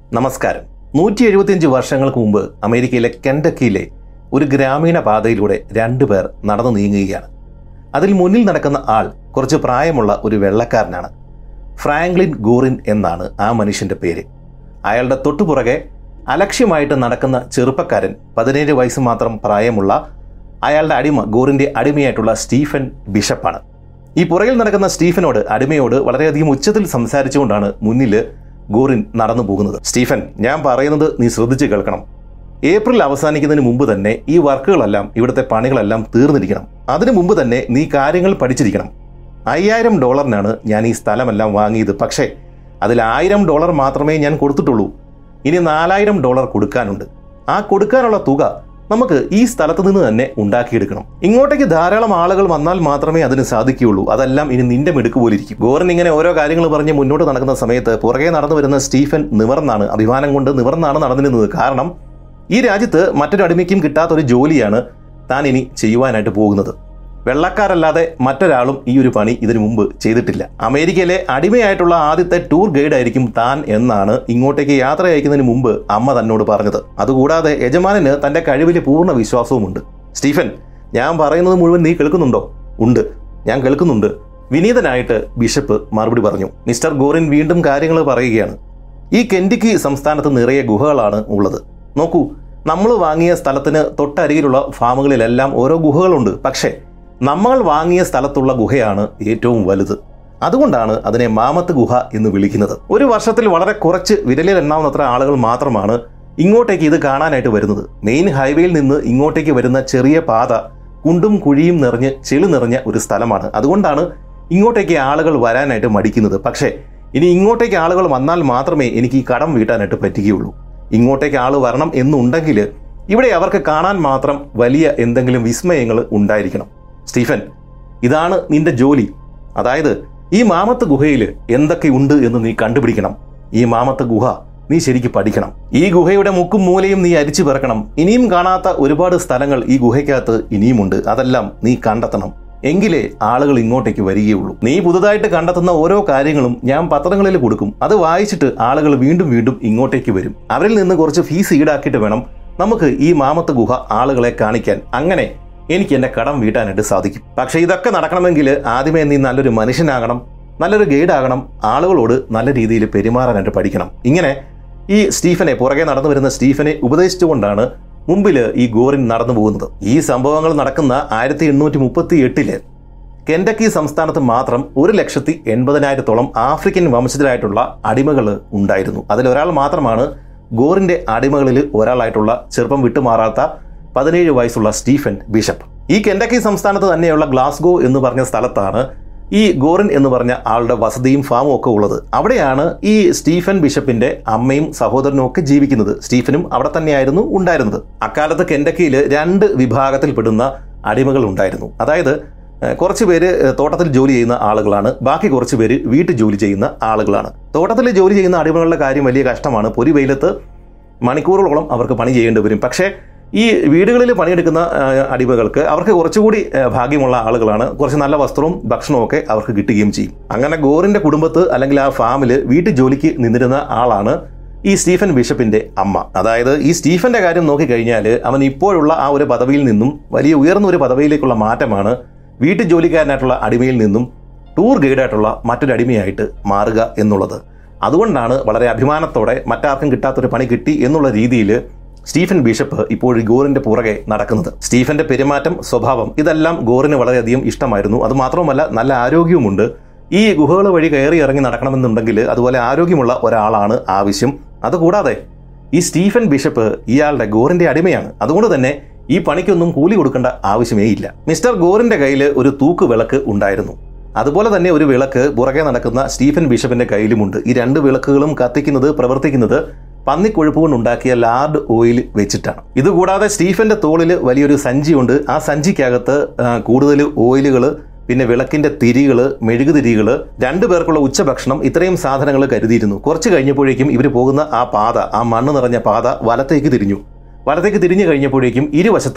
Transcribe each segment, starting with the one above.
നമസ്കാരം നൂറ്റി എഴുപത്തിയഞ്ച് വർഷങ്ങൾക്ക് മുമ്പ് അമേരിക്കയിലെ കെൻഡക്കിയിലെ ഒരു ഗ്രാമീണ പാതയിലൂടെ രണ്ടുപേർ നടന്നു നീങ്ങുകയാണ് അതിൽ മുന്നിൽ നടക്കുന്ന ആൾ കുറച്ച് പ്രായമുള്ള ഒരു വെള്ളക്കാരനാണ് ഫ്രാങ്ക്ലിൻ ഗോറിൻ എന്നാണ് ആ മനുഷ്യന്റെ പേര് അയാളുടെ തൊട്ടുപുറകെ അലക്ഷ്യമായിട്ട് നടക്കുന്ന ചെറുപ്പക്കാരൻ പതിനേഴ് വയസ്സ് മാത്രം പ്രായമുള്ള അയാളുടെ അടിമ ഗോറിന്റെ അടിമയായിട്ടുള്ള സ്റ്റീഫൻ ബിഷപ്പാണ് ഈ പുറകിൽ നടക്കുന്ന സ്റ്റീഫനോട് അടിമയോട് വളരെയധികം ഉച്ചത്തിൽ സംസാരിച്ചുകൊണ്ടാണ് മുന്നിൽ ഗോറിൻ നടന്നു പോകുന്നത് സ്റ്റീഫൻ ഞാൻ പറയുന്നത് നീ ശ്രദ്ധിച്ച് കേൾക്കണം ഏപ്രിൽ അവസാനിക്കുന്നതിന് മുമ്പ് തന്നെ ഈ വർക്കുകളെല്ലാം ഇവിടുത്തെ പണികളെല്ലാം തീർന്നിരിക്കണം അതിനു മുമ്പ് തന്നെ നീ കാര്യങ്ങൾ പഠിച്ചിരിക്കണം അയ്യായിരം ഡോളറിനാണ് ഞാൻ ഈ സ്ഥലമെല്ലാം വാങ്ങിയത് പക്ഷേ അതിൽ ആയിരം ഡോളർ മാത്രമേ ഞാൻ കൊടുത്തിട്ടുള്ളൂ ഇനി നാലായിരം ഡോളർ കൊടുക്കാനുണ്ട് ആ കൊടുക്കാനുള്ള തുക നമുക്ക് ഈ സ്ഥലത്ത് നിന്ന് തന്നെ ഉണ്ടാക്കിയെടുക്കണം ഇങ്ങോട്ടേക്ക് ധാരാളം ആളുകൾ വന്നാൽ മാത്രമേ അതിന് സാധിക്കുകയുള്ളൂ അതെല്ലാം ഇനി നിന്റെ മിടുക്ക് പോലിരിക്കും ഗോറൻ ഇങ്ങനെ ഓരോ കാര്യങ്ങൾ പറഞ്ഞ് മുന്നോട്ട് നടക്കുന്ന സമയത്ത് പുറകെ നടന്നു വരുന്ന സ്റ്റീഫൻ നിവർന്നാണ് അഭിമാനം കൊണ്ട് നിവർന്നാണ് നടന്നിരുന്നത് കാരണം ഈ രാജ്യത്ത് മറ്റൊരു അടിമയ്ക്കും കിട്ടാത്ത ഒരു ജോലിയാണ് താൻ ഇനി ചെയ്യുവാനായിട്ട് പോകുന്നത് വെള്ളക്കാരല്ലാതെ മറ്റൊരാളും ഈ ഒരു പണി ഇതിനു മുമ്പ് ചെയ്തിട്ടില്ല അമേരിക്കയിലെ അടിമയായിട്ടുള്ള ആദ്യത്തെ ടൂർ ഗൈഡ് ആയിരിക്കും താൻ എന്നാണ് ഇങ്ങോട്ടേക്ക് യാത്ര അയക്കുന്നതിന് മുമ്പ് അമ്മ തന്നോട് പറഞ്ഞത് അതുകൂടാതെ യജമാനന് തന്റെ കഴിവിൽ പൂർണ്ണ വിശ്വാസവുമുണ്ട് സ്റ്റീഫൻ ഞാൻ പറയുന്നത് മുഴുവൻ നീ കേൾക്കുന്നുണ്ടോ ഉണ്ട് ഞാൻ കേൾക്കുന്നുണ്ട് വിനീതനായിട്ട് ബിഷപ്പ് മറുപടി പറഞ്ഞു മിസ്റ്റർ ഗോറിൻ വീണ്ടും കാര്യങ്ങൾ പറയുകയാണ് ഈ കെൻഡിക്കി സംസ്ഥാനത്ത് നിറയെ ഗുഹകളാണ് ഉള്ളത് നോക്കൂ നമ്മൾ വാങ്ങിയ സ്ഥലത്തിന് തൊട്ടരികിലുള്ള ഫാമുകളിലെല്ലാം ഓരോ ഗുഹകളുണ്ട് പക്ഷേ നമ്മൾ വാങ്ങിയ സ്ഥലത്തുള്ള ഗുഹയാണ് ഏറ്റവും വലുത് അതുകൊണ്ടാണ് അതിനെ മാമത്ത് ഗുഹ എന്ന് വിളിക്കുന്നത് ഒരു വർഷത്തിൽ വളരെ കുറച്ച് വിരലിൽ എണ്ണാവുന്നത്ര ആളുകൾ മാത്രമാണ് ഇങ്ങോട്ടേക്ക് ഇത് കാണാനായിട്ട് വരുന്നത് മെയിൻ ഹൈവേയിൽ നിന്ന് ഇങ്ങോട്ടേക്ക് വരുന്ന ചെറിയ പാത കുണ്ടും കുഴിയും നിറഞ്ഞ് ചെളി നിറഞ്ഞ ഒരു സ്ഥലമാണ് അതുകൊണ്ടാണ് ഇങ്ങോട്ടേക്ക് ആളുകൾ വരാനായിട്ട് മടിക്കുന്നത് പക്ഷേ ഇനി ഇങ്ങോട്ടേക്ക് ആളുകൾ വന്നാൽ മാത്രമേ എനിക്ക് ഈ കടം വീട്ടാനായിട്ട് പറ്റുകയുള്ളൂ ഇങ്ങോട്ടേക്ക് ആൾ വരണം എന്നുണ്ടെങ്കിൽ ഇവിടെ അവർക്ക് കാണാൻ മാത്രം വലിയ എന്തെങ്കിലും വിസ്മയങ്ങൾ ഉണ്ടായിരിക്കണം സ്റ്റീഫൻ ഇതാണ് നിന്റെ ജോലി അതായത് ഈ മാമത്ത് ഗുഹയിൽ എന്തൊക്കെയുണ്ട് എന്ന് നീ കണ്ടുപിടിക്കണം ഈ മാമത്ത് ഗുഹ നീ ശരിക്ക് പഠിക്കണം ഈ ഗുഹയുടെ മുക്കും മൂലയും നീ അരിച്ചു പിറക്കണം ഇനിയും കാണാത്ത ഒരുപാട് സ്ഥലങ്ങൾ ഈ ഗുഹയ്ക്കകത്ത് ഇനിയുമുണ്ട് അതെല്ലാം നീ കണ്ടെത്തണം എങ്കിലേ ആളുകൾ ഇങ്ങോട്ടേക്ക് വരികയുള്ളൂ നീ പുതുതായിട്ട് കണ്ടെത്തുന്ന ഓരോ കാര്യങ്ങളും ഞാൻ പത്രങ്ങളിൽ കൊടുക്കും അത് വായിച്ചിട്ട് ആളുകൾ വീണ്ടും വീണ്ടും ഇങ്ങോട്ടേക്ക് വരും അവരിൽ നിന്ന് കുറച്ച് ഫീസ് ഈടാക്കിയിട്ട് വേണം നമുക്ക് ഈ മാമത്ത് ഗുഹ ആളുകളെ കാണിക്കാൻ അങ്ങനെ എനിക്ക് എന്റെ കടം വീട്ടാനായിട്ട് സാധിക്കും പക്ഷെ ഇതൊക്കെ നടക്കണമെങ്കിൽ ആദ്യമേ നീ നല്ലൊരു മനുഷ്യനാകണം നല്ലൊരു ഗൈഡ് ആകണം ആളുകളോട് നല്ല രീതിയിൽ പെരുമാറാനായിട്ട് പഠിക്കണം ഇങ്ങനെ ഈ സ്റ്റീഫനെ പുറകെ നടന്നു വരുന്ന സ്റ്റീഫനെ ഉപദേശിച്ചുകൊണ്ടാണ് മുമ്പിൽ ഈ ഗോറിൻ നടന്നു പോകുന്നത് ഈ സംഭവങ്ങൾ നടക്കുന്ന ആയിരത്തി എണ്ണൂറ്റി മുപ്പത്തി എട്ടില് കെൻഡക്കി സംസ്ഥാനത്ത് മാത്രം ഒരു ലക്ഷത്തി എൺപതിനായിരത്തോളം ആഫ്രിക്കൻ വംശജരായിട്ടുള്ള അടിമകൾ ഉണ്ടായിരുന്നു അതിലൊരാൾ മാത്രമാണ് ഗോറിന്റെ അടിമകളിൽ ഒരാളായിട്ടുള്ള ചെറുപ്പം വിട്ടുമാറാത്ത പതിനേഴ് വയസ്സുള്ള സ്റ്റീഫൻ ബിഷപ്പ് ഈ കെൻഡക്കി സംസ്ഥാനത്ത് തന്നെയുള്ള ഗ്ലാസ്ഗോ എന്ന് പറഞ്ഞ സ്ഥലത്താണ് ഈ ഗോറിൻ എന്ന് പറഞ്ഞ ആളുടെ വസതിയും ഫാമും ഒക്കെ ഉള്ളത് അവിടെയാണ് ഈ സ്റ്റീഫൻ ബിഷപ്പിന്റെ അമ്മയും സഹോദരനും ഒക്കെ ജീവിക്കുന്നത് സ്റ്റീഫനും അവിടെ തന്നെയായിരുന്നു ഉണ്ടായിരുന്നത് അക്കാലത്ത് കെൻഡക്കിയിൽ രണ്ട് വിഭാഗത്തിൽപ്പെടുന്ന അടിമകൾ ഉണ്ടായിരുന്നു അതായത് ഏഹ്, കുറച്ച് പേര് ഏഹ്, തോട്ടത്തിൽ ജോലി ചെയ്യുന്ന ആളുകളാണ് ബാക്കി കുറച്ച് പേര് വീട്ടിൽ ജോലി ചെയ്യുന്ന ആളുകളാണ് തോട്ടത്തിൽ ജോലി ചെയ്യുന്ന അടിമകളുടെ കാര്യം വലിയ കഷ്ടമാണ് പൊരി വെയിലത്ത് മണിക്കൂറുകളോളം അവർക്ക് പണി ചെയ്യേണ്ടി വരും പക്ഷേ ഈ വീടുകളിൽ പണിയെടുക്കുന്ന ആ, അടിമകൾക്ക് അവർക്ക് കുറച്ചുകൂടി ആ, ഭാഗ്യമുള്ള ആളുകളാണ് കുറച്ച് നല്ല വസ്ത്രവും ഭക്ഷണവും ഒക്കെ അവർക്ക് കിട്ടുകയും ചെയ്യും അങ്ങനെ ഗോറിന്റെ കുടുംബത്ത് അല്ലെങ്കിൽ ആ ഫാമിൽ വീട്ടു ജോലിക്ക് നിന്നിരുന്ന ആളാണ് ഈ സ്റ്റീഫൻ ബിഷപ്പിന്റെ അമ്മ അതായത് ഈ സ്റ്റീഫന്റെ കാര്യം നോക്കിക്കഴിഞ്ഞാൽ അവൻ ഇപ്പോഴുള്ള ആ ഒരു പദവിയിൽ നിന്നും വലിയ ഉയർന്ന ഒരു പദവിയിലേക്കുള്ള മാറ്റമാണ് വീട്ടു ജോലിക്കാരനായിട്ടുള്ള അടിമയിൽ നിന്നും ടൂർ ഗൈഡായിട്ടുള്ള മറ്റൊരു അടിമയായിട്ട് മാറുക എന്നുള്ളത് അതുകൊണ്ടാണ് വളരെ അഭിമാനത്തോടെ മറ്റാർക്കും കിട്ടാത്തൊരു പണി കിട്ടി എന്നുള്ള രീതിയിൽ സ്റ്റീഫൻ ബിഷപ്പ് ഇപ്പോൾ ഈ ഗോറിന്റെ പുറകെ നടക്കുന്നത് സ്റ്റീഫന്റെ പെരുമാറ്റം സ്വഭാവം ഇതെല്ലാം ഗോറിന് വളരെയധികം ഇഷ്ടമായിരുന്നു അത് മാത്രമല്ല നല്ല ആരോഗ്യവുമുണ്ട് ഈ ഗുഹകൾ വഴി കയറി ഇറങ്ങി നടക്കണമെന്നുണ്ടെങ്കിൽ അതുപോലെ ആരോഗ്യമുള്ള ഒരാളാണ് ആവശ്യം അതുകൂടാതെ ഈ സ്റ്റീഫൻ ബിഷപ്പ് ഇയാളുടെ ഗോറിന്റെ അടിമയാണ് അതുകൊണ്ട് തന്നെ ഈ പണിക്കൊന്നും കൂലി കൊടുക്കേണ്ട ആവശ്യമേ ഇല്ല മിസ്റ്റർ ഗോറിന്റെ കയ്യിൽ ഒരു തൂക്ക് വിളക്ക് ഉണ്ടായിരുന്നു അതുപോലെ തന്നെ ഒരു വിളക്ക് പുറകെ നടക്കുന്ന സ്റ്റീഫൻ ബിഷപ്പിന്റെ കയ്യിലുമുണ്ട് ഈ രണ്ട് വിളക്കുകളും കത്തിക്കുന്നത് പ്രവർത്തിക്കുന്നത് പന്നിക്കൊഴുപ്പ് കൊണ്ടുണ്ടാക്കിയ ലാർഡ് ഓയിൽ വെച്ചിട്ടാണ് ഇതുകൂടാതെ സ്റ്റീഫന്റെ തോളിൽ വലിയൊരു സഞ്ചിയുണ്ട് ആ സഞ്ചിക്കകത്ത് ആ, കൂടുതൽ ഓയിലുകൾ പിന്നെ വിളക്കിന്റെ തിരികള് മെഴുകുതിരികള് രണ്ടു പേർക്കുള്ള ഉച്ചഭക്ഷണം ഇത്രയും സാധനങ്ങൾ കരുതിയിരുന്നു കുറച്ച് കഴിഞ്ഞപ്പോഴേക്കും ഇവർ പോകുന്ന ആ പാത ആ മണ്ണ് നിറഞ്ഞ പാത വലത്തേക്ക് തിരിഞ്ഞു വലത്തേക്ക് തിരിഞ്ഞു കഴിഞ്ഞപ്പോഴേക്കും ഇരുവശത്തും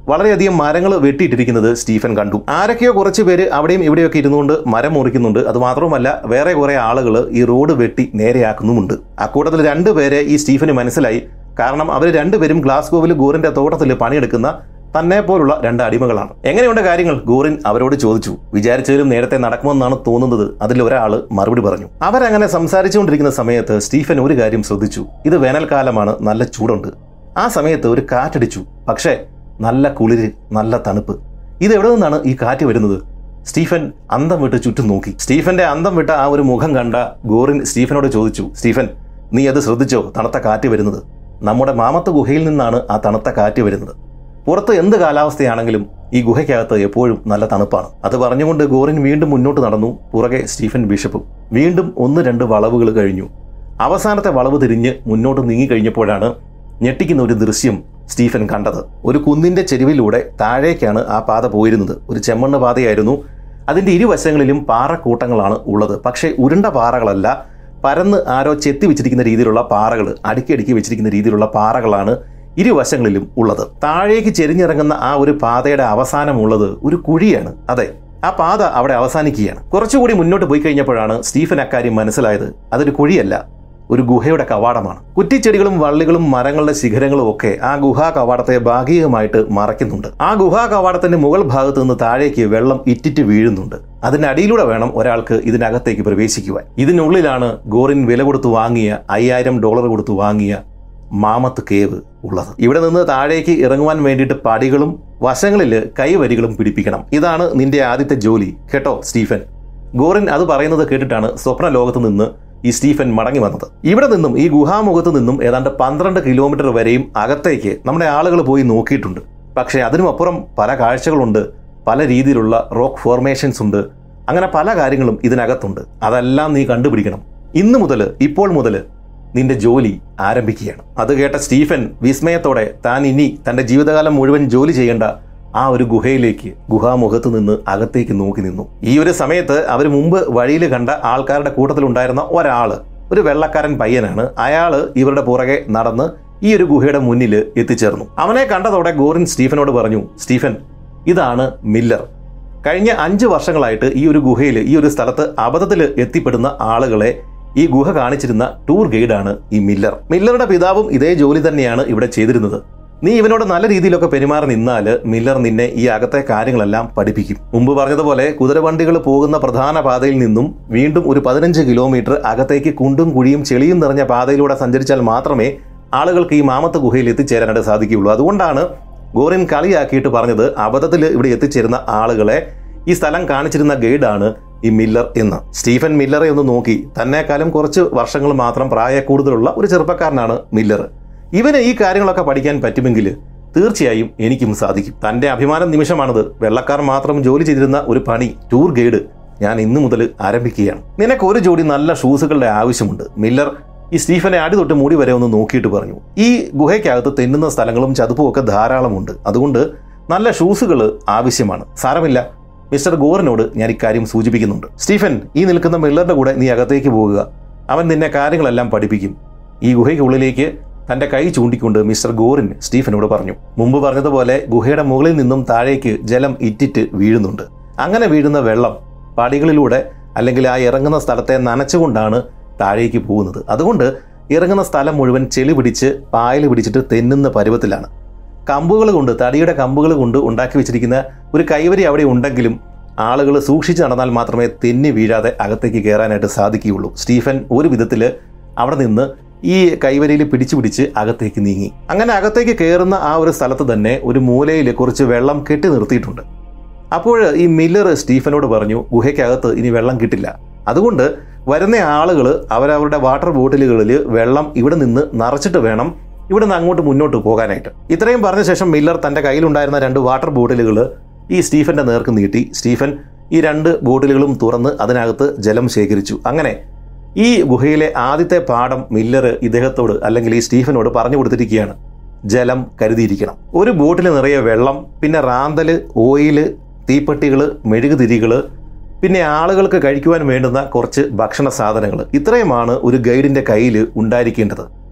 വളരെയധികം മരങ്ങൾ വെട്ടിയിട്ടിരിക്കുന്നത് സ്റ്റീഫൻ കണ്ടു ആരൊക്കെയോ കുറച്ച് പേര് അവിടെയും ഇവിടെയൊക്കെ ഇരുന്നുകൊണ്ട് മരം മുറിക്കുന്നുണ്ട് അത് മാത്രമല്ല വേറെ കുറെ ആളുകൾ ഈ റോഡ് വെട്ടി നേരെയാക്കുന്നുമുണ്ട് അക്കൂട്ടത്തിൽ രണ്ടുപേരെ ഈ സ്റ്റീഫന് മനസ്സിലായി കാരണം അവർ രണ്ടുപേരും ഗ്ലാസ്ഗോവിൽ ഗോറിന്റെ തോട്ടത്തിൽ പണിയെടുക്കുന്ന തന്നെ പോലുള്ള രണ്ട് അടിമകളാണ് എങ്ങനെയുണ്ട് കാര്യങ്ങൾ ഗോറിൻ അവരോട് ചോദിച്ചു വിചാരിച്ചതിലും നേരത്തെ നടക്കുമെന്നാണ് തോന്നുന്നത് അതിൽ ഒരാൾ മറുപടി പറഞ്ഞു അവരങ്ങനെ സംസാരിച്ചുകൊണ്ടിരിക്കുന്ന സമയത്ത് സ്റ്റീഫൻ ഒരു കാര്യം ശ്രദ്ധിച്ചു ഇത് വേനൽക്കാലമാണ് നല്ല ചൂടുണ്ട് ആ സമയത്ത് ഒരു കാറ്റടിച്ചു പക്ഷേ നല്ല കുളിര് നല്ല തണുപ്പ് ഇത് എവിടെ നിന്നാണ് ഈ കാറ്റ് വരുന്നത് സ്റ്റീഫൻ അന്തം വിട്ട് ചുറ്റും നോക്കി സ്റ്റീഫന്റെ അന്തം വിട്ട ആ ഒരു മുഖം കണ്ട ഗോറിൻ സ്റ്റീഫനോട് ചോദിച്ചു സ്റ്റീഫൻ നീ അത് ശ്രദ്ധിച്ചോ തണുത്ത കാറ്റ് വരുന്നത് നമ്മുടെ മാമത്ത് ഗുഹയിൽ നിന്നാണ് ആ തണുത്ത കാറ്റ് വരുന്നത് പുറത്ത് എന്ത് കാലാവസ്ഥയാണെങ്കിലും ഈ ഗുഹയ്ക്കകത്ത് എപ്പോഴും നല്ല തണുപ്പാണ് അത് പറഞ്ഞുകൊണ്ട് ഗോറിൻ വീണ്ടും മുന്നോട്ട് നടന്നു പുറകെ സ്റ്റീഫൻ ബിഷപ്പും വീണ്ടും ഒന്ന് രണ്ട് വളവുകൾ കഴിഞ്ഞു അവസാനത്തെ വളവ് തിരിഞ്ഞ് മുന്നോട്ട് നീങ്ങിക്കഴിഞ്ഞപ്പോഴാണ് ഞെട്ടിക്കുന്ന ഒരു ദൃശ്യം സ്റ്റീഫൻ കണ്ടത് ഒരു കുന്നിന്റെ ചെരുവിലൂടെ താഴേക്കാണ് ആ പാത പോയിരുന്നത് ഒരു ചെമ്മണ്ണ് പാതയായിരുന്നു അതിന്റെ ഇരുവശങ്ങളിലും പാറക്കൂട്ടങ്ങളാണ് ഉള്ളത് പക്ഷേ ഉരുണ്ട പാറകളല്ല പരന്ന് ആരോ ചെത്തി വെച്ചിരിക്കുന്ന രീതിയിലുള്ള പാറകൾ അടുക്കി അടുക്കി വെച്ചിരിക്കുന്ന രീതിയിലുള്ള പാറകളാണ് ഇരുവശങ്ങളിലും ഉള്ളത് താഴേക്ക് ചെരിഞ്ഞിറങ്ങുന്ന ആ ഒരു പാതയുടെ അവസാനമുള്ളത് ഒരു കുഴിയാണ് അതെ ആ പാത അവിടെ അവസാനിക്കുകയാണ് കുറച്ചുകൂടി മുന്നോട്ട് പോയി കഴിഞ്ഞപ്പോഴാണ് സ്റ്റീഫൻ അക്കാര്യം മനസ്സിലായത് അതൊരു കുഴിയല്ല ഒരു ഗുഹയുടെ കവാടമാണ് കുറ്റിച്ചെടികളും വള്ളികളും മരങ്ങളുടെ ശിഖരങ്ങളും ഒക്കെ ആ ഗുഹാ കവാടത്തെ ഭാഗികമായിട്ട് മറയ്ക്കുന്നുണ്ട് ആ ഗുഹാ കവാടത്തിന്റെ മുകൾ ഭാഗത്ത് നിന്ന് താഴേക്ക് വെള്ളം ഇറ്റിറ്റ് വീഴുന്നുണ്ട് അതിനടിയിലൂടെ വേണം ഒരാൾക്ക് ഇതിനകത്തേക്ക് പ്രവേശിക്കുവാൻ ഇതിനുള്ളിലാണ് ഗോറിൻ വില കൊടുത്തു വാങ്ങിയ അയ്യായിരം ഡോളർ കൊടുത്തു വാങ്ങിയ മാമത്ത് കേവ് ഉള്ളത് ഇവിടെ നിന്ന് താഴേക്ക് ഇറങ്ങുവാൻ വേണ്ടിയിട്ട് പടികളും വശങ്ങളിൽ കൈവരികളും പിടിപ്പിക്കണം ഇതാണ് നിന്റെ ആദ്യത്തെ ജോലി കേട്ടോ സ്റ്റീഫൻ ഗോറിൻ അത് പറയുന്നത് കേട്ടിട്ടാണ് സ്വപ്ന ലോകത്ത് നിന്ന് ഈ സ്റ്റീഫൻ മടങ്ങി വന്നത് ഇവിടെ നിന്നും ഈ ഗുഹാമുഖത്ത് നിന്നും ഏതാണ്ട് പന്ത്രണ്ട് കിലോമീറ്റർ വരെയും അകത്തേക്ക് നമ്മുടെ ആളുകൾ പോയി നോക്കിയിട്ടുണ്ട് പക്ഷേ അതിനുമപ്പുറം പല കാഴ്ചകളുണ്ട് പല രീതിയിലുള്ള റോക്ക് ഫോർമേഷൻസ് ഉണ്ട് അങ്ങനെ പല കാര്യങ്ങളും ഇതിനകത്തുണ്ട് അതെല്ലാം നീ കണ്ടുപിടിക്കണം ഇന്നു മുതൽ ഇപ്പോൾ മുതൽ നിന്റെ ജോലി ആരംഭിക്കുകയാണ് അത് കേട്ട സ്റ്റീഫൻ വിസ്മയത്തോടെ താൻ ഇനി തന്റെ ജീവിതകാലം മുഴുവൻ ജോലി ചെയ്യേണ്ട ആ ഒരു ഗുഹയിലേക്ക് ഗുഹാമുഖത്ത് നിന്ന് അകത്തേക്ക് നോക്കി നിന്നു ഈ ഒരു സമയത്ത് അവർ മുമ്പ് വഴിയിൽ കണ്ട ആൾക്കാരുടെ കൂട്ടത്തിലുണ്ടായിരുന്ന ഒരാള് ഒരു വെള്ളക്കാരൻ പയ്യനാണ് അയാള് ഇവരുടെ പുറകെ നടന്ന് ഈ ഒരു ഗുഹയുടെ മുന്നിൽ എത്തിച്ചേർന്നു അവനെ കണ്ടതോടെ ഗോറിൻ സ്റ്റീഫനോട് പറഞ്ഞു സ്റ്റീഫൻ ഇതാണ് മില്ലർ കഴിഞ്ഞ അഞ്ച് വർഷങ്ങളായിട്ട് ഈ ഒരു ഗുഹയിൽ ഈ ഒരു സ്ഥലത്ത് അബദ്ധത്തിൽ എത്തിപ്പെടുന്ന ആളുകളെ ഈ ഗുഹ കാണിച്ചിരുന്ന ടൂർ ഗൈഡാണ് ഈ മില്ലർ മില്ലറുടെ പിതാവും ഇതേ ജോലി തന്നെയാണ് ഇവിടെ ചെയ്തിരുന്നത് നീ ഇവനോട് നല്ല രീതിയിലൊക്കെ പെരുമാറി നിന്നാൽ മില്ലർ നിന്നെ ഈ അകത്തെ കാര്യങ്ങളെല്ലാം പഠിപ്പിക്കും മുമ്പ് പറഞ്ഞതുപോലെ കുതിരവണ്ടികൾ പോകുന്ന പ്രധാന പാതയിൽ നിന്നും വീണ്ടും ഒരു പതിനഞ്ച് കിലോമീറ്റർ അകത്തേക്ക് കുണ്ടും കുഴിയും ചെളിയും നിറഞ്ഞ പാതയിലൂടെ സഞ്ചരിച്ചാൽ മാത്രമേ ആളുകൾക്ക് ഈ മാമത്ത് ഗുഹയിൽ എത്തിച്ചേരാനായിട്ട് സാധിക്കുകയുള്ളൂ അതുകൊണ്ടാണ് ഗോറിൻ കളിയാക്കിയിട്ട് പറഞ്ഞത് അബദ്ധത്തിൽ ഇവിടെ എത്തിച്ചേരുന്ന ആളുകളെ ഈ സ്ഥലം കാണിച്ചിരുന്ന ഗൈഡാണ് ഈ മില്ലർ എന്ന് സ്റ്റീഫൻ മില്ലറെ ഒന്ന് നോക്കി തന്നെക്കാളും കുറച്ച് വർഷങ്ങൾ മാത്രം പ്രായക്കൂടുതലുള്ള ഒരു ചെറുപ്പക്കാരനാണ് മില്ലർ ഇവന് ഈ കാര്യങ്ങളൊക്കെ പഠിക്കാൻ പറ്റുമെങ്കിൽ തീർച്ചയായും എനിക്കും സാധിക്കും തന്റെ അഭിമാന നിമിഷമാണത് വെള്ളക്കാർ മാത്രം ജോലി ചെയ്തിരുന്ന ഒരു പണി ടൂർ ഗൈഡ് ഞാൻ ഇന്നു മുതൽ ആരംഭിക്കുകയാണ് നിനക്ക് ഒരു ജോഡി നല്ല ഷൂസുകളുടെ ആവശ്യമുണ്ട് മില്ലർ ഈ സ്റ്റീഫനെ അടി തൊട്ട് മൂടി വരെ ഒന്ന് നോക്കിയിട്ട് പറഞ്ഞു ഈ ഗുഹയ്ക്കകത്ത് തെന്നുന്ന സ്ഥലങ്ങളും ചതുപ്പും ഒക്കെ ധാരാളമുണ്ട് അതുകൊണ്ട് നല്ല ഷൂസുകൾ ആവശ്യമാണ് സാരമില്ല മിസ്റ്റർ ഗോറിനോട് ഞാൻ ഇക്കാര്യം സൂചിപ്പിക്കുന്നുണ്ട് സ്റ്റീഫൻ ഈ നിൽക്കുന്ന മില്ലറുടെ കൂടെ നീ അകത്തേക്ക് പോകുക അവൻ നിന്നെ കാര്യങ്ങളെല്ലാം പഠിപ്പിക്കും ഈ ഗുഹയ്ക്കുള്ളിലേക്ക് തന്റെ കൈ ചൂണ്ടിക്കൊണ്ട് മിസ്റ്റർ ഗോറിൻ സ്റ്റീഫനോട് പറഞ്ഞു മുമ്പ് പറഞ്ഞതുപോലെ ഗുഹയുടെ മുകളിൽ നിന്നും താഴേക്ക് ജലം ഇറ്റിറ്റ് വീഴുന്നുണ്ട് അങ്ങനെ വീഴുന്ന വെള്ളം പടികളിലൂടെ അല്ലെങ്കിൽ ആ ഇറങ്ങുന്ന സ്ഥലത്തെ നനച്ചുകൊണ്ടാണ് താഴേക്ക് പോകുന്നത് അതുകൊണ്ട് ഇറങ്ങുന്ന സ്ഥലം മുഴുവൻ ചെളി പിടിച്ച് പായൽ പിടിച്ചിട്ട് തെന്നുന്ന പരുവത്തിലാണ് കമ്പുകൾ കൊണ്ട് തടിയുടെ കമ്പുകൾ കൊണ്ട് ഉണ്ടാക്കി വെച്ചിരിക്കുന്ന ഒരു കൈവരി അവിടെ ഉണ്ടെങ്കിലും ആളുകൾ സൂക്ഷിച്ച് നടന്നാൽ മാത്രമേ തെന്നി വീഴാതെ അകത്തേക്ക് കയറാനായിട്ട് സാധിക്കുകയുള്ളൂ സ്റ്റീഫൻ ഒരു വിധത്തിൽ അവിടെ നിന്ന് ഈ കൈവരിയിൽ പിടിച്ചു പിടിച്ച് അകത്തേക്ക് നീങ്ങി അങ്ങനെ അകത്തേക്ക് കയറുന്ന ആ ഒരു സ്ഥലത്ത് തന്നെ ഒരു മൂലയിൽ കുറച്ച് വെള്ളം കെട്ടി നിർത്തിയിട്ടുണ്ട് അപ്പോൾ ഈ മില്ലർ സ്റ്റീഫനോട് പറഞ്ഞു ഗുഹയ്ക്കകത്ത് ഇനി വെള്ളം കിട്ടില്ല അതുകൊണ്ട് വരുന്ന ആളുകൾ അവരവരുടെ വാട്ടർ ബോട്ടിലുകളിൽ വെള്ളം ഇവിടെ നിന്ന് നിറച്ചിട്ട് വേണം ഇവിടെ നിന്ന് അങ്ങോട്ട് മുന്നോട്ട് പോകാനായിട്ട് ഇത്രയും പറഞ്ഞ ശേഷം മില്ലർ തന്റെ കയ്യിലുണ്ടായിരുന്ന രണ്ട് വാട്ടർ ബോട്ടിലുകൾ ഈ സ്റ്റീഫന്റെ നേർക്ക് നീട്ടി സ്റ്റീഫൻ ഈ രണ്ട് ബോട്ടിലുകളും തുറന്ന് അതിനകത്ത് ജലം ശേഖരിച്ചു അങ്ങനെ ഈ ഗുഹയിലെ ആദ്യത്തെ പാഠം മില്ലർ ഇദ്ദേഹത്തോട് അല്ലെങ്കിൽ ഈ സ്റ്റീഫനോട് പറഞ്ഞു കൊടുത്തിരിക്കുകയാണ് ജലം കരുതിയിരിക്കണം ഒരു ബോട്ടിൽ നിറയെ വെള്ളം പിന്നെ റാന്തല് ഓയില് തീപ്പെട്ടികൾ മെഴുകുതിരികൾ പിന്നെ ആളുകൾക്ക് കഴിക്കുവാൻ വേണ്ടുന്ന കുറച്ച് ഭക്ഷണ സാധനങ്ങൾ ഇത്രയുമാണ് ഒരു ഗൈഡിന്റെ കയ്യിൽ ഉണ്ടായിരിക്കേണ്ടത്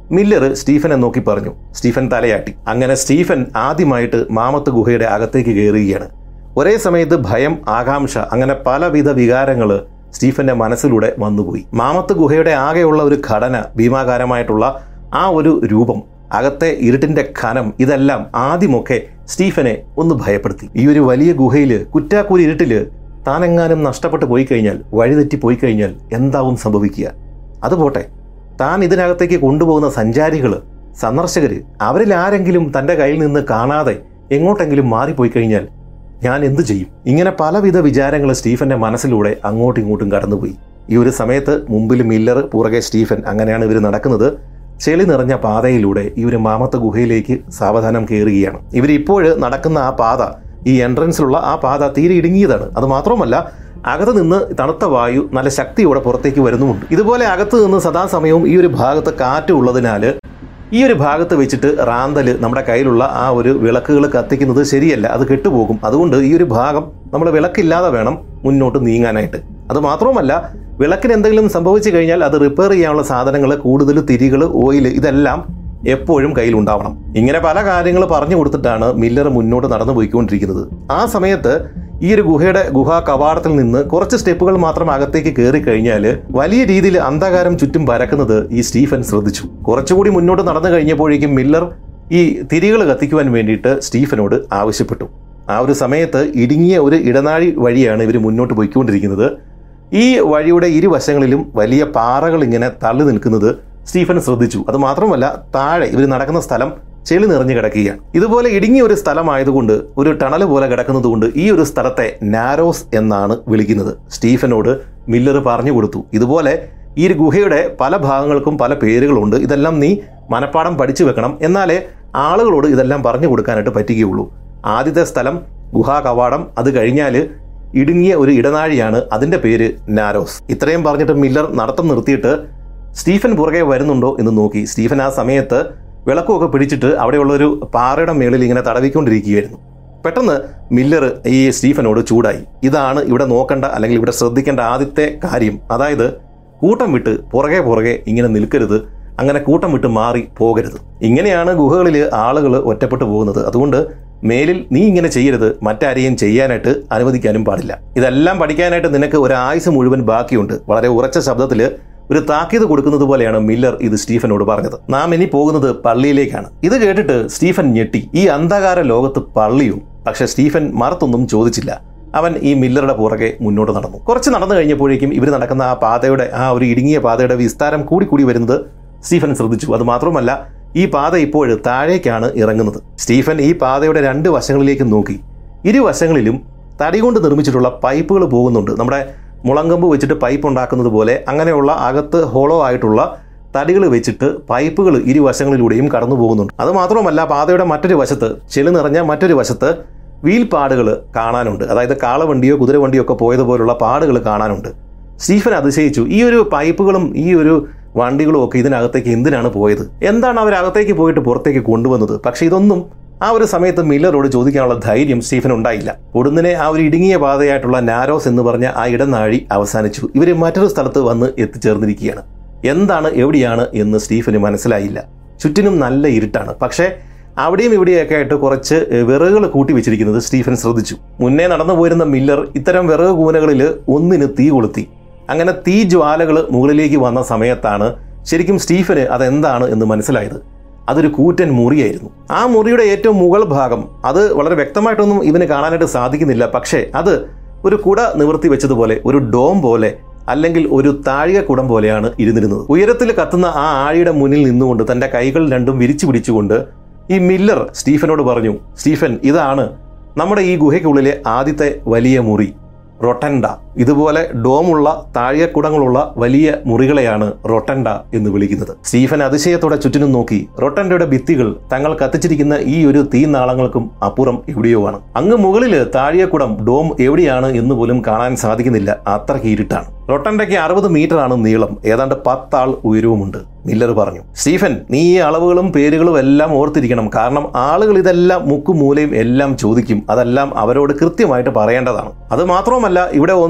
മില്ലർ സ്റ്റീഫനെ നോക്കി പറഞ്ഞു സ്റ്റീഫൻ തലയാട്ടി അങ്ങനെ സ്റ്റീഫൻ ആദ്യമായിട്ട് മാമത്ത് ഗുഹയുടെ അകത്തേക്ക് കയറുകയാണ് ഒരേ സമയത്ത് ഭയം ആകാംക്ഷ അങ്ങനെ പലവിധ വികാരങ്ങൾ സ്റ്റീഫന്റെ മനസ്സിലൂടെ വന്നുപോയി മാമത്ത് ഗുഹയുടെ ആകെയുള്ള ഒരു ഘടന ഭീമാകാരമായിട്ടുള്ള ആ ഒരു രൂപം അകത്തെ ഇരുട്ടിന്റെ ഖനം ഇതെല്ലാം ആദ്യമൊക്കെ സ്റ്റീഫനെ ഒന്ന് ഭയപ്പെടുത്തി ഈ ഒരു വലിയ ഗുഹയിൽ കുറ്റാക്കൂരി ഇരുട്ടില് താനെങ്ങാനും നഷ്ടപ്പെട്ടു പോയി കഴിഞ്ഞാൽ വഴിതെറ്റി പോയി കഴിഞ്ഞാൽ എന്താവും സംഭവിക്കുക അതുപോട്ടെ താൻ ഇതിനകത്തേക്ക് കൊണ്ടുപോകുന്ന സഞ്ചാരികൾ സന്ദർശകർ അവരിൽ ആരെങ്കിലും തൻ്റെ കയ്യിൽ നിന്ന് കാണാതെ എങ്ങോട്ടെങ്കിലും മാറിപ്പോയി കഴിഞ്ഞാൽ ഞാൻ എന്തു ചെയ്യും ഇങ്ങനെ പലവിധ വിചാരങ്ങൾ സ്റ്റീഫന്റെ മനസ്സിലൂടെ അങ്ങോട്ടും ഇങ്ങോട്ടും കടന്നുപോയി ഈ ഒരു സമയത്ത് മുമ്പിൽ മില്ലർ പുറകെ സ്റ്റീഫൻ അങ്ങനെയാണ് ഇവർ നടക്കുന്നത് ചെളി നിറഞ്ഞ പാതയിലൂടെ ഈ ഒരു മാമത്ത ഗുഹയിലേക്ക് സാവധാനം കയറുകയാണ് ഇവർ ഇപ്പോൾ നടക്കുന്ന ആ പാത ഈ എൻട്രൻസിലുള്ള ആ പാത തീരെ ഇടുങ്ങിയതാണ് അത് മാത്രമല്ല അകത്ത് നിന്ന് തണുത്ത വായു നല്ല ശക്തിയോടെ പുറത്തേക്ക് വരുന്നുമുണ്ട് ഇതുപോലെ അകത്ത് നിന്ന് സദാസമയവും ഈ ഒരു ഭാഗത്ത് കാറ്റ് ഉള്ളതിനാൽ ഈ ഒരു ഭാഗത്ത് വെച്ചിട്ട് റാന്തല് നമ്മുടെ കയ്യിലുള്ള ആ ഒരു വിളക്കുകൾ കത്തിക്കുന്നത് ശരിയല്ല അത് കെട്ടുപോകും അതുകൊണ്ട് ഈ ഒരു ഭാഗം നമ്മൾ വിളക്കില്ലാതെ വേണം മുന്നോട്ട് നീങ്ങാനായിട്ട് അത് മാത്രവുമല്ല വിളക്കിന് എന്തെങ്കിലും സംഭവിച്ചു കഴിഞ്ഞാൽ അത് റിപ്പയർ ചെയ്യാനുള്ള സാധനങ്ങൾ കൂടുതൽ തിരികൾ ഓയിൽ ഇതെല്ലാം എപ്പോഴും കയ്യിലുണ്ടാവണം ഇങ്ങനെ പല കാര്യങ്ങൾ പറഞ്ഞു കൊടുത്തിട്ടാണ് മില്ലർ മുന്നോട്ട് നടന്നു പോയിക്കൊണ്ടിരിക്കുന്നത് ആ സമയത്ത് ഈ ഒരു ഗുഹയുടെ ഗുഹാ കവാടത്തിൽ നിന്ന് കുറച്ച് സ്റ്റെപ്പുകൾ മാത്രം അകത്തേക്ക് കയറി കഴിഞ്ഞാൽ വലിയ രീതിയിൽ അന്ധകാരം ചുറ്റും പരക്കുന്നത് ഈ സ്റ്റീഫൻ ശ്രദ്ധിച്ചു കുറച്ചുകൂടി മുന്നോട്ട് നടന്നു കഴിഞ്ഞപ്പോഴേക്കും മില്ലർ ഈ തിരികൾ കത്തിക്കുവാൻ വേണ്ടിയിട്ട് സ്റ്റീഫനോട് ആവശ്യപ്പെട്ടു ആ ഒരു സമയത്ത് ഇടുങ്ങിയ ഒരു ഇടനാഴി വഴിയാണ് ഇവർ മുന്നോട്ട് പോയിക്കൊണ്ടിരിക്കുന്നത് ഈ വഴിയുടെ ഇരുവശങ്ങളിലും വലിയ പാറകൾ ഇങ്ങനെ തള്ളി നിൽക്കുന്നത് സ്റ്റീഫൻ ശ്രദ്ധിച്ചു അത് മാത്രമല്ല താഴെ ഇവർ നടക്കുന്ന സ്ഥലം ചെളി നിറഞ്ഞു കിടക്കുകയാണ് ഇതുപോലെ ഇടുങ്ങിയ ഒരു സ്ഥലമായതുകൊണ്ട് ഒരു ടണൽ പോലെ കിടക്കുന്നത് കൊണ്ട് ഈ ഒരു സ്ഥലത്തെ നാരോസ് എന്നാണ് വിളിക്കുന്നത് സ്റ്റീഫനോട് മില്ലർ പറഞ്ഞു കൊടുത്തു ഇതുപോലെ ഈ ഒരു ഗുഹയുടെ പല ഭാഗങ്ങൾക്കും പല പേരുകളുണ്ട് ഇതെല്ലാം നീ മനപ്പാടം പഠിച്ചു വെക്കണം എന്നാലേ ആളുകളോട് ഇതെല്ലാം പറഞ്ഞു കൊടുക്കാനായിട്ട് പറ്റുകയുള്ളൂ ആദ്യത്തെ സ്ഥലം ഗുഹാ കവാടം അത് കഴിഞ്ഞാൽ ഇടുങ്ങിയ ഒരു ഇടനാഴിയാണ് അതിന്റെ പേര് നാരോസ് ഇത്രയും പറഞ്ഞിട്ട് മില്ലർ നടത്തം നിർത്തിയിട്ട് സ്റ്റീഫൻ പുറകെ വരുന്നുണ്ടോ എന്ന് നോക്കി സ്റ്റീഫൻ ആ സമയത്ത് വിളക്കുമൊക്കെ പിടിച്ചിട്ട് അവിടെയുള്ള ഒരു പാറയുടെ മേളിൽ ഇങ്ങനെ തടവിക്കൊണ്ടിരിക്കുകയായിരുന്നു പെട്ടെന്ന് മില്ലർ ഈ സ്റ്റീഫനോട് ചൂടായി ഇതാണ് ഇവിടെ നോക്കേണ്ട അല്ലെങ്കിൽ ഇവിടെ ശ്രദ്ധിക്കേണ്ട ആദ്യത്തെ കാര്യം അതായത് കൂട്ടം വിട്ട് പുറകെ പുറകെ ഇങ്ങനെ നിൽക്കരുത് അങ്ങനെ കൂട്ടം വിട്ട് മാറി പോകരുത് ഇങ്ങനെയാണ് ഗുഹകളിൽ ആളുകൾ ഒറ്റപ്പെട്ടു പോകുന്നത് അതുകൊണ്ട് മേലിൽ നീ ഇങ്ങനെ ചെയ്യരുത് മറ്റാരെയും ചെയ്യാനായിട്ട് അനുവദിക്കാനും പാടില്ല ഇതെല്ലാം പഠിക്കാനായിട്ട് നിനക്ക് ഒരു ആയുസ് മുഴുവൻ ബാക്കിയുണ്ട് വളരെ ഉറച്ച ശബ്ദത്തിൽ ഒരു താക്കീത് കൊടുക്കുന്നത് പോലെയാണ് മില്ലർ ഇത് സ്റ്റീഫനോട് പറഞ്ഞത് നാം ഇനി പോകുന്നത് പള്ളിയിലേക്കാണ് ഇത് കേട്ടിട്ട് സ്റ്റീഫൻ ഞെട്ടി ഈ അന്ധകാര ലോകത്ത് പള്ളിയോ പക്ഷെ സ്റ്റീഫൻ മറത്തൊന്നും ചോദിച്ചില്ല അവൻ ഈ മില്ലറുടെ പുറകെ മുന്നോട്ട് നടന്നു കുറച്ച് നടന്നു കഴിഞ്ഞപ്പോഴേക്കും ഇവർ നടക്കുന്ന ആ പാതയുടെ ആ ഒരു ഇടുങ്ങിയ പാതയുടെ വിസ്താരം കൂടി കൂടി വരുന്നത് സ്റ്റീഫൻ ശ്രദ്ധിച്ചു അത് മാത്രമല്ല ഈ പാത ഇപ്പോൾ താഴേക്കാണ് ഇറങ്ങുന്നത് സ്റ്റീഫൻ ഈ പാതയുടെ രണ്ട് വശങ്ങളിലേക്ക് നോക്കി ഇരുവശങ്ങളിലും തടി കൊണ്ട് നിർമ്മിച്ചിട്ടുള്ള പൈപ്പുകൾ പോകുന്നുണ്ട് നമ്മുടെ മുളങ്കമ്പ് വെച്ചിട്ട് പൈപ്പ് ഉണ്ടാക്കുന്നത് പോലെ അങ്ങനെയുള്ള അകത്ത് ഹോളോ ആയിട്ടുള്ള തടികൾ വെച്ചിട്ട് പൈപ്പുകൾ ഇരുവശങ്ങളിലൂടെയും കടന്നു പോകുന്നുണ്ട് അത് മാത്രമല്ല പാതയുടെ മറ്റൊരു വശത്ത് ചെളി നിറഞ്ഞ മറ്റൊരു വശത്ത് വീൽ പാടുകൾ കാണാനുണ്ട് അതായത് കാളവണ്ടിയോ കുതിരവണ്ടിയോ ഒക്കെ പോയതുപോലുള്ള പാടുകൾ കാണാനുണ്ട് സ്റ്റീഫൻ അതിശയിച്ചു ഈ ഒരു പൈപ്പുകളും ഈ ഒരു വണ്ടികളും ഒക്കെ ഇതിനകത്തേക്ക് എന്തിനാണ് പോയത് എന്താണ് അവരകത്തേക്ക് പോയിട്ട് പുറത്തേക്ക് കൊണ്ടുവന്നത് പക്ഷെ ഇതൊന്നും ആ ഒരു സമയത്ത് മില്ലറോട് ചോദിക്കാനുള്ള ധൈര്യം സ്റ്റീഫൻ ഉണ്ടായില്ല ഉടനെ ആ ഒരു ഇടുങ്ങിയ പാതയായിട്ടുള്ള നാരോസ് എന്ന് പറഞ്ഞ ആ ഇടനാഴി അവസാനിച്ചു ഇവർ മറ്റൊരു സ്ഥലത്ത് വന്ന് എത്തിച്ചേർന്നിരിക്കുകയാണ് എന്താണ് എവിടെയാണ് എന്ന് സ്റ്റീഫന് മനസ്സിലായില്ല ചുറ്റിനും നല്ല ഇരുട്ടാണ് പക്ഷേ അവിടെയും ഇവിടെയൊക്കെ ആയിട്ട് കുറച്ച് വിറകുകൾ കൂട്ടി വെച്ചിരിക്കുന്നത് സ്റ്റീഫൻ ശ്രദ്ധിച്ചു മുന്നേ നടന്നു പോയിരുന്ന മില്ലർ ഇത്തരം വിറക് കൂനകളിൽ ഒന്നിന് തീ കൊളുത്തി അങ്ങനെ തീ ജ്വാലകൾ മുകളിലേക്ക് വന്ന സമയത്താണ് ശരിക്കും സ്റ്റീഫന് അതെന്താണ് എന്ന് മനസ്സിലായത് അതൊരു കൂറ്റൻ മുറിയായിരുന്നു ആ മുറിയുടെ ഏറ്റവും മുകൾ ഭാഗം അത് വളരെ വ്യക്തമായിട്ടൊന്നും ഇവന് കാണാനായിട്ട് സാധിക്കുന്നില്ല പക്ഷേ അത് ഒരു കുട നിവർത്തി വെച്ചതുപോലെ ഒരു ഡോം പോലെ അല്ലെങ്കിൽ ഒരു താഴിക കുടം പോലെയാണ് ഇരുന്നിരുന്നത് ഉയരത്തിൽ കത്തുന്ന ആ ആഴിയുടെ മുന്നിൽ നിന്നുകൊണ്ട് തന്റെ കൈകൾ രണ്ടും വിരിച്ചു പിടിച്ചുകൊണ്ട് ഈ മില്ലർ സ്റ്റീഫനോട് പറഞ്ഞു സ്റ്റീഫൻ ഇതാണ് നമ്മുടെ ഈ ഗുഹയ്ക്കുള്ളിലെ ആദ്യത്തെ വലിയ മുറി റൊട്ടൻഡ ഇതുപോലെ ഡോമുള്ള താഴികക്കുടങ്ങളുള്ള വലിയ മുറികളെയാണ് റൊട്ടൻഡ എന്ന് വിളിക്കുന്നത് സ്റ്റീഫൻ അതിശയത്തോടെ ചുറ്റിനും നോക്കി റൊട്ടൻഡയുടെ ഭിത്തികൾ തങ്ങൾ കത്തിച്ചിരിക്കുന്ന ഈ ഒരു തീനാളങ്ങൾക്കും അപ്പുറം എവിടെയോ ആണ് അങ്ങ് മുകളില് താഴികക്കുടം ഡോം എവിടെയാണ് എന്ന് പോലും കാണാൻ സാധിക്കുന്നില്ല അത്രയ്ക്ക് ഇരുട്ടാണ് റൊട്ടൻഡയ്ക്ക് അറുപത് മീറ്റർ ആണ് നീളം ഏതാണ്ട് പത്താൾ ഉയരവുമുണ്ട് മില്ലർ പറഞ്ഞു സ്റ്റീഫൻ നീ ഈ അളവുകളും പേരുകളും എല്ലാം ഓർത്തിരിക്കണം കാരണം ആളുകൾ ഇതെല്ലാം മുക്കും മൂലയും എല്ലാം ചോദിക്കും അതെല്ലാം അവരോട് കൃത്യമായിട്ട് പറയേണ്ടതാണ് അത് മാത്രവുമല്ല ഇവിടെ ഒന്നും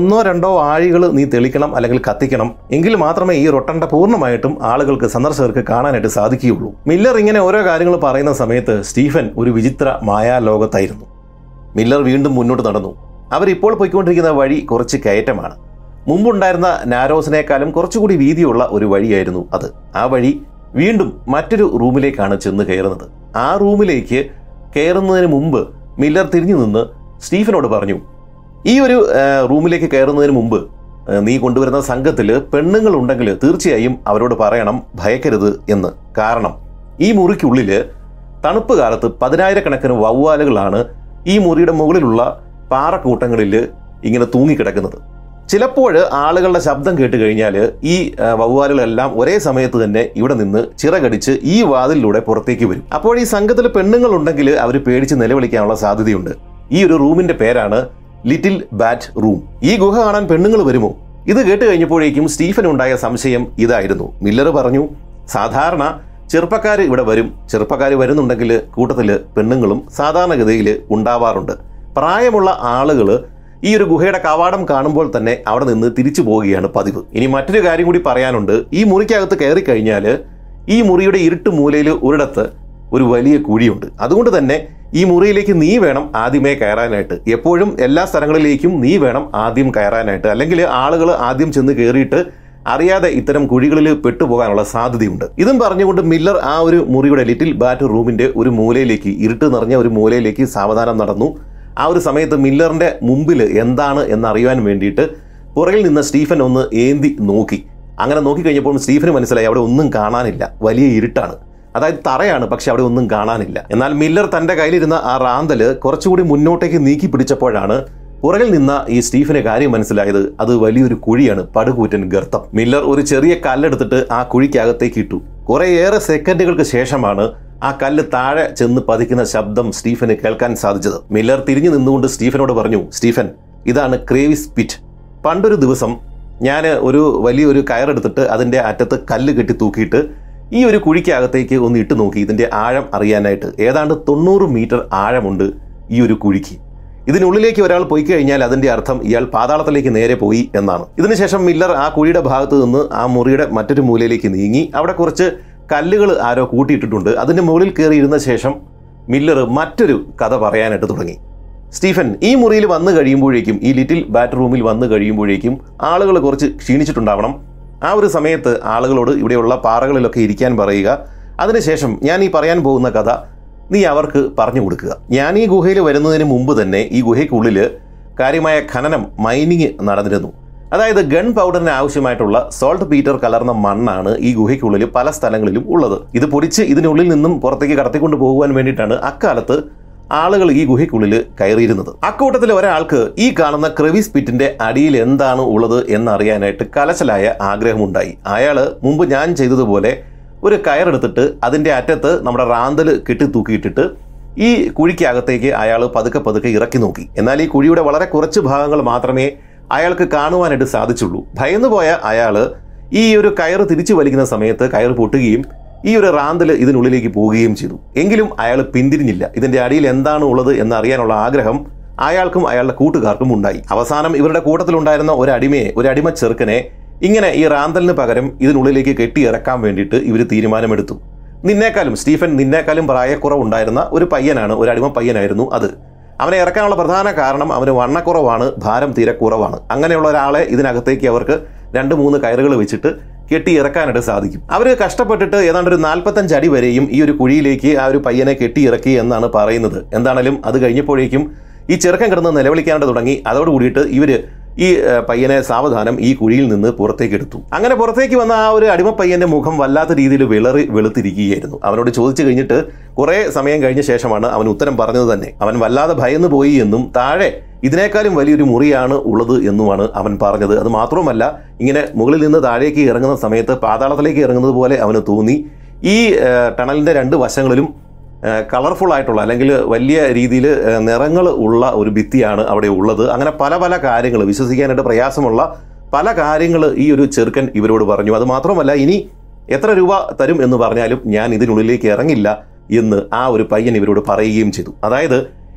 ഒന്നോ രണ്ടോ ആഴികൾ നീ തെളിക്കണം അല്ലെങ്കിൽ കത്തിക്കണം എങ്കിൽ മാത്രമേ ഈ റൊട്ടണ്ട പൂർണ്ണമായിട്ടും ആളുകൾക്ക് സന്ദർശകർക്ക് കാണാനായിട്ട് സാധിക്കുകയുള്ളൂ മില്ലർ ഇങ്ങനെ ഓരോ കാര്യങ്ങൾ പറയുന്ന സമയത്ത് സ്റ്റീഫൻ ഒരു വിചിത്ര മായാലോകത്തായിരുന്നു മില്ലർ വീണ്ടും മുന്നോട്ട് നടന്നു അവരിപ്പോൾ പോയിക്കൊണ്ടിരിക്കുന്ന വഴി കുറച്ച് കയറ്റമാണ് മുമ്പുണ്ടായിരുന്ന നാരോസിനേക്കാളും കുറച്ചുകൂടി വീതിയുള്ള ഒരു വഴിയായിരുന്നു അത് ആ വഴി വീണ്ടും മറ്റൊരു റൂമിലേക്കാണ് ചെന്ന് കയറുന്നത് ആ റൂമിലേക്ക് കയറുന്നതിന് മുമ്പ് മില്ലർ തിരിഞ്ഞു നിന്ന് സ്റ്റീഫനോട് പറഞ്ഞു ഈ ഒരു ആ, റൂമിലേക്ക് കയറുന്നതിന് മുമ്പ് ആ, നീ കൊണ്ടുവരുന്ന സംഘത്തിൽ പെണ്ണുങ്ങൾ ഉണ്ടെങ്കിൽ തീർച്ചയായും അവരോട് പറയണം ഭയക്കരുത് എന്ന് കാരണം ഈ മുറിക്കുള്ളിൽ തണുപ്പ് കാലത്ത് പതിനായിരക്കണക്കിന് വവ്വാലുകളാണ് ഈ മുറിയുടെ മുകളിലുള്ള പാറക്കൂട്ടങ്ങളിൽ ഇങ്ങനെ തൂങ്ങിക്കിടക്കുന്നത് ചിലപ്പോൾ ആളുകളുടെ ശബ്ദം കേട്ട് കഴിഞ്ഞാൽ ഈ ആ, വവ്വാലുകളെല്ലാം ഒരേ സമയത്ത് തന്നെ ഇവിടെ നിന്ന് ചിറകടിച്ച് ഈ വാതിലിലൂടെ പുറത്തേക്ക് വരും അപ്പോൾ ഈ സംഘത്തിൽ പെണ്ണുങ്ങൾ ഉണ്ടെങ്കിൽ അവർ പേടിച്ച് നിലവിളിക്കാനുള്ള സാധ്യതയുണ്ട് ഈ ഒരു റൂമിന്റെ പേരാണ് ലിറ്റിൽ ബാറ്റ് റൂം ഈ ഗുഹ കാണാൻ പെണ്ണുങ്ങൾ വരുമോ ഇത് കേട്ട് കഴിഞ്ഞപ്പോഴേക്കും സ്റ്റീഫൻ ഉണ്ടായ സംശയം ഇതായിരുന്നു മില്ലർ പറഞ്ഞു സാധാരണ ചെറുപ്പക്കാർ ഇവിടെ വരും ചെറുപ്പക്കാർ വരുന്നുണ്ടെങ്കിൽ കൂട്ടത്തിൽ പെണ്ണുങ്ങളും സാധാരണഗതിയിൽ ഉണ്ടാവാറുണ്ട് പ്രായമുള്ള ആളുകൾ ഈ ഒരു ഗുഹയുടെ കവാടം കാണുമ്പോൾ തന്നെ അവിടെ നിന്ന് തിരിച്ചു പോവുകയാണ് പതിവ് ഇനി മറ്റൊരു കാര്യം കൂടി പറയാനുണ്ട് ഈ മുറിക്കകത്ത് കയറി കഴിഞ്ഞാൽ ഈ മുറിയുടെ ഇരുട്ട് മൂലയിൽ ഒരിടത്ത് ഒരു വലിയ കുഴിയുണ്ട് അതുകൊണ്ട് തന്നെ ഈ മുറിയിലേക്ക് നീ വേണം ആദ്യമേ കയറാനായിട്ട് എപ്പോഴും എല്ലാ സ്ഥലങ്ങളിലേക്കും നീ വേണം ആദ്യം കയറാനായിട്ട് അല്ലെങ്കിൽ ആളുകൾ ആദ്യം ചെന്ന് കയറിയിട്ട് അറിയാതെ ഇത്തരം കുഴികളിൽ പെട്ടുപോകാനുള്ള സാധ്യതയുണ്ട് ഇതും പറഞ്ഞുകൊണ്ട് മില്ലർ ആ ഒരു മുറിയുടെ ലിറ്റിൽ ബാറ്റ് റൂമിന്റെ ഒരു മൂലയിലേക്ക് ഇരുട്ട് നിറഞ്ഞ ഒരു മൂലയിലേക്ക് സാവധാനം നടന്നു ആ ഒരു സമയത്ത് മില്ലറിന്റെ മുമ്പിൽ എന്താണ് എന്നറിയാൻ വേണ്ടിയിട്ട് പുറകിൽ നിന്ന് സ്റ്റീഫൻ ഒന്ന് ഏന്തി നോക്കി അങ്ങനെ നോക്കിക്കഴിഞ്ഞപ്പോൾ സ്റ്റീഫന് മനസ്സിലായി അവിടെ ഒന്നും കാണാനില്ല വലിയ ഇരുട്ടാണ് അതായത് തറയാണ് പക്ഷെ അവിടെ ഒന്നും കാണാനില്ല എന്നാൽ മില്ലർ തന്റെ കയ്യിലിരുന്ന ആ റാന്തല് കുറച്ചുകൂടി മുന്നോട്ടേക്ക് നീക്കി പിടിച്ചപ്പോഴാണ് പുറകിൽ നിന്ന ഈ സ്റ്റീഫന് കാര്യം മനസ്സിലായത് അത് വലിയൊരു കുഴിയാണ് പടുകൂറ്റൻ ഗർത്തം മില്ലർ ഒരു ചെറിയ കല്ലെടുത്തിട്ട് ആ കുഴിക്കകത്തേക്ക് ഇട്ടു കുറേയേറെ സെക്കൻഡുകൾക്ക് ശേഷമാണ് ആ കല്ല് താഴെ ചെന്ന് പതിക്കുന്ന ശബ്ദം സ്റ്റീഫന് കേൾക്കാൻ സാധിച്ചത് മില്ലർ തിരിഞ്ഞു നിന്നുകൊണ്ട് സ്റ്റീഫനോട് പറഞ്ഞു സ്റ്റീഫൻ ഇതാണ് ക്രേവിസ് പിറ്റ് പണ്ടൊരു ദിവസം ഞാൻ ഒരു വലിയൊരു കയറെടുത്തിട്ട് അതിൻ്റെ അറ്റത്ത് കല്ല് കെട്ടി തൂക്കിയിട്ട് ഈ ഒരു കുഴിക്കകത്തേക്ക് ഒന്ന് ഇട്ട് നോക്കി ഇതിൻ്റെ ആഴം അറിയാനായിട്ട് ഏതാണ്ട് തൊണ്ണൂറ് മീറ്റർ ആഴമുണ്ട് ഈ ഒരു കുഴിക്ക് ഇതിനുള്ളിലേക്ക് ഒരാൾ പോയി കഴിഞ്ഞാൽ അതിന്റെ അർത്ഥം ഇയാൾ പാതാളത്തിലേക്ക് നേരെ പോയി എന്നാണ് ഇതിനുശേഷം മില്ലർ ആ കുഴിയുടെ ഭാഗത്ത് നിന്ന് ആ മുറിയുടെ മറ്റൊരു മൂലയിലേക്ക് നീങ്ങി അവിടെ കുറച്ച് കല്ലുകൾ ആരോ കൂട്ടിയിട്ടിട്ടുണ്ട് അതിന്റെ മുകളിൽ കയറി ഇരുന്ന ശേഷം മില്ലർ മറ്റൊരു കഥ പറയാനായിട്ട് തുടങ്ങി സ്റ്റീഫൻ ഈ മുറിയിൽ വന്നു കഴിയുമ്പോഴേക്കും ഈ ലിറ്റിൽ ബാറ്റ് റൂമിൽ വന്നു കഴിയുമ്പോഴേക്കും ആളുകൾ കുറച്ച് ക്ഷീണിച്ചിട്ടുണ്ടാവണം ആ ഒരു സമയത്ത് ആളുകളോട് ഇവിടെയുള്ള പാറകളിലൊക്കെ ഇരിക്കാൻ പറയുക അതിനുശേഷം ഞാൻ ഈ പറയാൻ പോകുന്ന കഥ നീ അവർക്ക് പറഞ്ഞു കൊടുക്കുക ഞാൻ ഈ ഗുഹയിൽ വരുന്നതിന് മുമ്പ് തന്നെ ഈ ഗുഹയ്ക്കുള്ളിൽ കാര്യമായ ഖനനം മൈനിങ് നടന്നിരുന്നു അതായത് ഗൺ പൗഡറിന് ആവശ്യമായിട്ടുള്ള സോൾട്ട് പീറ്റർ കലർന്ന മണ്ണാണ് ഈ ഗുഹയ്ക്കുള്ളിൽ പല സ്ഥലങ്ങളിലും ഉള്ളത് ഇത് പൊടിച്ച് ഇതിനുള്ളിൽ നിന്നും പുറത്തേക്ക് കടത്തിക്കൊണ്ട് പോകുവാൻ വേണ്ടിയിട്ടാണ് അക്കാലത്ത് ആളുകൾ ഈ ഗുഹയ്ക്കുള്ളിൽ കയറിയിരുന്നത് അക്കൂട്ടത്തിൽ ഒരാൾക്ക് ഈ കാണുന്ന ക്രെവിസ് പിറ്റിന്റെ അടിയിൽ എന്താണ് ഉള്ളത് എന്നറിയാനായിട്ട് കലശലായ ആഗ്രഹമുണ്ടായി അയാള് മുമ്പ് ഞാൻ ചെയ്തതുപോലെ ഒരു കയറെടുത്തിട്ട് അതിന്റെ അറ്റത്ത് നമ്മുടെ റാന്തല് കെട്ടി തൂക്കിയിട്ടിട്ട് ഈ കുഴിക്കകത്തേക്ക് അയാൾ പതുക്കെ പതുക്കെ ഇറക്കി നോക്കി എന്നാൽ ഈ കുഴിയുടെ വളരെ കുറച്ച് ഭാഗങ്ങൾ മാത്രമേ അയാൾക്ക് കാണുവാനായിട്ട് സാധിച്ചുള്ളൂ ഭയന്നു പോയ അയാള് ഈ ഒരു കയറ് തിരിച്ചു വലിക്കുന്ന സമയത്ത് കയറ് പൊട്ടുകയും ഈ ഒരു റാന്തല് ഇതിനുള്ളിലേക്ക് പോവുകയും ചെയ്തു എങ്കിലും അയാൾ പിന്തിരിഞ്ഞില്ല ഇതിന്റെ അടിയിൽ എന്താണ് ഉള്ളത് എന്നറിയാനുള്ള ആഗ്രഹം അയാൾക്കും അയാളുടെ കൂട്ടുകാർക്കും ഉണ്ടായി അവസാനം ഇവരുടെ കൂട്ടത്തിലുണ്ടായിരുന്ന ഒരു അടിമയെ ഒരു അടിമ ചെറുക്കനെ ഇങ്ങനെ ഈ റാന്തലിന് പകരം ഇതിനുള്ളിലേക്ക് കെട്ടി ഇറക്കാൻ വേണ്ടിയിട്ട് ഇവർ തീരുമാനമെടുത്തു നിന്നേക്കാളും സ്റ്റീഫൻ നിന്നേക്കാളും പ്രായക്കുറവുണ്ടായിരുന്ന ഒരു പയ്യനാണ് ഒരു അടിമ പയ്യനായിരുന്നു അത് അവനെ ഇറക്കാനുള്ള പ്രധാന കാരണം അവന് വണ്ണക്കുറവാണ് ഭാരം തീരെ കുറവാണ് അങ്ങനെയുള്ള ഒരാളെ ഇതിനകത്തേക്ക് അവർക്ക് രണ്ട് മൂന്ന് കയറുകൾ വെച്ചിട്ട് കെട്ടി ഇറക്കാനായിട്ട് സാധിക്കും അവർ കഷ്ടപ്പെട്ടിട്ട് ഏതാണ്ട് ഒരു നാൽപ്പത്തഞ്ച് അടി വരെയും ഈ ഒരു കുഴിയിലേക്ക് ആ ഒരു പയ്യനെ കെട്ടി ഇറക്കി എന്നാണ് പറയുന്നത് എന്താണേലും അത് കഴിഞ്ഞപ്പോഴേക്കും ഈ ചെറുക്കൻ കിടന്ന് നിലവിളിക്കാനായിട്ട് തുടങ്ങി അതോടുകൂടിയിട്ട് ഇവര് ഈ ഏഹ്, പയ്യനെ സാവധാനം ഈ കുഴിയിൽ നിന്ന് പുറത്തേക്ക് എടുത്തു അങ്ങനെ പുറത്തേക്ക് വന്ന ആ ഒരു അടിമ പയ്യന്റെ മുഖം വല്ലാത്ത രീതിയിൽ വിളറി വെളുത്തിരിക്കുകയായിരുന്നു അവനോട് ചോദിച്ചു കഴിഞ്ഞിട്ട് കുറെ സമയം കഴിഞ്ഞ ശേഷമാണ് അവൻ ഉത്തരം പറഞ്ഞത് തന്നെ അവൻ വല്ലാതെ ഭയന്നു പോയി എന്നും താഴെ ഇതിനേക്കാളും വലിയൊരു മുറിയാണ് ഉള്ളത് എന്നുമാണ് അവൻ പറഞ്ഞത് അത് മാത്രവുമല്ല ഇങ്ങനെ മുകളിൽ നിന്ന് താഴേക്ക് ഇറങ്ങുന്ന സമയത്ത് പാതാളത്തിലേക്ക് ഇറങ്ങുന്നത് പോലെ അവന് തോന്നി ഈ ഏഹ്, ടണലിന്റെ രണ്ട് വശങ്ങളിലും കളർഫുൾ ആയിട്ടുള്ള അല്ലെങ്കിൽ വലിയ രീതിയിൽ നിറങ്ങൾ ഉള്ള ഒരു ഭിത്തിയാണ് അവിടെ ഉള്ളത് അങ്ങനെ പല പല കാര്യങ്ങൾ വിശ്വസിക്കാനായിട്ട് പ്രയാസമുള്ള പല കാര്യങ്ങൾ ഈ ഒരു ചെറുക്കൻ ഇവരോട് പറഞ്ഞു അത് മാത്രമല്ല ഇനി എത്ര രൂപ തരും എന്ന് പറഞ്ഞാലും ഞാൻ ഇതിനുള്ളിലേക്ക് ഇറങ്ങില്ല എന്ന് ആ ഒരു പയ്യൻ ഇവരോട് പറയുകയും ചെയ്തു അതായത്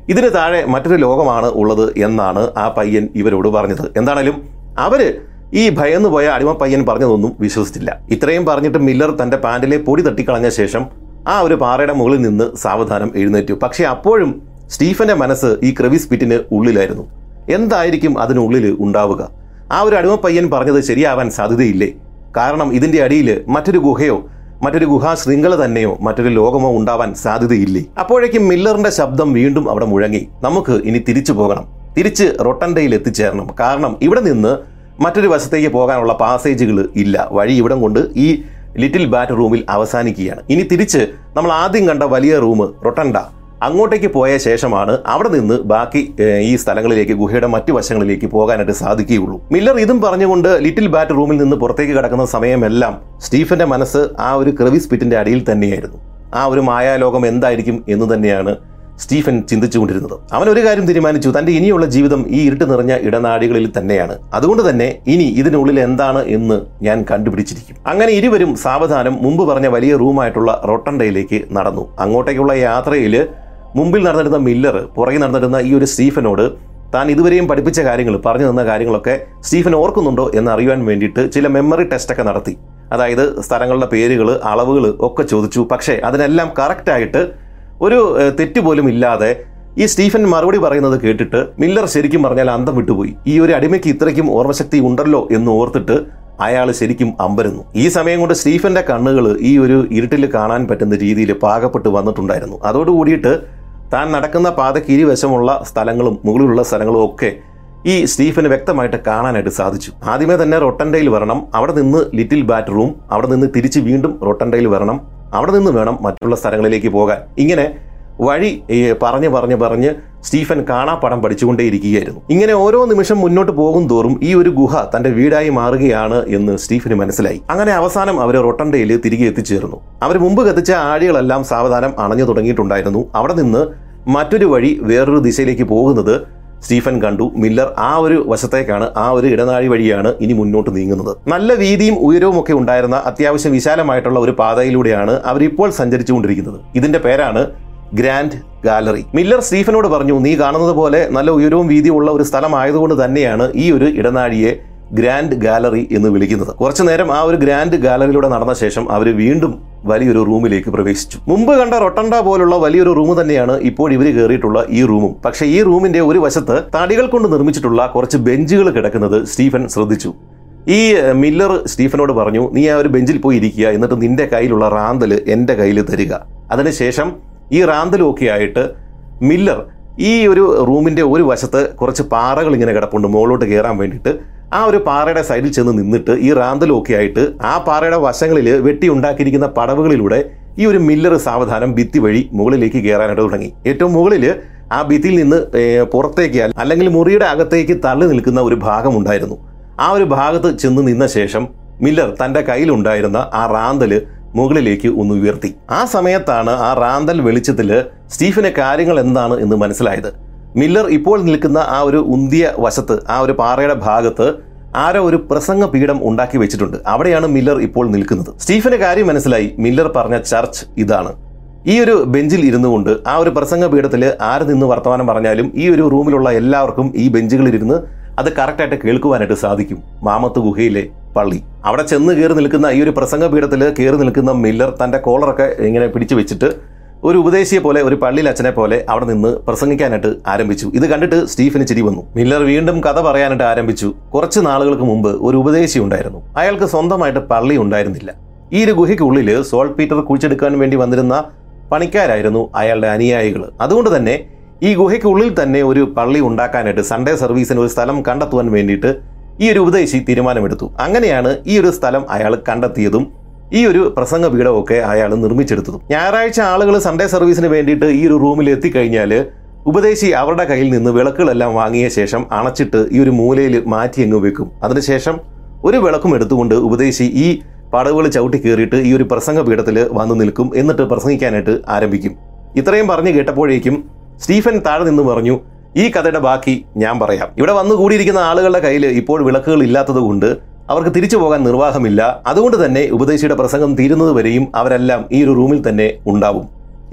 ഇതിന് താഴെ മറ്റൊരു ലോകമാണ് ഉള്ളത് എന്നാണ് ആ പയ്യൻ ഇവരോട് പറഞ്ഞത് എന്താണേലും അവര് ഈ ഭയന്നു പോയ അടിമ പയ്യൻ പറഞ്ഞതൊന്നും വിശ്വസിച്ചില്ല ഇത്രയും പറഞ്ഞിട്ട് മില്ലർ തന്റെ പാൻറിലെ പൊടി തട്ടിക്കളഞ്ഞ ശേഷം ആ ഒരു പാറയുടെ മുകളിൽ നിന്ന് സാവധാനം എഴുന്നേറ്റു പക്ഷെ അപ്പോഴും സ്റ്റീഫന്റെ മനസ്സ് ഈ ക്രെവിസ് പിറ്റിന് ഉള്ളിലായിരുന്നു എന്തായിരിക്കും അതിനുള്ളിൽ ഉണ്ടാവുക ആ ഒരു അടിമ പയ്യൻ പറഞ്ഞത് ശരിയാവാൻ സാധ്യതയില്ലേ കാരണം ഇതിന്റെ അടിയിൽ മറ്റൊരു ഗുഹയോ മറ്റൊരു ഗുഹാ ശൃംഖല തന്നെയോ മറ്റൊരു ലോകമോ ഉണ്ടാവാൻ സാധ്യതയില്ലേ അപ്പോഴേക്കും മില്ലറിന്റെ ശബ്ദം വീണ്ടും അവിടെ മുഴങ്ങി നമുക്ക് ഇനി തിരിച്ചു പോകണം തിരിച്ച് റൊട്ടൻഡയിൽ എത്തിച്ചേരണം കാരണം ഇവിടെ നിന്ന് മറ്റൊരു വശത്തേക്ക് പോകാനുള്ള പാസേജുകൾ ഇല്ല വഴി ഇവിടം കൊണ്ട് ഈ ലിറ്റിൽ ബാറ്റ് റൂമിൽ അവസാനിക്കുകയാണ് ഇനി തിരിച്ച് നമ്മൾ ആദ്യം കണ്ട വലിയ റൂം റൊട്ടൻഡ അങ്ങോട്ടേക്ക് പോയ ശേഷമാണ് അവിടെ നിന്ന് ബാക്കി ഏഹ്, ഈ സ്ഥലങ്ങളിലേക്ക് ഗുഹയുടെ മറ്റു വശങ്ങളിലേക്ക് പോകാനായിട്ട് സാധിക്കുകയുള്ളൂ മില്ലർ ഇതും പറഞ്ഞുകൊണ്ട് ലിറ്റിൽ ബാറ്റ് റൂമിൽ നിന്ന് പുറത്തേക്ക് കടക്കുന്ന സമയമെല്ലാം സ്റ്റീഫന്റെ മനസ്സ് ആ ഒരു ക്രെവിസ് പിറ്റിന്റെ അടിയിൽ തന്നെയായിരുന്നു ആ ഒരു മായാലോകം എന്തായിരിക്കും എന്ന് തന്നെയാണ് സ്റ്റീഫൻ ചിന്തിച്ചുകൊണ്ടിരുന്നത് അവൻ ഒരു കാര്യം തീരുമാനിച്ചു തന്റെ ഇനിയുള്ള ജീവിതം ഈ ഇരുട്ട് നിറഞ്ഞ ഇടനാടികളിൽ തന്നെയാണ് അതുകൊണ്ട് തന്നെ ഇനി ഇതിനുള്ളിൽ എന്താണ് എന്ന് ഞാൻ കണ്ടുപിടിച്ചിരിക്കും അങ്ങനെ ഇരുവരും സാവധാനം മുമ്പ് പറഞ്ഞ വലിയ റൂമായിട്ടുള്ള റൊട്ടൻഡയിലേക്ക് നടന്നു അങ്ങോട്ടേക്കുള്ള യാത്രയിൽ മുമ്പിൽ നടന്നിരുന്ന മില്ലർ പുറകെ നടന്നിരുന്ന ഈ ഒരു സ്റ്റീഫനോട് താൻ ഇതുവരെയും പഠിപ്പിച്ച കാര്യങ്ങൾ പറഞ്ഞു തന്ന കാര്യങ്ങളൊക്കെ സ്റ്റീഫൻ ഓർക്കുന്നുണ്ടോ എന്ന് അറിയുവാൻ വേണ്ടിയിട്ട് ചില മെമ്മറി ടെസ്റ്റൊക്കെ നടത്തി അതായത് സ്ഥലങ്ങളുടെ പേരുകൾ അളവുകൾ ഒക്കെ ചോദിച്ചു പക്ഷേ അതിനെല്ലാം കറക്റ്റായിട്ട് ഒരു ഏഹ്, തെറ്റ് പോലും ഇല്ലാതെ ഈ സ്റ്റീഫൻ മറുപടി പറയുന്നത് കേട്ടിട്ട് മില്ലർ ശരിക്കും പറഞ്ഞാൽ അന്തം വിട്ടുപോയി ഈ ഒരു അടിമയ്ക്ക് ഇത്രയ്ക്കും ഓർമ്മശക്തി ഉണ്ടല്ലോ എന്ന് ഓർത്തിട്ട് അയാൾ ശരിക്കും അമ്പരുന്നു ഈ സമയം കൊണ്ട് സ്റ്റീഫന്റെ കണ്ണുകൾ ഈ ഒരു ഇരുട്ടിൽ കാണാൻ പറ്റുന്ന രീതിയിൽ പാകപ്പെട്ട് വന്നിട്ടുണ്ടായിരുന്നു അതോടുകൂടിയിട്ട് താൻ നടക്കുന്ന പാതയ്ക്ക് ഇരുവശമുള്ള സ്ഥലങ്ങളും മുകളിലുള്ള സ്ഥലങ്ങളും ഒക്കെ ഈ സ്റ്റീഫന് വ്യക്തമായിട്ട് കാണാനായിട്ട് സാധിച്ചു ആദ്യമേ തന്നെ റൊട്ടൻഡയിൽ വരണം അവിടെ നിന്ന് ലിറ്റിൽ ബാറ്റ് റൂം അവിടെ നിന്ന് തിരിച്ച് വീണ്ടും റൊട്ടൻഡയിൽ വരണം അവിടെ നിന്ന് വേണം മറ്റുള്ള സ്ഥലങ്ങളിലേക്ക് പോകാൻ ഇങ്ങനെ വഴി ഏ, പറഞ്ഞ് പറഞ്ഞ് പറഞ്ഞ് സ്റ്റീഫൻ കാണാപ്പടം പഠിച്ചുകൊണ്ടേയിരിക്കുകയായിരുന്നു ഇങ്ങനെ ഓരോ നിമിഷം മുന്നോട്ട് പോകും തോറും ഈ ഒരു ഗുഹ തന്റെ വീടായി മാറുകയാണ് എന്ന് സ്റ്റീഫന് മനസ്സിലായി അങ്ങനെ അവസാനം അവർ റൊട്ടൻഡയിൽ തിരികെ എത്തിച്ചേർന്നു അവർ മുമ്പ് കത്തിച്ച ആഴികളെല്ലാം സാവധാനം അണഞ്ഞു തുടങ്ങിയിട്ടുണ്ടായിരുന്നു അവിടെ നിന്ന് മറ്റൊരു വഴി വേറൊരു ദിശയിലേക്ക് പോകുന്നത് സ്റ്റീഫൻ കണ്ടു മില്ലർ ആ ഒരു വശത്തേക്കാണ് ആ ഒരു ഇടനാഴി വഴിയാണ് ഇനി മുന്നോട്ട് നീങ്ങുന്നത് നല്ല വീതിയും ഉയരവും ഒക്കെ ഉണ്ടായിരുന്ന അത്യാവശ്യം വിശാലമായിട്ടുള്ള ഒരു പാതയിലൂടെയാണ് അവരിപ്പോൾ സഞ്ചരിച്ചുകൊണ്ടിരിക്കുന്നത് ഇതിന്റെ പേരാണ് ഗ്രാൻഡ് ഗാലറി മില്ലർ സ്റ്റീഫനോട് പറഞ്ഞു നീ കാണുന്നത് പോലെ നല്ല ഉയരവും വീതിയും ഉള്ള ഒരു സ്ഥലമായതുകൊണ്ട് തന്നെയാണ് ഈ ഒരു ഇടനാഴിയെ ഗ്രാൻഡ് ഗാലറി എന്ന് വിളിക്കുന്നത് കുറച്ചു നേരം ആ ഒരു ഗ്രാൻഡ് ഗാലറിയിലൂടെ നടന്ന ശേഷം അവർ വീണ്ടും വലിയൊരു റൂമിലേക്ക് പ്രവേശിച്ചു മുമ്പ് കണ്ട റൊട്ടണ്ട പോലുള്ള വലിയൊരു റൂം തന്നെയാണ് ഇപ്പോൾ ഇവർ കയറിയിട്ടുള്ള ഈ റൂമും പക്ഷേ ഈ റൂമിന്റെ ഒരു വശത്ത് തടികൾ കൊണ്ട് നിർമ്മിച്ചിട്ടുള്ള കുറച്ച് ബെഞ്ചുകൾ കിടക്കുന്നത് സ്റ്റീഫൻ ശ്രദ്ധിച്ചു ഈ ഏഹ്, മില്ലർ സ്റ്റീഫനോട് പറഞ്ഞു നീ ആ ഒരു ബെഞ്ചിൽ പോയി ഇരിക്കുക എന്നിട്ട് നിന്റെ കയ്യിലുള്ള റാന്തല് എന്റെ കയ്യിൽ തരിക അതിനുശേഷം ഈ റാന്തലും ഒക്കെ ആയിട്ട് മില്ലർ ഈ ഒരു റൂമിന്റെ ഒരു വശത്ത് കുറച്ച് പാറകൾ ഇങ്ങനെ കിടപ്പുണ്ട് മുകളിലോട്ട് കയറാൻ വേണ്ടിയിട്ട് ആ ഒരു പാറയുടെ സൈഡിൽ ചെന്ന് നിന്നിട്ട് ഈ റാന്തലും ഒക്കെ ആയിട്ട് ആ പാറയുടെ വശങ്ങളിൽ വെട്ടി ഉണ്ടാക്കിയിരിക്കുന്ന പടവുകളിലൂടെ ഈ ഒരു മില്ലർ സാവധാനം ഭിത്തി വഴി മുകളിലേക്ക് കയറാനായിട്ട് തുടങ്ങി ഏറ്റവും മുകളിൽ ആ ഭിത്തിയിൽ നിന്ന് ഏഹ്, പുറത്തേക്ക് അല്ല- അല്ലെങ്കിൽ മുറിയുടെ അകത്തേക്ക് തള്ളി നിൽക്കുന്ന ഒരു ഭാഗമുണ്ടായിരുന്നു ആ ഒരു ഭാഗത്ത് ചെന്ന് നിന്ന ശേഷം മില്ലർ തന്റെ കയ്യിലുണ്ടായിരുന്ന ആ റാന്തല് മുകളിലേക്ക് ഒന്ന് ഉയർത്തി ആ സമയത്താണ് ആ റാന്തൽ വെളിച്ചത്തില് സ്റ്റീഫന് കാര്യങ്ങൾ എന്താണ് എന്ന് മനസ്സിലായത് മില്ലർ ഇപ്പോൾ നിൽക്കുന്ന ആ ഒരു ഉന്തിയ വശത്ത് ആ ഒരു പാറയുടെ ഭാഗത്ത് ആരോ ഒരു പ്രസംഗ പീഠം ഉണ്ടാക്കി വെച്ചിട്ടുണ്ട് അവിടെയാണ് മില്ലർ ഇപ്പോൾ നിൽക്കുന്നത് സ്റ്റീഫന് കാര്യം മനസ്സിലായി മില്ലർ പറഞ്ഞ ചർച്ച് ഇതാണ് ഈ ഒരു ബെഞ്ചിൽ ഇരുന്നു കൊണ്ട് ആ ഒരു പ്രസംഗ പീഠത്തിൽ ആര് നിന്ന് വർത്തമാനം പറഞ്ഞാലും ഈ ഒരു റൂമിലുള്ള എല്ലാവർക്കും ഈ ബെഞ്ചുകളിൽ ഇരുന്ന് അത് കറക്റ്റായിട്ട് കേൾക്കുവാനായിട്ട് സാധിക്കും മാമത്ത് ഗുഹയിലെ പള്ളി അവിടെ ചെന്ന് കയറി നിൽക്കുന്ന ഈ ഒരു പ്രസംഗ പീഠത്തിൽ കയറി നിൽക്കുന്ന മില്ലർ തന്റെ കോളറൊക്കെ ഇങ്ങനെ പിടിച്ചു വെച്ചിട്ട് ഒരു ഉപദേശിയെ പോലെ ഒരു പള്ളിയിൽ അച്ഛനെ പോലെ അവിടെ നിന്ന് പ്രസംഗിക്കാനായിട്ട് ആരംഭിച്ചു ഇത് കണ്ടിട്ട് സ്റ്റീഫന് ചിരി വന്നു മില്ലർ വീണ്ടും കഥ പറയാനായിട്ട് ആരംഭിച്ചു കുറച്ച് നാളുകൾക്ക് മുമ്പ് ഒരു ഉപദേശി ഉണ്ടായിരുന്നു അയാൾക്ക് സ്വന്തമായിട്ട് പള്ളി ഉണ്ടായിരുന്നില്ല ഈ ഒരു ഗുഹയ്ക്കുള്ളിൽ സോൾ പീറ്റർ കുഴിച്ചെടുക്കാൻ വേണ്ടി വന്നിരുന്ന പണിക്കാരായിരുന്നു അയാളുടെ അനുയായികൾ അതുകൊണ്ട് തന്നെ ഈ ഗുഹയ്ക്കുള്ളിൽ തന്നെ ഒരു പള്ളി ഉണ്ടാക്കാനായിട്ട് സൺഡേ സർവീസിന് ഒരു സ്ഥലം കണ്ടെത്തുവാൻ വേണ്ടിയിട്ട് ഈ ഒരു ഉപദേശി തീരുമാനമെടുത്തു അങ്ങനെയാണ് ഈ ഒരു സ്ഥലം അയാൾ കണ്ടെത്തിയതും ഈ ഒരു പ്രസംഗ പീഠമൊക്കെ അയാൾ നിർമ്മിച്ചെടുത്തതും ഞായറാഴ്ച ആളുകൾ സൺഡേ സർവീസിന് വേണ്ടിയിട്ട് ഈ ഒരു റൂമിൽ എത്തിക്കഴിഞ്ഞാൽ ഉപദേശി അവരുടെ കയ്യിൽ നിന്ന് വിളക്കുകളെല്ലാം വാങ്ങിയ ശേഷം അണച്ചിട്ട് ഈ ഒരു മൂലയിൽ മാറ്റി അങ്ങ് വെക്കും അതിനുശേഷം ഒരു വിളക്കും എടുത്തുകൊണ്ട് ഉപദേശി ഈ പടവുകൾ ചവിട്ടി കയറിയിട്ട് ഈ ഒരു പ്രസംഗ പീഠത്തിൽ വന്നു നിൽക്കും എന്നിട്ട് പ്രസംഗിക്കാനായിട്ട് ആരംഭിക്കും ഇത്രയും പറഞ്ഞു കേട്ടപ്പോഴേക്കും സ്റ്റീഫൻ താഴെ നിന്ന് പറഞ്ഞു ഈ കഥയുടെ ബാക്കി ഞാൻ പറയാം ഇവിടെ വന്നു കൂടിയിരിക്കുന്ന ആളുകളുടെ കയ്യിൽ ഇപ്പോൾ വിളക്കുകൾ ഇല്ലാത്തത് കൊണ്ട് അവർക്ക് തിരിച്ചു പോകാൻ നിർവാഹമില്ല അതുകൊണ്ട് തന്നെ ഉപദേശിയുടെ പ്രസംഗം തീരുന്നത് വരെയും അവരെല്ലാം ഈ ഒരു റൂമിൽ തന്നെ ഉണ്ടാവും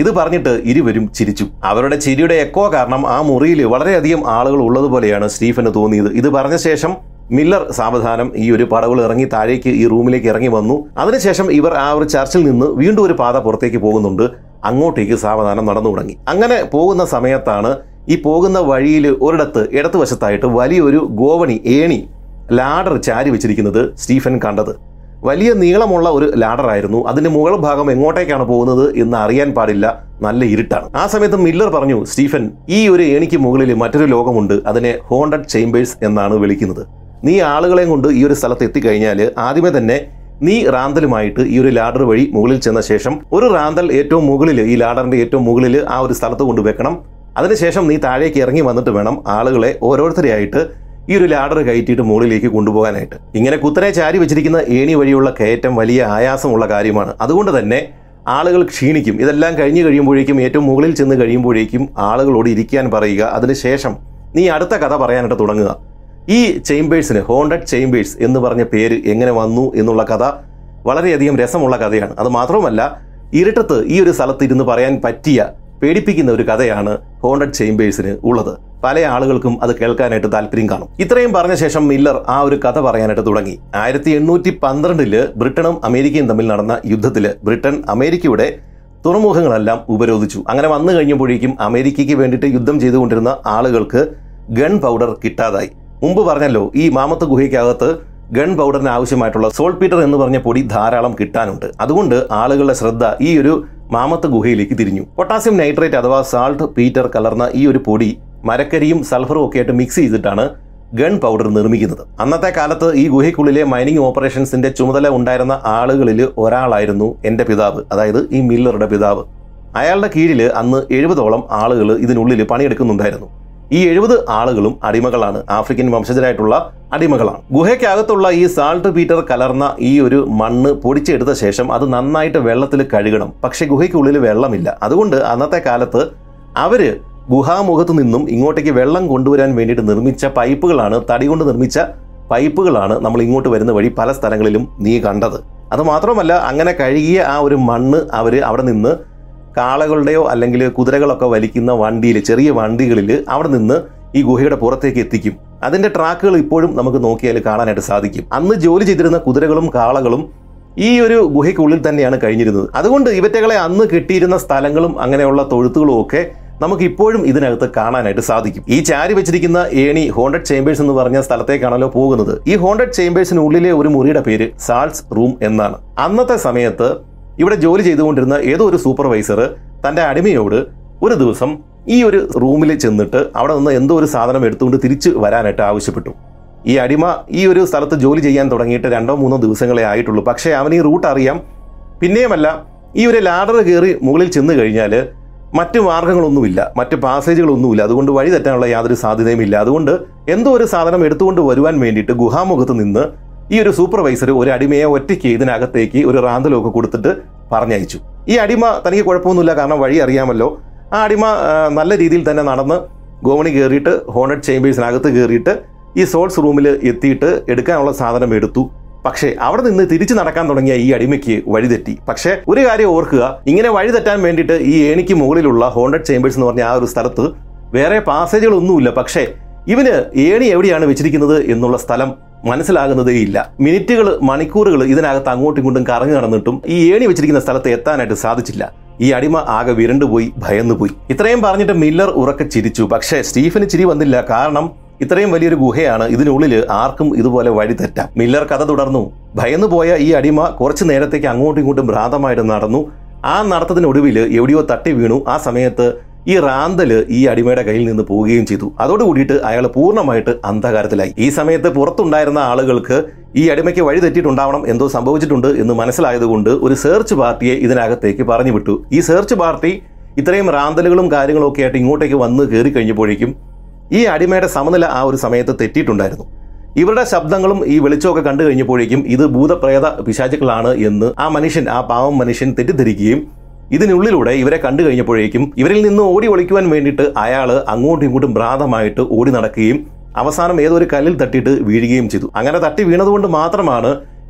ഇത് പറഞ്ഞിട്ട് ഇരുവരും ചിരിച്ചു അവരുടെ ചിരിയുടെ എക്കോ കാരണം ആ മുറിയിൽ വളരെയധികം ആളുകൾ ഉള്ളതുപോലെയാണ് സ്റ്റീഫന് തോന്നിയത് ഇത് പറഞ്ഞ ശേഷം മില്ലർ സാവധാനം ഈ ഒരു പടവുകൾ ഇറങ്ങി താഴേക്ക് ഈ റൂമിലേക്ക് ഇറങ്ങി വന്നു അതിനുശേഷം ഇവർ ആ ഒരു ചർച്ചിൽ നിന്ന് വീണ്ടും ഒരു പാത പുറത്തേക്ക് പോകുന്നുണ്ട് അങ്ങോട്ടേക്ക് സാവധാനം നടന്നു തുടങ്ങി അങ്ങനെ പോകുന്ന സമയത്താണ് ഈ പോകുന്ന വഴിയിൽ ഒരിടത്ത് ഇടതുവശത്തായിട്ട് വലിയൊരു ഗോവണി ഏണി ലാഡർ ചാരി വെച്ചിരിക്കുന്നത് സ്റ്റീഫൻ കണ്ടത് വലിയ നീളമുള്ള ഒരു ലാഡറായിരുന്നു അതിന്റെ മുകൾ ഭാഗം എങ്ങോട്ടേക്കാണ് പോകുന്നത് എന്ന് അറിയാൻ പാടില്ല നല്ല ഇരുട്ടാണ് ആ സമയത്ത് മില്ലർ പറഞ്ഞു സ്റ്റീഫൻ ഈ ഒരു ഏണിക്ക് മുകളിൽ മറ്റൊരു ലോകമുണ്ട് അതിനെ ഹോണ്ടഡ് ചേംബേഴ്സ് എന്നാണ് വിളിക്കുന്നത് നീ ആളുകളെയും കൊണ്ട് ഈ ഒരു സ്ഥലത്ത് എത്തിക്കഴിഞ്ഞാൽ ആദ്യമേ തന്നെ നീ റാന്തലുമായിട്ട് ഈ ഒരു ലാഡർ വഴി മുകളിൽ ചെന്ന ശേഷം ഒരു റാന്തൽ ഏറ്റവും മുകളിൽ ഈ ലാഡറിന്റെ ഏറ്റവും മുകളിൽ ആ ഒരു സ്ഥലത്ത് കൊണ്ട് വെക്കണം അതിനുശേഷം നീ താഴേക്ക് ഇറങ്ങി വന്നിട്ട് വേണം ആളുകളെ ഓരോരുത്തരെയായിട്ട് ഈ ഒരു ലാഡർ കയറ്റിയിട്ട് മുകളിലേക്ക് കൊണ്ടുപോകാനായിട്ട് ഇങ്ങനെ കുത്തനെ ചാരി വെച്ചിരിക്കുന്ന ഏണി വഴിയുള്ള കയറ്റം വലിയ ആയാസമുള്ള കാര്യമാണ് അതുകൊണ്ട് തന്നെ ആളുകൾ ക്ഷീണിക്കും ഇതെല്ലാം കഴിഞ്ഞു കഴിയുമ്പോഴേക്കും ഏറ്റവും മുകളിൽ ചെന്ന് കഴിയുമ്പോഴേക്കും ആളുകളോട് ഇരിക്കാൻ പറയുക അതിനുശേഷം നീ അടുത്ത കഥ പറയാനായിട്ട് തുടങ്ങുക ഈ ചേംബേഴ്സിന് ഹോണ്ടഡ് ചേംബേഴ്സ് എന്ന് പറഞ്ഞ പേര് എങ്ങനെ വന്നു എന്നുള്ള കഥ വളരെയധികം രസമുള്ള കഥയാണ് അത് മാത്രമല്ല ഇരുട്ടത്ത് ഈ ഒരു സ്ഥലത്ത് ഇരുന്ന് പറയാൻ പറ്റിയ പേടിപ്പിക്കുന്ന ഒരു കഥയാണ് ഹോണ്ടഡ് ചേംബേഴ്സിന് ഉള്ളത് പല ആളുകൾക്കും അത് കേൾക്കാനായിട്ട് താല്പര്യം കാണും ഇത്രയും പറഞ്ഞ ശേഷം മില്ലർ ആ ഒരു കഥ പറയാനായിട്ട് തുടങ്ങി ആയിരത്തി എണ്ണൂറ്റി പന്ത്രണ്ടില് ബ്രിട്ടനും അമേരിക്കയും തമ്മിൽ നടന്ന യുദ്ധത്തില് ബ്രിട്ടൻ അമേരിക്കയുടെ തുറമുഖങ്ങളെല്ലാം ഉപരോധിച്ചു അങ്ങനെ വന്നു കഴിഞ്ഞപ്പോഴേക്കും അമേരിക്കയ്ക്ക് വേണ്ടിയിട്ട് യുദ്ധം ചെയ്തുകൊണ്ടിരുന്ന ആളുകൾക്ക് ഗൺ പൗഡർ കിട്ടാതായി മുമ്പ് പറഞ്ഞല്ലോ ഈ മാമത്ത് ഗുഹയ്ക്കകത്ത് ഗൺ പൗഡറിന് ആവശ്യമായിട്ടുള്ള സോൾട്ട് പീറ്റർ എന്ന് പറഞ്ഞ പൊടി ധാരാളം കിട്ടാനുണ്ട് അതുകൊണ്ട് ആളുകളുടെ ശ്രദ്ധ ഈ ഒരു മാമത്ത് ഗുഹയിലേക്ക് തിരിഞ്ഞു പൊട്ടാസ്യം നൈട്രേറ്റ് അഥവാ സാൾട്ട് പീറ്റർ കലർന്ന ഈ ഒരു പൊടി മരക്കരിയും സൾഫറും ഒക്കെ ആയിട്ട് മിക്സ് ചെയ്തിട്ടാണ് ഗൺ പൗഡർ നിർമ്മിക്കുന്നത് അന്നത്തെ കാലത്ത് ഈ ഗുഹയ്ക്കുള്ളിലെ മൈനിങ് ഓപ്പറേഷൻസിന്റെ ചുമതല ഉണ്ടായിരുന്ന ആളുകളിൽ ഒരാളായിരുന്നു എന്റെ പിതാവ് അതായത് ഈ മില്ലറുടെ പിതാവ് അയാളുടെ കീഴിൽ അന്ന് എഴുപതോളം ആളുകൾ ഇതിനുള്ളിൽ പണിയെടുക്കുന്നുണ്ടായിരുന്നു ഈ എഴുപത് ആളുകളും അടിമകളാണ് ആഫ്രിക്കൻ വംശജരായിട്ടുള്ള അടിമകളാണ് ഗുഹയ്ക്കകത്തുള്ള ഈ സാൾട്ട് പീറ്റർ കലർന്ന ഈ ഒരു മണ്ണ് പൊടിച്ചെടുത്ത ശേഷം അത് നന്നായിട്ട് വെള്ളത്തിൽ കഴുകണം പക്ഷെ ഗുഹയ്ക്കുള്ളിൽ വെള്ളമില്ല അതുകൊണ്ട് അന്നത്തെ കാലത്ത് അവര് ഗുഹാമുഖത്തു നിന്നും ഇങ്ങോട്ടേക്ക് വെള്ളം കൊണ്ടുവരാൻ വേണ്ടിയിട്ട് നിർമ്മിച്ച പൈപ്പുകളാണ് തടി കൊണ്ട് നിർമ്മിച്ച പൈപ്പുകളാണ് നമ്മൾ ഇങ്ങോട്ട് വരുന്ന വഴി പല സ്ഥലങ്ങളിലും നീ കണ്ടത് അത് മാത്രമല്ല അങ്ങനെ കഴുകിയ ആ ഒരു മണ്ണ് അവർ അവിടെ നിന്ന് കാളകളുടെയോ അല്ലെങ്കിൽ കുതിരകളൊക്കെ വലിക്കുന്ന വണ്ടിയിൽ ചെറിയ വണ്ടികളിൽ അവിടെ നിന്ന് ഈ ഗുഹയുടെ പുറത്തേക്ക് എത്തിക്കും അതിന്റെ ട്രാക്കുകൾ ഇപ്പോഴും നമുക്ക് നോക്കിയാൽ കാണാനായിട്ട് സാധിക്കും അന്ന് ജോലി ചെയ്തിരുന്ന കുതിരകളും കാളകളും ഈ ഒരു ഗുഹയ്ക്കുള്ളിൽ തന്നെയാണ് കഴിഞ്ഞിരുന്നത് അതുകൊണ്ട് ഇവറ്റകളെ അന്ന് കിട്ടിയിരുന്ന സ്ഥലങ്ങളും അങ്ങനെയുള്ള തൊഴുത്തുകളും ഒക്കെ നമുക്ക് ഇപ്പോഴും ഇതിനകത്ത് കാണാനായിട്ട് സാധിക്കും ഈ ചാരി വെച്ചിരിക്കുന്ന ഏണി ഹോണ്ടഡ് ചേംബേഴ്സ് എന്ന് പറഞ്ഞ സ്ഥലത്തേക്കാണല്ലോ പോകുന്നത് ഈ ഹോണ്ടഡ് ചേംബേഴ്സിനുള്ളിലെ ഒരു മുറിയുടെ പേര് സാൾട്സ് റൂം എന്നാണ് അന്നത്തെ സമയത്ത് ഇവിടെ ജോലി ചെയ്തുകൊണ്ടിരുന്ന ഏതോ ഒരു സൂപ്പർവൈസർ തന്റെ അടിമയോട് ഒരു ദിവസം ഈ ഒരു റൂമിൽ ചെന്നിട്ട് അവിടെ നിന്ന് എന്തോ ഒരു സാധനം എടുത്തുകൊണ്ട് തിരിച്ചു വരാനായിട്ട് ആവശ്യപ്പെട്ടു ഈ അടിമ ഈ ഒരു സ്ഥലത്ത് ജോലി ചെയ്യാൻ തുടങ്ങിയിട്ട് രണ്ടോ മൂന്നോ ദിവസങ്ങളെ ആയിട്ടുള്ളൂ പക്ഷേ അവന് ഈ റൂട്ട് അറിയാം പിന്നെയുമല്ല ഈ ഒരു ലാഡർ കയറി മുകളിൽ ചെന്ന് കഴിഞ്ഞാൽ മറ്റ് മാർഗങ്ങളൊന്നുമില്ല മറ്റ് പാസേജുകളൊന്നുമില്ല അതുകൊണ്ട് വഴി തെറ്റാനുള്ള യാതൊരു സാധ്യതയും ഇല്ല അതുകൊണ്ട് എന്തോ ഒരു സാധനം എടുത്തുകൊണ്ട് വരുവാൻ വേണ്ടിയിട്ട് ഗുഹാമുഖത്ത് നിന്ന് ഈ ഒരു സൂപ്പർവൈസർ ഒരു അടിമയെ ഒറ്റയ്ക്ക് ഇതിനകത്തേക്ക് ഒരു റാന്തലൊക്കെ കൊടുത്തിട്ട് പറഞ്ഞയച്ചു ഈ അടിമ തനിക്ക് കുഴപ്പമൊന്നുമില്ല കാരണം വഴി അറിയാമല്ലോ ആ അടിമ ആ, നല്ല രീതിയിൽ തന്നെ നടന്ന് ഗോവണി കയറിയിട്ട് ഹോണഡ് ചേംബേഴ്സിനകത്ത് കയറിയിട്ട് ഈ സോൾസ് റൂമിൽ എത്തിയിട്ട് എടുക്കാനുള്ള സാധനം എടുത്തു പക്ഷേ അവിടെ നിന്ന് തിരിച്ചു നടക്കാൻ തുടങ്ങിയ ഈ അടിമയ്ക്ക് വഴിതെറ്റി പക്ഷേ ഒരു കാര്യം ഓർക്കുക ഇങ്ങനെ വഴി തെറ്റാൻ വേണ്ടിയിട്ട് ഈ ഏണിക്ക് മുകളിലുള്ള ഹോണ്ടഡ് ചേംബേഴ്സ് എന്ന് പറഞ്ഞ ആ ഒരു സ്ഥലത്ത് വേറെ പാസേജുകളൊന്നുമില്ല പക്ഷേ ഇവന് ഏണി എവിടെയാണ് വെച്ചിരിക്കുന്നത് എന്നുള്ള സ്ഥലം മനസ്സിലാകുന്നതേ ഇല്ല മിനിറ്റുകൾ മണിക്കൂറുകൾ ഇതിനകത്ത് അങ്ങോട്ടും ഇങ്ങോട്ടും കറങ്ങി നടന്നിട്ടും ഈ ഏണി വെച്ചിരിക്കുന്ന സ്ഥലത്ത് എത്താനായിട്ട് സാധിച്ചില്ല ഈ അടിമ ആകെ വിരണ്ടുപോയി ഭയന്നുപോയി ഇത്രയും പറഞ്ഞിട്ട് മില്ലർ ഉറക്കെ ചിരിച്ചു പക്ഷേ സ്റ്റീഫന് ചിരി വന്നില്ല കാരണം ഇത്രയും വലിയൊരു ഗുഹയാണ് ഇതിനുള്ളിൽ ആർക്കും ഇതുപോലെ വഴി തെറ്റാം മില്ലർ കഥ തുടർന്നു ഭയന്നു പോയ ഈ അടിമ കുറച്ചു നേരത്തേക്ക് അങ്ങോട്ടും ഇങ്ങോട്ടും ഭ്രാന്തമായിട്ട് നടന്നു ആ നടത്തത്തിനൊടുവിൽ എവിടെയോ തട്ടി വീണു ആ സമയത്ത് ഈ റാന്തല് ഈ അടിമയുടെ കയ്യിൽ നിന്ന് പോവുകയും ചെയ്തു അതോടുകൂടിയിട്ട് അയാൾ പൂർണ്ണമായിട്ട് അന്ധകാരത്തിലായി ഈ സമയത്ത് പുറത്തുണ്ടായിരുന്ന ആളുകൾക്ക് ഈ അടിമയ്ക്ക് വഴി തെറ്റിയിട്ടുണ്ടാവണം എന്തോ സംഭവിച്ചിട്ടുണ്ട് എന്ന് മനസ്സിലായതുകൊണ്ട് ഒരു സെർച്ച് പാർട്ടിയെ ഇതിനകത്തേക്ക് പറഞ്ഞു വിട്ടു ഈ സെർച്ച് പാർട്ടി ഇത്രയും റാന്തലുകളും കാര്യങ്ങളും ഒക്കെ ആയിട്ട് ഇങ്ങോട്ടേക്ക് വന്ന് കയറി കഴിഞ്ഞപ്പോഴേക്കും ഈ അടിമയുടെ സമനില ആ ഒരു സമയത്ത് തെറ്റിയിട്ടുണ്ടായിരുന്നു ഇവരുടെ ശബ്ദങ്ങളും ഈ വെളിച്ചമൊക്കെ കണ്ടു കഴിഞ്ഞപ്പോഴേക്കും ഇത് ഭൂതപ്രേത പിശാചുക്കളാണ് എന്ന് ആ മനുഷ്യൻ ആ പാവം മനുഷ്യൻ തെറ്റിദ്ധരിക്കുകയും ഇതിനുള്ളിലൂടെ ഇവരെ കണ്ടു കഴിഞ്ഞപ്പോഴേക്കും ഇവരിൽ നിന്ന് ഓടി ഒളിക്കുവാൻ വേണ്ടിയിട്ട് അയാൾ അങ്ങോട്ടും ഇങ്ങോട്ടും ഭ്രാന്തമായിട്ട് ഓടി നടക്കുകയും അവസാനം ഏതൊരു കല്ലിൽ തട്ടിയിട്ട് വീഴുകയും ചെയ്തു അങ്ങനെ തട്ടി വീണതുകൊണ്ട് മാത്രമാണ്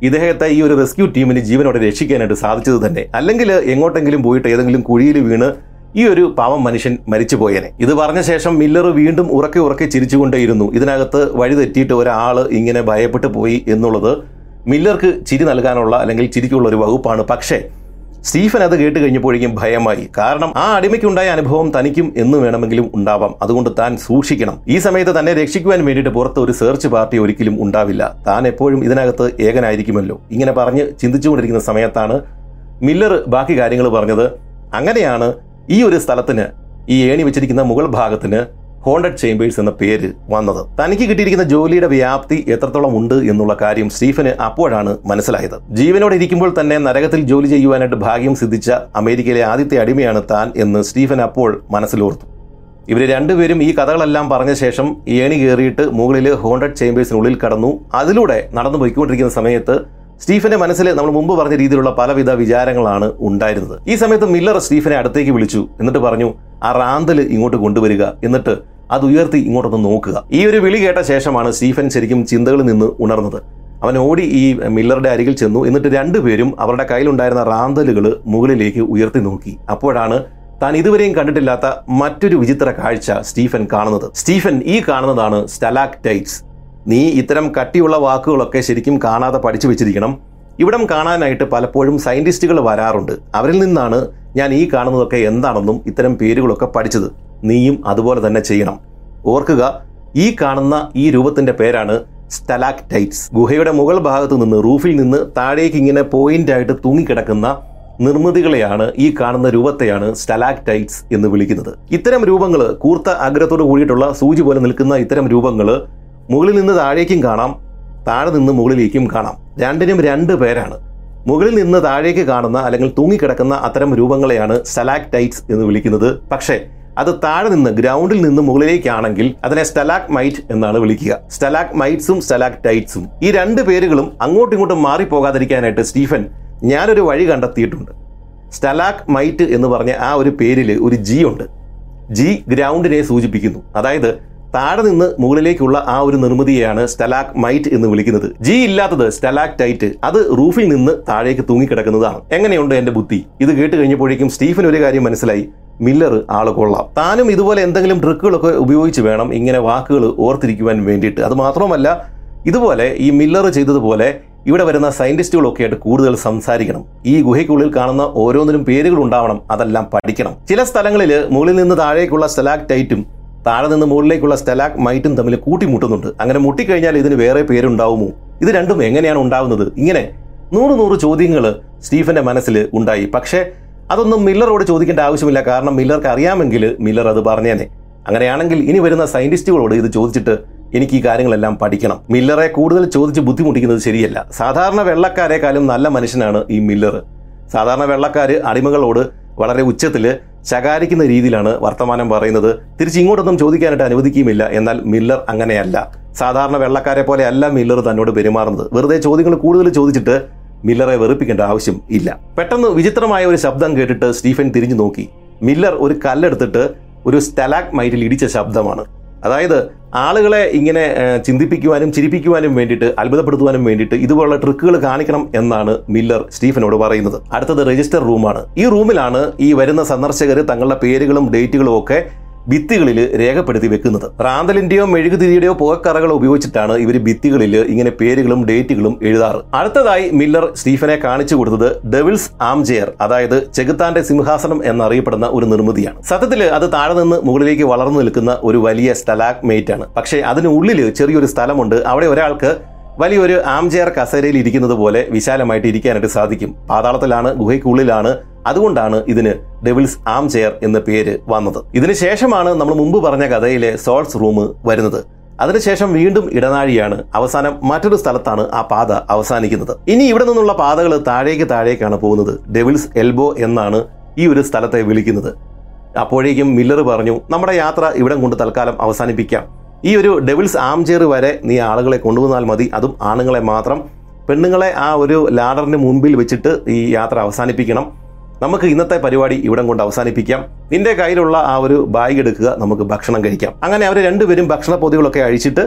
ഇദ്ദേഹത്തെ ഈ ഒരു റെസ്ക്യൂ ടീമിന് ജീവനോടെ രക്ഷിക്കാനായിട്ട് സാധിച്ചത് തന്നെ അല്ലെങ്കിൽ എങ്ങോട്ടെങ്കിലും പോയിട്ട് ഏതെങ്കിലും കുഴിയിൽ വീണ് ഈ ഒരു പാവം മനുഷ്യൻ മരിച്ചു പോയേനെ ഇത് പറഞ്ഞ ശേഷം മില്ലർ വീണ്ടും ഉറക്കെ ഉറക്കെ ചിരിച്ചുകൊണ്ടേയിരുന്നു ഇതിനകത്ത് വഴി തെറ്റിയിട്ട് ഒരാൾ ഇങ്ങനെ ഭയപ്പെട്ടു പോയി എന്നുള്ളത് മില്ലർക്ക് ചിരി നൽകാനുള്ള അല്ലെങ്കിൽ ചിരിക്കുള്ള ഒരു വകുപ്പാണ് പക്ഷേ സ്റ്റീഫൻ അത് കേട്ട് കഴിഞ്ഞപ്പോഴേക്കും ഭയമായി കാരണം ആ അടിമയ്ക്കുണ്ടായ അനുഭവം തനിക്കും എന്ന് വേണമെങ്കിലും ഉണ്ടാവാം അതുകൊണ്ട് താൻ സൂക്ഷിക്കണം ഈ സമയത്ത് തന്നെ രക്ഷിക്കുവാൻ വേണ്ടിയിട്ട് പുറത്ത് ഒരു സെർച്ച് പാർട്ടി ഒരിക്കലും ഉണ്ടാവില്ല താൻ എപ്പോഴും ഇതിനകത്ത് ഏകനായിരിക്കുമല്ലോ ഇങ്ങനെ പറഞ്ഞ് ചിന്തിച്ചുകൊണ്ടിരിക്കുന്ന സമയത്താണ് മില്ലർ ബാക്കി കാര്യങ്ങൾ പറഞ്ഞത് അങ്ങനെയാണ് ഈ ഒരു സ്ഥലത്തിന് ഈ ഏണി വെച്ചിരിക്കുന്ന മുകൾ ഭാഗത്തിന് ഹോണ്ടഡ് ചേംബേഴ്സ് എന്ന പേര് വന്നത് തനിക്ക് കിട്ടിയിരിക്കുന്ന ജോലിയുടെ വ്യാപ്തി എത്രത്തോളം ഉണ്ട് എന്നുള്ള കാര്യം സ്റ്റീഫന് അപ്പോഴാണ് മനസ്സിലായത് ജീവനോടെ ഇരിക്കുമ്പോൾ തന്നെ നരകത്തിൽ ജോലി ചെയ്യുവാനായിട്ട് ഭാഗ്യം സിദ്ധിച്ച അമേരിക്കയിലെ ആദ്യത്തെ അടിമയാണ് താൻ എന്ന് സ്റ്റീഫൻ അപ്പോൾ മനസ്സിലോർത്തു ഇവർ രണ്ടുപേരും ഈ കഥകളെല്ലാം പറഞ്ഞ ശേഷം ഏണി കയറിയിട്ട് മുകളിൽ ഹോണ്ടഡ് ചേംബേഴ്സിനുള്ളിൽ കടന്നു അതിലൂടെ നടന്നു പോയിക്കൊണ്ടിരിക്കുന്ന സമയത്ത് സ്റ്റീഫന്റെ മനസ്സിൽ നമ്മൾ മുമ്പ് പറഞ്ഞ രീതിയിലുള്ള പലവിധ വിചാരങ്ങളാണ് ഉണ്ടായിരുന്നത് ഈ സമയത്ത് മില്ലർ സ്റ്റീഫനെ അടുത്തേക്ക് വിളിച്ചു എന്നിട്ട് പറഞ്ഞു ആ റാന്തല് ഇങ്ങോട്ട് കൊണ്ടുവരിക എന്നിട്ട് അത് ഉയർത്തി ഇങ്ങോട്ടൊന്ന് നോക്കുക ഈ ഒരു വിളി കേട്ട ശേഷമാണ് സ്റ്റീഫൻ ശരിക്കും ചിന്തകളിൽ നിന്ന് ഉണർന്നത് അവൻ ഓടി ഈ മില്ലറുടെ അരികിൽ ചെന്നു എന്നിട്ട് രണ്ടുപേരും അവരുടെ കയ്യിലുണ്ടായിരുന്ന റാന്തലുകൾ മുകളിലേക്ക് ഉയർത്തി നോക്കി അപ്പോഴാണ് താൻ ഇതുവരെയും കണ്ടിട്ടില്ലാത്ത മറ്റൊരു വിചിത്ര കാഴ്ച സ്റ്റീഫൻ കാണുന്നത് സ്റ്റീഫൻ ഈ കാണുന്നതാണ് സ്റ്റലാക്ടൈറ്റ്സ് നീ ഇത്തരം കട്ടിയുള്ള വാക്കുകളൊക്കെ ശരിക്കും കാണാതെ പഠിച്ചു വെച്ചിരിക്കണം ഇവിടം കാണാനായിട്ട് പലപ്പോഴും സയന്റിസ്റ്റുകൾ വരാറുണ്ട് അവരിൽ നിന്നാണ് ഞാൻ ഈ കാണുന്നതൊക്കെ എന്താണെന്നും ഇത്തരം പേരുകളൊക്കെ പഠിച്ചത് നീയും അതുപോലെ തന്നെ ചെയ്യണം ഓർക്കുക ഈ കാണുന്ന ഈ രൂപത്തിന്റെ പേരാണ് സ്റ്റലാക്ടൈറ്റ്സ് ഗുഹയുടെ മുകൾ ഭാഗത്ത് നിന്ന് റൂഫിൽ നിന്ന് താഴേക്ക് ഇങ്ങനെ പോയിന്റ് ആയിട്ട് തൂങ്ങിക്കിടക്കുന്ന നിർമ്മിതികളെയാണ് ഈ കാണുന്ന രൂപത്തെയാണ് സ്റ്റലാക്ടൈറ്റ്സ് എന്ന് വിളിക്കുന്നത് ഇത്തരം രൂപങ്ങൾ കൂർത്ത അഗ്രത്തോട് കൂടിയിട്ടുള്ള സൂചി പോലെ നിൽക്കുന്ന ഇത്തരം രൂപങ്ങൾ മുകളിൽ നിന്ന് താഴേക്കും കാണാം താഴെ നിന്ന് മുകളിലേക്കും കാണാം രണ്ടിനും രണ്ട് പേരാണ് മുകളിൽ നിന്ന് താഴേക്ക് കാണുന്ന അല്ലെങ്കിൽ തൂങ്ങിക്കിടക്കുന്ന അത്തരം രൂപങ്ങളെയാണ് സ്റ്റലാക്ടൈറ്റ്സ് എന്ന് വിളിക്കുന്നത് പക്ഷേ അത് താഴെ നിന്ന് ഗ്രൗണ്ടിൽ നിന്ന് മുകളിലേക്കാണെങ്കിൽ അതിനെ സ്റ്റലാക് മൈറ്റ് എന്നാണ് വിളിക്കുക സ്റ്റലാക് മൈറ്റ്സും സ്റ്റലാക് ടൈറ്റ്സും ഈ രണ്ട് പേരുകളും അങ്ങോട്ടും ഇങ്ങോട്ടും മാറിപ്പോകാതിരിക്കാനായിട്ട് സ്റ്റീഫൻ ഞാനൊരു വഴി കണ്ടെത്തിയിട്ടുണ്ട് സ്റ്റലാക് മൈറ്റ് എന്ന് പറഞ്ഞ ആ ഒരു പേരിൽ ഒരു ജി ഉണ്ട് ജി ഗ്രൗണ്ടിനെ സൂചിപ്പിക്കുന്നു അതായത് താഴെ നിന്ന് മുകളിലേക്കുള്ള ആ ഒരു നിർമ്മിതിയെയാണ് സ്റ്റലാക് മൈറ്റ് എന്ന് വിളിക്കുന്നത് ജി ഇല്ലാത്തത് സ്റ്റലാക് ടൈറ്റ് അത് റൂഫിൽ നിന്ന് താഴേക്ക് തൂങ്ങിക്കിടക്കുന്നതാണ് എങ്ങനെയുണ്ട് എന്റെ ബുദ്ധി ഇത് കേട്ട് കഴിഞ്ഞപ്പോഴേക്കും സ്റ്റീഫൻ ഒരു കാര്യം മനസ്സിലായി മില്ലർ ആള് കൊള്ളാം താനും ഇതുപോലെ എന്തെങ്കിലും ട്രിക്കുകളൊക്കെ ഉപയോഗിച്ച് വേണം ഇങ്ങനെ വാക്കുകൾ ഓർത്തിരിക്കുവാൻ വേണ്ടിയിട്ട് അത് മാത്രമല്ല ഇതുപോലെ ഈ മില്ലർ ചെയ്തതുപോലെ ഇവിടെ വരുന്ന സയന്റിസ്റ്റുകളൊക്കെ ആയിട്ട് കൂടുതൽ സംസാരിക്കണം ഈ ഗുഹയ്ക്കുള്ളിൽ കാണുന്ന ഓരോന്നിനും പേരുകൾ ഉണ്ടാവണം അതെല്ലാം പഠിക്കണം ചില സ്ഥലങ്ങളിൽ മുകളിൽ നിന്ന് താഴേക്കുള്ള സ്റ്റലാക് ടൈറ്റും താഴെ നിന്ന് മുകളിലേക്കുള്ള സ്റ്റലാക് മൈറ്റും തമ്മിൽ കൂട്ടിമുട്ടുന്നുണ്ട് അങ്ങനെ മുട്ടിക്കഴിഞ്ഞാൽ ഇതിന് വേറെ പേരുണ്ടാവുമോ ഇത് രണ്ടും എങ്ങനെയാണ് ഉണ്ടാവുന്നത് ഇങ്ങനെ നൂറ് നൂറ് ചോദ്യങ്ങൾ സ്റ്റീഫന്റെ മനസ്സിൽ ഉണ്ടായി പക്ഷേ അതൊന്നും മില്ലറോട് ചോദിക്കേണ്ട ആവശ്യമില്ല കാരണം മില്ലർക്ക് അറിയാമെങ്കിൽ മില്ലർ അത് പറഞ്ഞേനെ അങ്ങനെയാണെങ്കിൽ ഇനി വരുന്ന സയന്റിസ്റ്റുകളോട് ഇത് ചോദിച്ചിട്ട് എനിക്ക് ഈ കാര്യങ്ങളെല്ലാം പഠിക്കണം മില്ലറെ കൂടുതൽ ചോദിച്ച് ബുദ്ധിമുട്ടിക്കുന്നത് ശരിയല്ല സാധാരണ വെള്ളക്കാരെക്കാളും നല്ല മനുഷ്യനാണ് ഈ മില്ലർ സാധാരണ വെള്ളക്കാര് അടിമകളോട് വളരെ ഉച്ചത്തിൽ ശകാരിക്കുന്ന രീതിയിലാണ് വർത്തമാനം പറയുന്നത് തിരിച്ച് ഇങ്ങോട്ടൊന്നും ചോദിക്കാനായിട്ട് അനുവദിക്കുകയുമില്ല എന്നാൽ മില്ലർ അങ്ങനെയല്ല സാധാരണ വെള്ളക്കാരെ പോലെ അല്ല മില്ലർ തന്നോട് പെരുമാറുന്നത് വെറുതെ ചോദ്യങ്ങൾ കൂടുതൽ ചോദിച്ചിട്ട് മില്ലറെ വെറുപ്പിക്കേണ്ട ആവശ്യം ഇല്ല പെട്ടെന്ന് വിചിത്രമായ ഒരു ശബ്ദം കേട്ടിട്ട് സ്റ്റീഫൻ തിരിഞ്ഞു നോക്കി മില്ലർ ഒരു കല്ലെടുത്തിട്ട് ഒരു സ്റ്റലാക് മൈറ്റിൽ ഇടിച്ച ശബ്ദമാണ് അതായത് ആളുകളെ ഇങ്ങനെ ഏഹ്, ചിന്തിപ്പിക്കുവാനും ചിരിപ്പിക്കുവാനും വേണ്ടിയിട്ട് അത്ഭുതപ്പെടുത്തുവാനും വേണ്ടിയിട്ട് ഇതുപോലുള്ള ട്രിക്കുകൾ കാണിക്കണം എന്നാണ് മില്ലർ സ്റ്റീഫനോട് പറയുന്നത് അടുത്തത് രജിസ്റ്റർ റൂമാണ് ഈ റൂമിലാണ് ഈ വരുന്ന സന്ദർശകർ തങ്ങളുടെ പേരുകളും ഡേറ്റുകളും ഒക്കെ ഭിത്തികളിൽ രേഖപ്പെടുത്തി വെക്കുന്നത് റാന്തലിന്റെയോ മെഴുകുതിരിയുടെയോ പുകക്കറകളോ ഉപയോഗിച്ചിട്ടാണ് ഇവർ ഭിത്തികളിൽ ഇങ്ങനെ പേരുകളും ഡേറ്റുകളും എഴുതാറ് അടുത്തതായി മില്ലർ സ്റ്റീഫനെ കാണിച്ചു കൊടുത്തത് ഡെവിൾസ് ആം ചെയർ അതായത് ചെകുത്താന്റെ സിംഹാസനം എന്നറിയപ്പെടുന്ന ഒരു നിർമ്മിതിയാണ് സത്യത്തിൽ അത് താഴെ നിന്ന് മുകളിലേക്ക് വളർന്നു നിൽക്കുന്ന ഒരു വലിയ സ്റ്റലാക് മേറ്റ് ആണ് പക്ഷേ അതിനുള്ളിൽ ചെറിയൊരു സ്ഥലമുണ്ട് അവിടെ ഒരാൾക്ക് വലിയൊരു ആംചെയർ കസേരയിൽ ഇരിക്കുന്നത് പോലെ വിശാലമായിട്ട് ഇരിക്കാനായിട്ട് സാധിക്കും പാതാളത്തിലാണ് ഗുഹയ്ക്കുള്ളിലാണ് അതുകൊണ്ടാണ് ഇതിന് ഡെവിൾസ് ആം ചെയർ എന്ന പേര് വന്നത് ഇതിന് ശേഷമാണ് നമ്മൾ മുമ്പ് പറഞ്ഞ കഥയിലെ സോൾസ് റൂം വരുന്നത് അതിനുശേഷം വീണ്ടും ഇടനാഴിയാണ് അവസാനം മറ്റൊരു സ്ഥലത്താണ് ആ പാത അവസാനിക്കുന്നത് ഇനി ഇവിടെ നിന്നുള്ള പാതകൾ താഴേക്ക് താഴേക്കാണ് പോകുന്നത് ഡെവിൾസ് എൽബോ എന്നാണ് ഈ ഒരു സ്ഥലത്തെ വിളിക്കുന്നത് അപ്പോഴേക്കും മില്ലർ പറഞ്ഞു നമ്മുടെ യാത്ര ഇവിടം കൊണ്ട് തൽക്കാലം അവസാനിപ്പിക്കാം ഈ ഒരു ഡെവിൾസ് ആം ചെയർ വരെ നീ ആളുകളെ കൊണ്ടുവന്നാൽ മതി അതും ആണുങ്ങളെ മാത്രം പെണ്ണുങ്ങളെ ആ ഒരു ലാഡറിന് മുൻപിൽ വെച്ചിട്ട് ഈ യാത്ര അവസാനിപ്പിക്കണം നമുക്ക് ഇന്നത്തെ പരിപാടി ഇവിടം കൊണ്ട് അവസാനിപ്പിക്കാം നിന്റെ കയ്യിലുള്ള ആ ഒരു ബാഗ് എടുക്കുക നമുക്ക് ഭക്ഷണം കഴിക്കാം അങ്ങനെ അവർ രണ്ടുപേരും ഭക്ഷണ പൊതികളൊക്കെ അഴിച്ചിട്ട്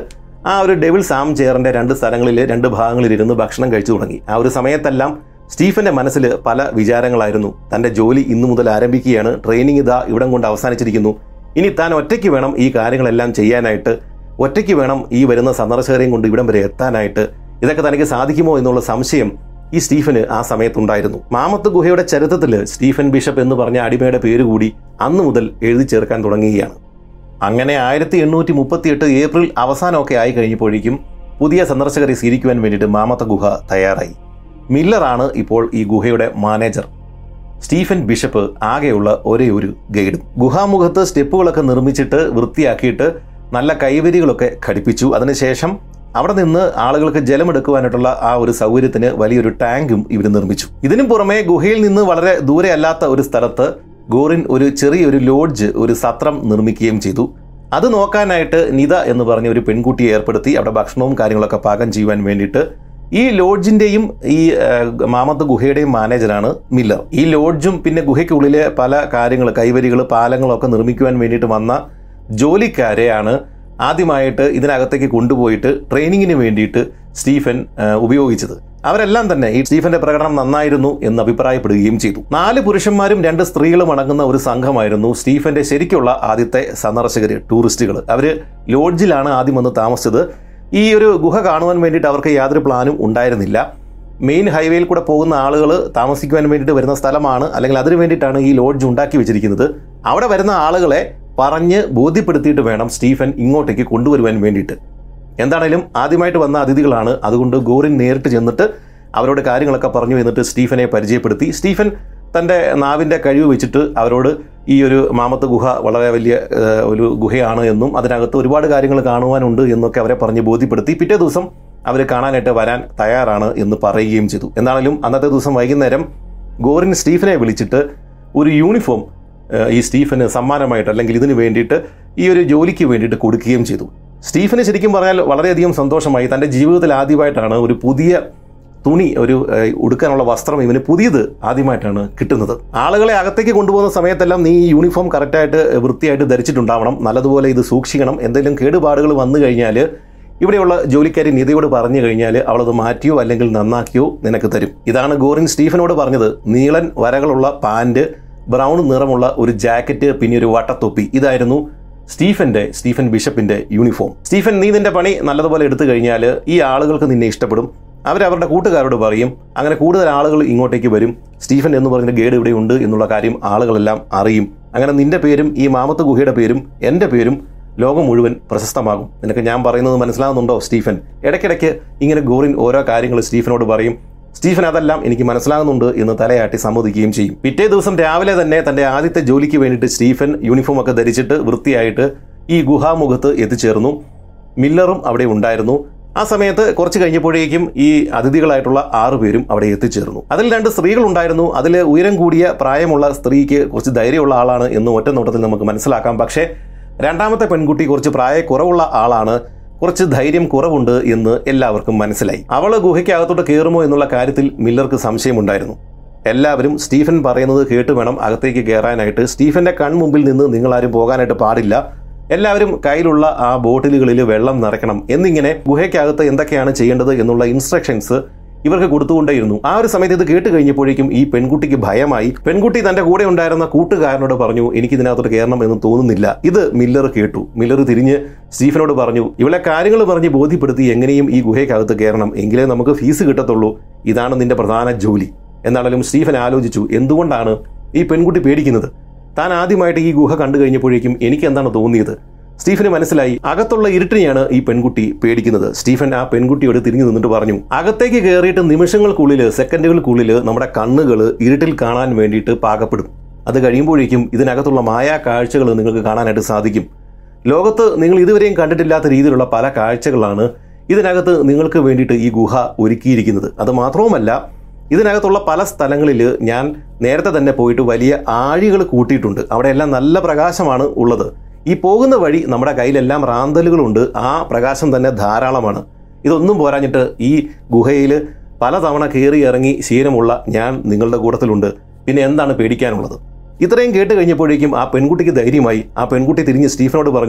ആ ഒരു ഡെവിൾ സാം ചെയറിന്റെ രണ്ട് സ്ഥലങ്ങളിൽ രണ്ട് ഭാഗങ്ങളിൽ ഇരുന്ന് ഭക്ഷണം കഴിച്ചു തുടങ്ങി ആ ഒരു സമയത്തെല്ലാം സ്റ്റീഫന്റെ മനസ്സിൽ പല വിചാരങ്ങളായിരുന്നു തന്റെ ജോലി ഇന്നു മുതൽ ആരംഭിക്കുകയാണ് ട്രെയിനിങ് ഇതാ ഇവിടം കൊണ്ട് അവസാനിച്ചിരിക്കുന്നു ഇനി താൻ ഒറ്റയ്ക്ക് വേണം ഈ കാര്യങ്ങളെല്ലാം ചെയ്യാനായിട്ട് ഒറ്റയ്ക്ക് വേണം ഈ വരുന്ന സന്ദർശകരെയും കൊണ്ട് ഇവിടം വരെ എത്താനായിട്ട് ഇതൊക്കെ തനിക്ക് സാധിക്കുമോ എന്നുള്ള സംശയം ഈ സ്റ്റീഫന് ആ സമയത്തുണ്ടായിരുന്നു മാമത്ത് ഗുഹയുടെ ചരിത്രത്തിൽ സ്റ്റീഫൻ ബിഷപ്പ് എന്ന് പറഞ്ഞ അടിമയുടെ പേര് കൂടി അന്നു മുതൽ എഴുതി ചേർക്കാൻ തുടങ്ങുകയാണ് അങ്ങനെ ആയിരത്തി എണ്ണൂറ്റി മുപ്പത്തിയെട്ട് ഏപ്രിൽ അവസാനമൊക്കെ ആയി കഴിഞ്ഞപ്പോഴേക്കും പുതിയ സന്ദർശകരെ സ്വീകരിക്കുവാൻ വേണ്ടിയിട്ട് മാമത്ത ഗുഹ തയ്യാറായി മില്ലറാണ് ഇപ്പോൾ ഈ ഗുഹയുടെ മാനേജർ സ്റ്റീഫൻ ബിഷപ്പ് ആകെയുള്ള ഒരേ ഒരു ഗൈഡും ഗുഹാമുഖത്ത് സ്റ്റെപ്പുകളൊക്കെ നിർമ്മിച്ചിട്ട് വൃത്തിയാക്കിയിട്ട് നല്ല കൈവരികളൊക്കെ ഘടിപ്പിച്ചു അതിനുശേഷം അവിടെ നിന്ന് ആളുകൾക്ക് ജലമെടുക്കുവാനായിട്ടുള്ള ആ ഒരു സൗകര്യത്തിന് വലിയൊരു ടാങ്കും ഇവർ നിർമ്മിച്ചു ഇതിനു പുറമെ ഗുഹയിൽ നിന്ന് വളരെ ദൂരെ അല്ലാത്ത ഒരു സ്ഥലത്ത് ഗോറിൻ ഒരു ചെറിയൊരു ലോഡ്ജ് ഒരു സത്രം നിർമ്മിക്കുകയും ചെയ്തു അത് നോക്കാനായിട്ട് നിത എന്ന് പറഞ്ഞ ഒരു പെൺകുട്ടിയെ ഏർപ്പെടുത്തി അവിടെ ഭക്ഷണവും കാര്യങ്ങളൊക്കെ പാകം ചെയ്യുവാൻ വേണ്ടിയിട്ട് ഈ ലോഡ്ജിന്റെയും ഈ ആ, മാമത്ത് ഗുഹയുടെയും മാനേജറാണ് മില്ലർ ഈ ലോഡ്ജും പിന്നെ ഗുഹയ്ക്കുള്ളിലെ പല കാര്യങ്ങൾ കൈവരികൾ പാലങ്ങളൊക്കെ നിർമ്മിക്കുവാൻ വേണ്ടിയിട്ട് വന്ന ജോലിക്കാരെയാണ് ആദ്യമായിട്ട് ഇതിനകത്തേക്ക് കൊണ്ടുപോയിട്ട് ട്രെയിനിങ്ങിന് വേണ്ടിയിട്ട് സ്റ്റീഫൻ ആ, ഉപയോഗിച്ചത് അവരെല്ലാം തന്നെ ഈ സ്റ്റീഫന്റെ പ്രകടനം നന്നായിരുന്നു എന്ന് അഭിപ്രായപ്പെടുകയും ചെയ്തു നാല് പുരുഷന്മാരും രണ്ട് സ്ത്രീകളും അടങ്ങുന്ന ഒരു സംഘമായിരുന്നു സ്റ്റീഫന്റെ ശരിക്കുള്ള ആദ്യത്തെ സന്ദർശകര് ടൂറിസ്റ്റുകൾ അവര് ലോഡ്ജിലാണ് ആദ്യം വന്ന് താമസിച്ചത് ഈ ഒരു ഗുഹ കാണുവാൻ വേണ്ടിയിട്ട് അവർക്ക് യാതൊരു പ്ലാനും ഉണ്ടായിരുന്നില്ല മെയിൻ ഹൈവേയിൽ കൂടെ പോകുന്ന ആളുകൾ താമസിക്കുവാൻ വേണ്ടിയിട്ട് വരുന്ന സ്ഥലമാണ് അല്ലെങ്കിൽ അതിനു വേണ്ടിയിട്ടാണ് ഈ ലോഡ്ജ് ഉണ്ടാക്കി വെച്ചിരിക്കുന്നത് അവിടെ വരുന്ന ആളുകളെ പറഞ്ഞ് ബോധ്യപ്പെടുത്തിയിട്ട് വേണം സ്റ്റീഫൻ ഇങ്ങോട്ടേക്ക് കൊണ്ടുവരുവാൻ വേണ്ടിയിട്ട് എന്താണേലും ആദ്യമായിട്ട് വന്ന അതിഥികളാണ് അതുകൊണ്ട് ഗോറിൻ നേരിട്ട് ചെന്നിട്ട് അവരോട് കാര്യങ്ങളൊക്കെ പറഞ്ഞു എന്നിട്ട് സ്റ്റീഫനെ പരിചയപ്പെടുത്തി സ്റ്റീഫൻ തൻ്റെ നാവിൻ്റെ കഴിവ് വെച്ചിട്ട് അവരോട് ഈ ഒരു മാമത്ത് ഗുഹ വളരെ വലിയ ഏഹ്, ഒരു ഗുഹയാണ് എന്നും അതിനകത്ത് ഒരുപാട് കാര്യങ്ങൾ കാണുവാനുണ്ട് എന്നൊക്കെ അവരെ പറഞ്ഞ് ബോധ്യപ്പെടുത്തി പിറ്റേ ദിവസം അവർ കാണാനായിട്ട് വരാൻ തയ്യാറാണ് എന്ന് പറയുകയും ചെയ്തു എന്നാണെങ്കിലും അന്നത്തെ ദിവസം വൈകുന്നേരം ഗോറിൻ സ്റ്റീഫനെ വിളിച്ചിട്ട് ഒരു യൂണിഫോം ഏഹ്, ഈ സ്റ്റീഫന് സമ്മാനമായിട്ട് അല്ലെങ്കിൽ ഇതിന് വേണ്ടിയിട്ട് ഈ ഒരു ജോലിക്ക് വേണ്ടിയിട്ട് കൊടുക്കുകയും ചെയ്തു സ്റ്റീഫന് ശരിക്കും പറഞ്ഞാൽ വളരെയധികം സന്തോഷമായി തൻ്റെ ജീവിതത്തിൽ ആദ്യമായിട്ടാണ് ഒരു പുതിയ തുണി ഒരു ഏഹ്, ഉടുക്കാനുള്ള വസ്ത്രം ഇവന് പുതിയത് ആദ്യമായിട്ടാണ് കിട്ടുന്നത് ആളുകളെ അകത്തേക്ക് കൊണ്ടുപോകുന്ന സമയത്തെല്ലാം നീ ഈ യൂണിഫോം കറക്റ്റായിട്ട് വൃത്തിയായിട്ട് ധരിച്ചിട്ടുണ്ടാവണം നല്ലതുപോലെ ഇത് സൂക്ഷിക്കണം എന്തെങ്കിലും കേടുപാടുകൾ വന്നു കഴിഞ്ഞാൽ ഇവിടെയുള്ള ജോലിക്കാരി നിതയോട് പറഞ്ഞു കഴിഞ്ഞാൽ അവളത് മാറ്റിയോ അല്ലെങ്കിൽ നന്നാക്കിയോ നിനക്ക് തരും ഇതാണ് ഗോറിൻ സ്റ്റീഫനോട് പറഞ്ഞത് നീളൻ വരകളുള്ള പാൻറ് ബ്രൗൺ നിറമുള്ള ഒരു ജാക്കറ്റ് പിന്നെ ഒരു വട്ടത്തൊപ്പി ഇതായിരുന്നു സ്റ്റീഫന്റെ സ്റ്റീഫൻ ബിഷപ്പിന്റെ യൂണിഫോം സ്റ്റീഫൻ നീ നിന്റെ പണി നല്ലതുപോലെ എടുത്തു കഴിഞ്ഞാൽ ഈ ആളുകൾക്ക് നിന്നെ ഇഷ്ടപ്പെടും അവരവരുടെ കൂട്ടുകാരോട് പറയും അങ്ങനെ കൂടുതൽ ആളുകൾ ഇങ്ങോട്ടേക്ക് വരും സ്റ്റീഫൻ എന്ന് പറഞ്ഞ ഗൈഡ് ഇവിടെ ഉണ്ട് എന്നുള്ള കാര്യം ആളുകളെല്ലാം അറിയും അങ്ങനെ നിന്റെ പേരും ഈ മാമത്ത് ഗുഹയുടെ പേരും എൻ്റെ പേരും ലോകം മുഴുവൻ പ്രശസ്തമാകും നിനക്ക് ഞാൻ പറയുന്നത് മനസ്സിലാകുന്നുണ്ടോ സ്റ്റീഫൻ ഇടയ്ക്കിടയ്ക്ക് ഇങ്ങനെ ഗോറിൻ ഓരോ കാര്യങ്ങൾ സ്റ്റീഫനോട് പറയും സ്റ്റീഫൻ അതെല്ലാം എനിക്ക് മനസ്സിലാകുന്നുണ്ട് എന്ന് തലയാട്ടി സമ്മതിക്കുകയും ചെയ്യും പിറ്റേ ദിവസം രാവിലെ തന്നെ തന്റെ ആദ്യത്തെ ജോലിക്ക് വേണ്ടിയിട്ട് സ്റ്റീഫൻ യൂണിഫോം ഒക്കെ ധരിച്ചിട്ട് വൃത്തിയായിട്ട് ഈ ഗുഹാമുഖത്ത് എത്തിച്ചേർന്നു മില്ലറും അവിടെ ഉണ്ടായിരുന്നു ആ സമയത്ത് കുറച്ച് കഴിഞ്ഞപ്പോഴേക്കും ഈ അതിഥികളായിട്ടുള്ള ആറു പേരും അവിടെ എത്തിച്ചേർന്നു അതിൽ രണ്ട് സ്ത്രീകൾ ഉണ്ടായിരുന്നു അതിൽ ഉയരം കൂടിയ പ്രായമുള്ള സ്ത്രീക്ക് കുറച്ച് ധൈര്യമുള്ള ആളാണ് എന്ന് ഒറ്റ നോട്ടത്തിൽ നമുക്ക് മനസ്സിലാക്കാം പക്ഷേ രണ്ടാമത്തെ പെൺകുട്ടി കുറച്ച് പ്രായ കുറവുള്ള ആളാണ് കുറച്ച് ധൈര്യം കുറവുണ്ട് എന്ന് എല്ലാവർക്കും മനസ്സിലായി അവള് ഗുഹയ്ക്കകത്തോട്ട് കയറുമോ എന്നുള്ള കാര്യത്തിൽ മില്ലർക്ക് സംശയമുണ്ടായിരുന്നു എല്ലാവരും സ്റ്റീഫൻ പറയുന്നത് കേട്ട് വേണം അകത്തേക്ക് കയറാനായിട്ട് സ്റ്റീഫന്റെ കൺമുമ്പിൽ നിന്ന് നിങ്ങളാരും പോകാനായിട്ട് പാടില്ല എല്ലാവരും കയ്യിലുള്ള ആ ബോട്ടിലുകളിൽ വെള്ളം നിറയ്ക്കണം എന്നിങ്ങനെ ഗുഹയ്ക്കകത്ത് എന്തൊക്കെയാണ് ചെയ്യേണ്ടത് എന്നുള്ള ഇൻസ്ട്രക്ഷൻസ് ഇവർക്ക് കൊടുത്തുകൊണ്ടേയിരുന്നു ആ ഒരു സമയത്ത് ഇത് കേട്ട് കഴിഞ്ഞപ്പോഴേക്കും ഈ പെൺകുട്ടിക്ക് ഭയമായി പെൺകുട്ടി തന്റെ കൂടെ ഉണ്ടായിരുന്ന കൂട്ടുകാരനോട് പറഞ്ഞു എനിക്ക് ഇതിനകത്തോട്ട് കയറണം എന്ന് തോന്നുന്നില്ല ഇത് മില്ലർ കേട്ടു മില്ലർ തിരിഞ്ഞ് സ്റ്റീഫനോട് പറഞ്ഞു ഇവളെ കാര്യങ്ങൾ പറഞ്ഞ് ബോധ്യപ്പെടുത്തി എങ്ങനെയും ഈ ഗുഹയ്ക്കകത്ത് കയറണം എങ്കിലേ നമുക്ക് ഫീസ് കിട്ടത്തുള്ളൂ ഇതാണ് നിന്റെ പ്രധാന ജോലി എന്നാണെങ്കിലും സ്റ്റീഫൻ ആലോചിച്ചു എന്തുകൊണ്ടാണ് ഈ പെൺകുട്ടി പേടിക്കുന്നത് താൻ ആദ്യമായിട്ട് ഈ ഗുഹ കണ്ടു കഴിഞ്ഞപ്പോഴേക്കും എനിക്ക് എന്താണ് തോന്നിയത് സ്റ്റീഫന് മനസ്സിലായി അകത്തുള്ള ഇരുട്ടിനെയാണ് ഈ പെൺകുട്ടി പേടിക്കുന്നത് സ്റ്റീഫൻ ആ പെൺകുട്ടിയോട് തിരിഞ്ഞു നിന്നിട്ട് പറഞ്ഞു അകത്തേക്ക് കയറിയിട്ട് നിമിഷങ്ങൾക്കുള്ളിൽ സെക്കൻഡുകൾക്കുള്ളിൽ നമ്മുടെ കണ്ണുകൾ ഇരുട്ടിൽ കാണാൻ വേണ്ടിയിട്ട് പാകപ്പെടും അത് കഴിയുമ്പോഴേക്കും ഇതിനകത്തുള്ള മായാ കാഴ്ചകൾ നിങ്ങൾക്ക് കാണാനായിട്ട് സാധിക്കും ലോകത്ത് നിങ്ങൾ ഇതുവരെയും കണ്ടിട്ടില്ലാത്ത രീതിയിലുള്ള പല കാഴ്ചകളാണ് ഇതിനകത്ത് നിങ്ങൾക്ക് വേണ്ടിയിട്ട് ഈ ഗുഹ ഒരുക്കിയിരിക്കുന്നത് അത് മാത്രവുമല്ല ഇതിനകത്തുള്ള പല സ്ഥലങ്ങളിൽ ഞാൻ നേരത്തെ തന്നെ പോയിട്ട് വലിയ ആഴികൾ കൂട്ടിയിട്ടുണ്ട് അവിടെയെല്ലാം നല്ല പ്രകാശമാണ് ഉള്ളത് ഈ പോകുന്ന വഴി നമ്മുടെ കയ്യിലെല്ലാം റാന്തലുകളുണ്ട് ആ പ്രകാശം തന്നെ ധാരാളമാണ് ഇതൊന്നും പോരാഞ്ഞിട്ട് ഈ ഗുഹയിൽ പലതവണ കയറി ഇറങ്ങി ശീലമുള്ള ഞാൻ നിങ്ങളുടെ കൂട്ടത്തിലുണ്ട് പിന്നെ എന്താണ് പേടിക്കാനുള്ളത് ഇത്രയും കേട്ട് കഴിഞ്ഞപ്പോഴേക്കും ആ പെൺകുട്ടിക്ക് ധൈര്യമായി ആ പെൺകുട്ടി തിരിഞ്ഞ് സ്റ്റീഫനോട് പറഞ്ഞു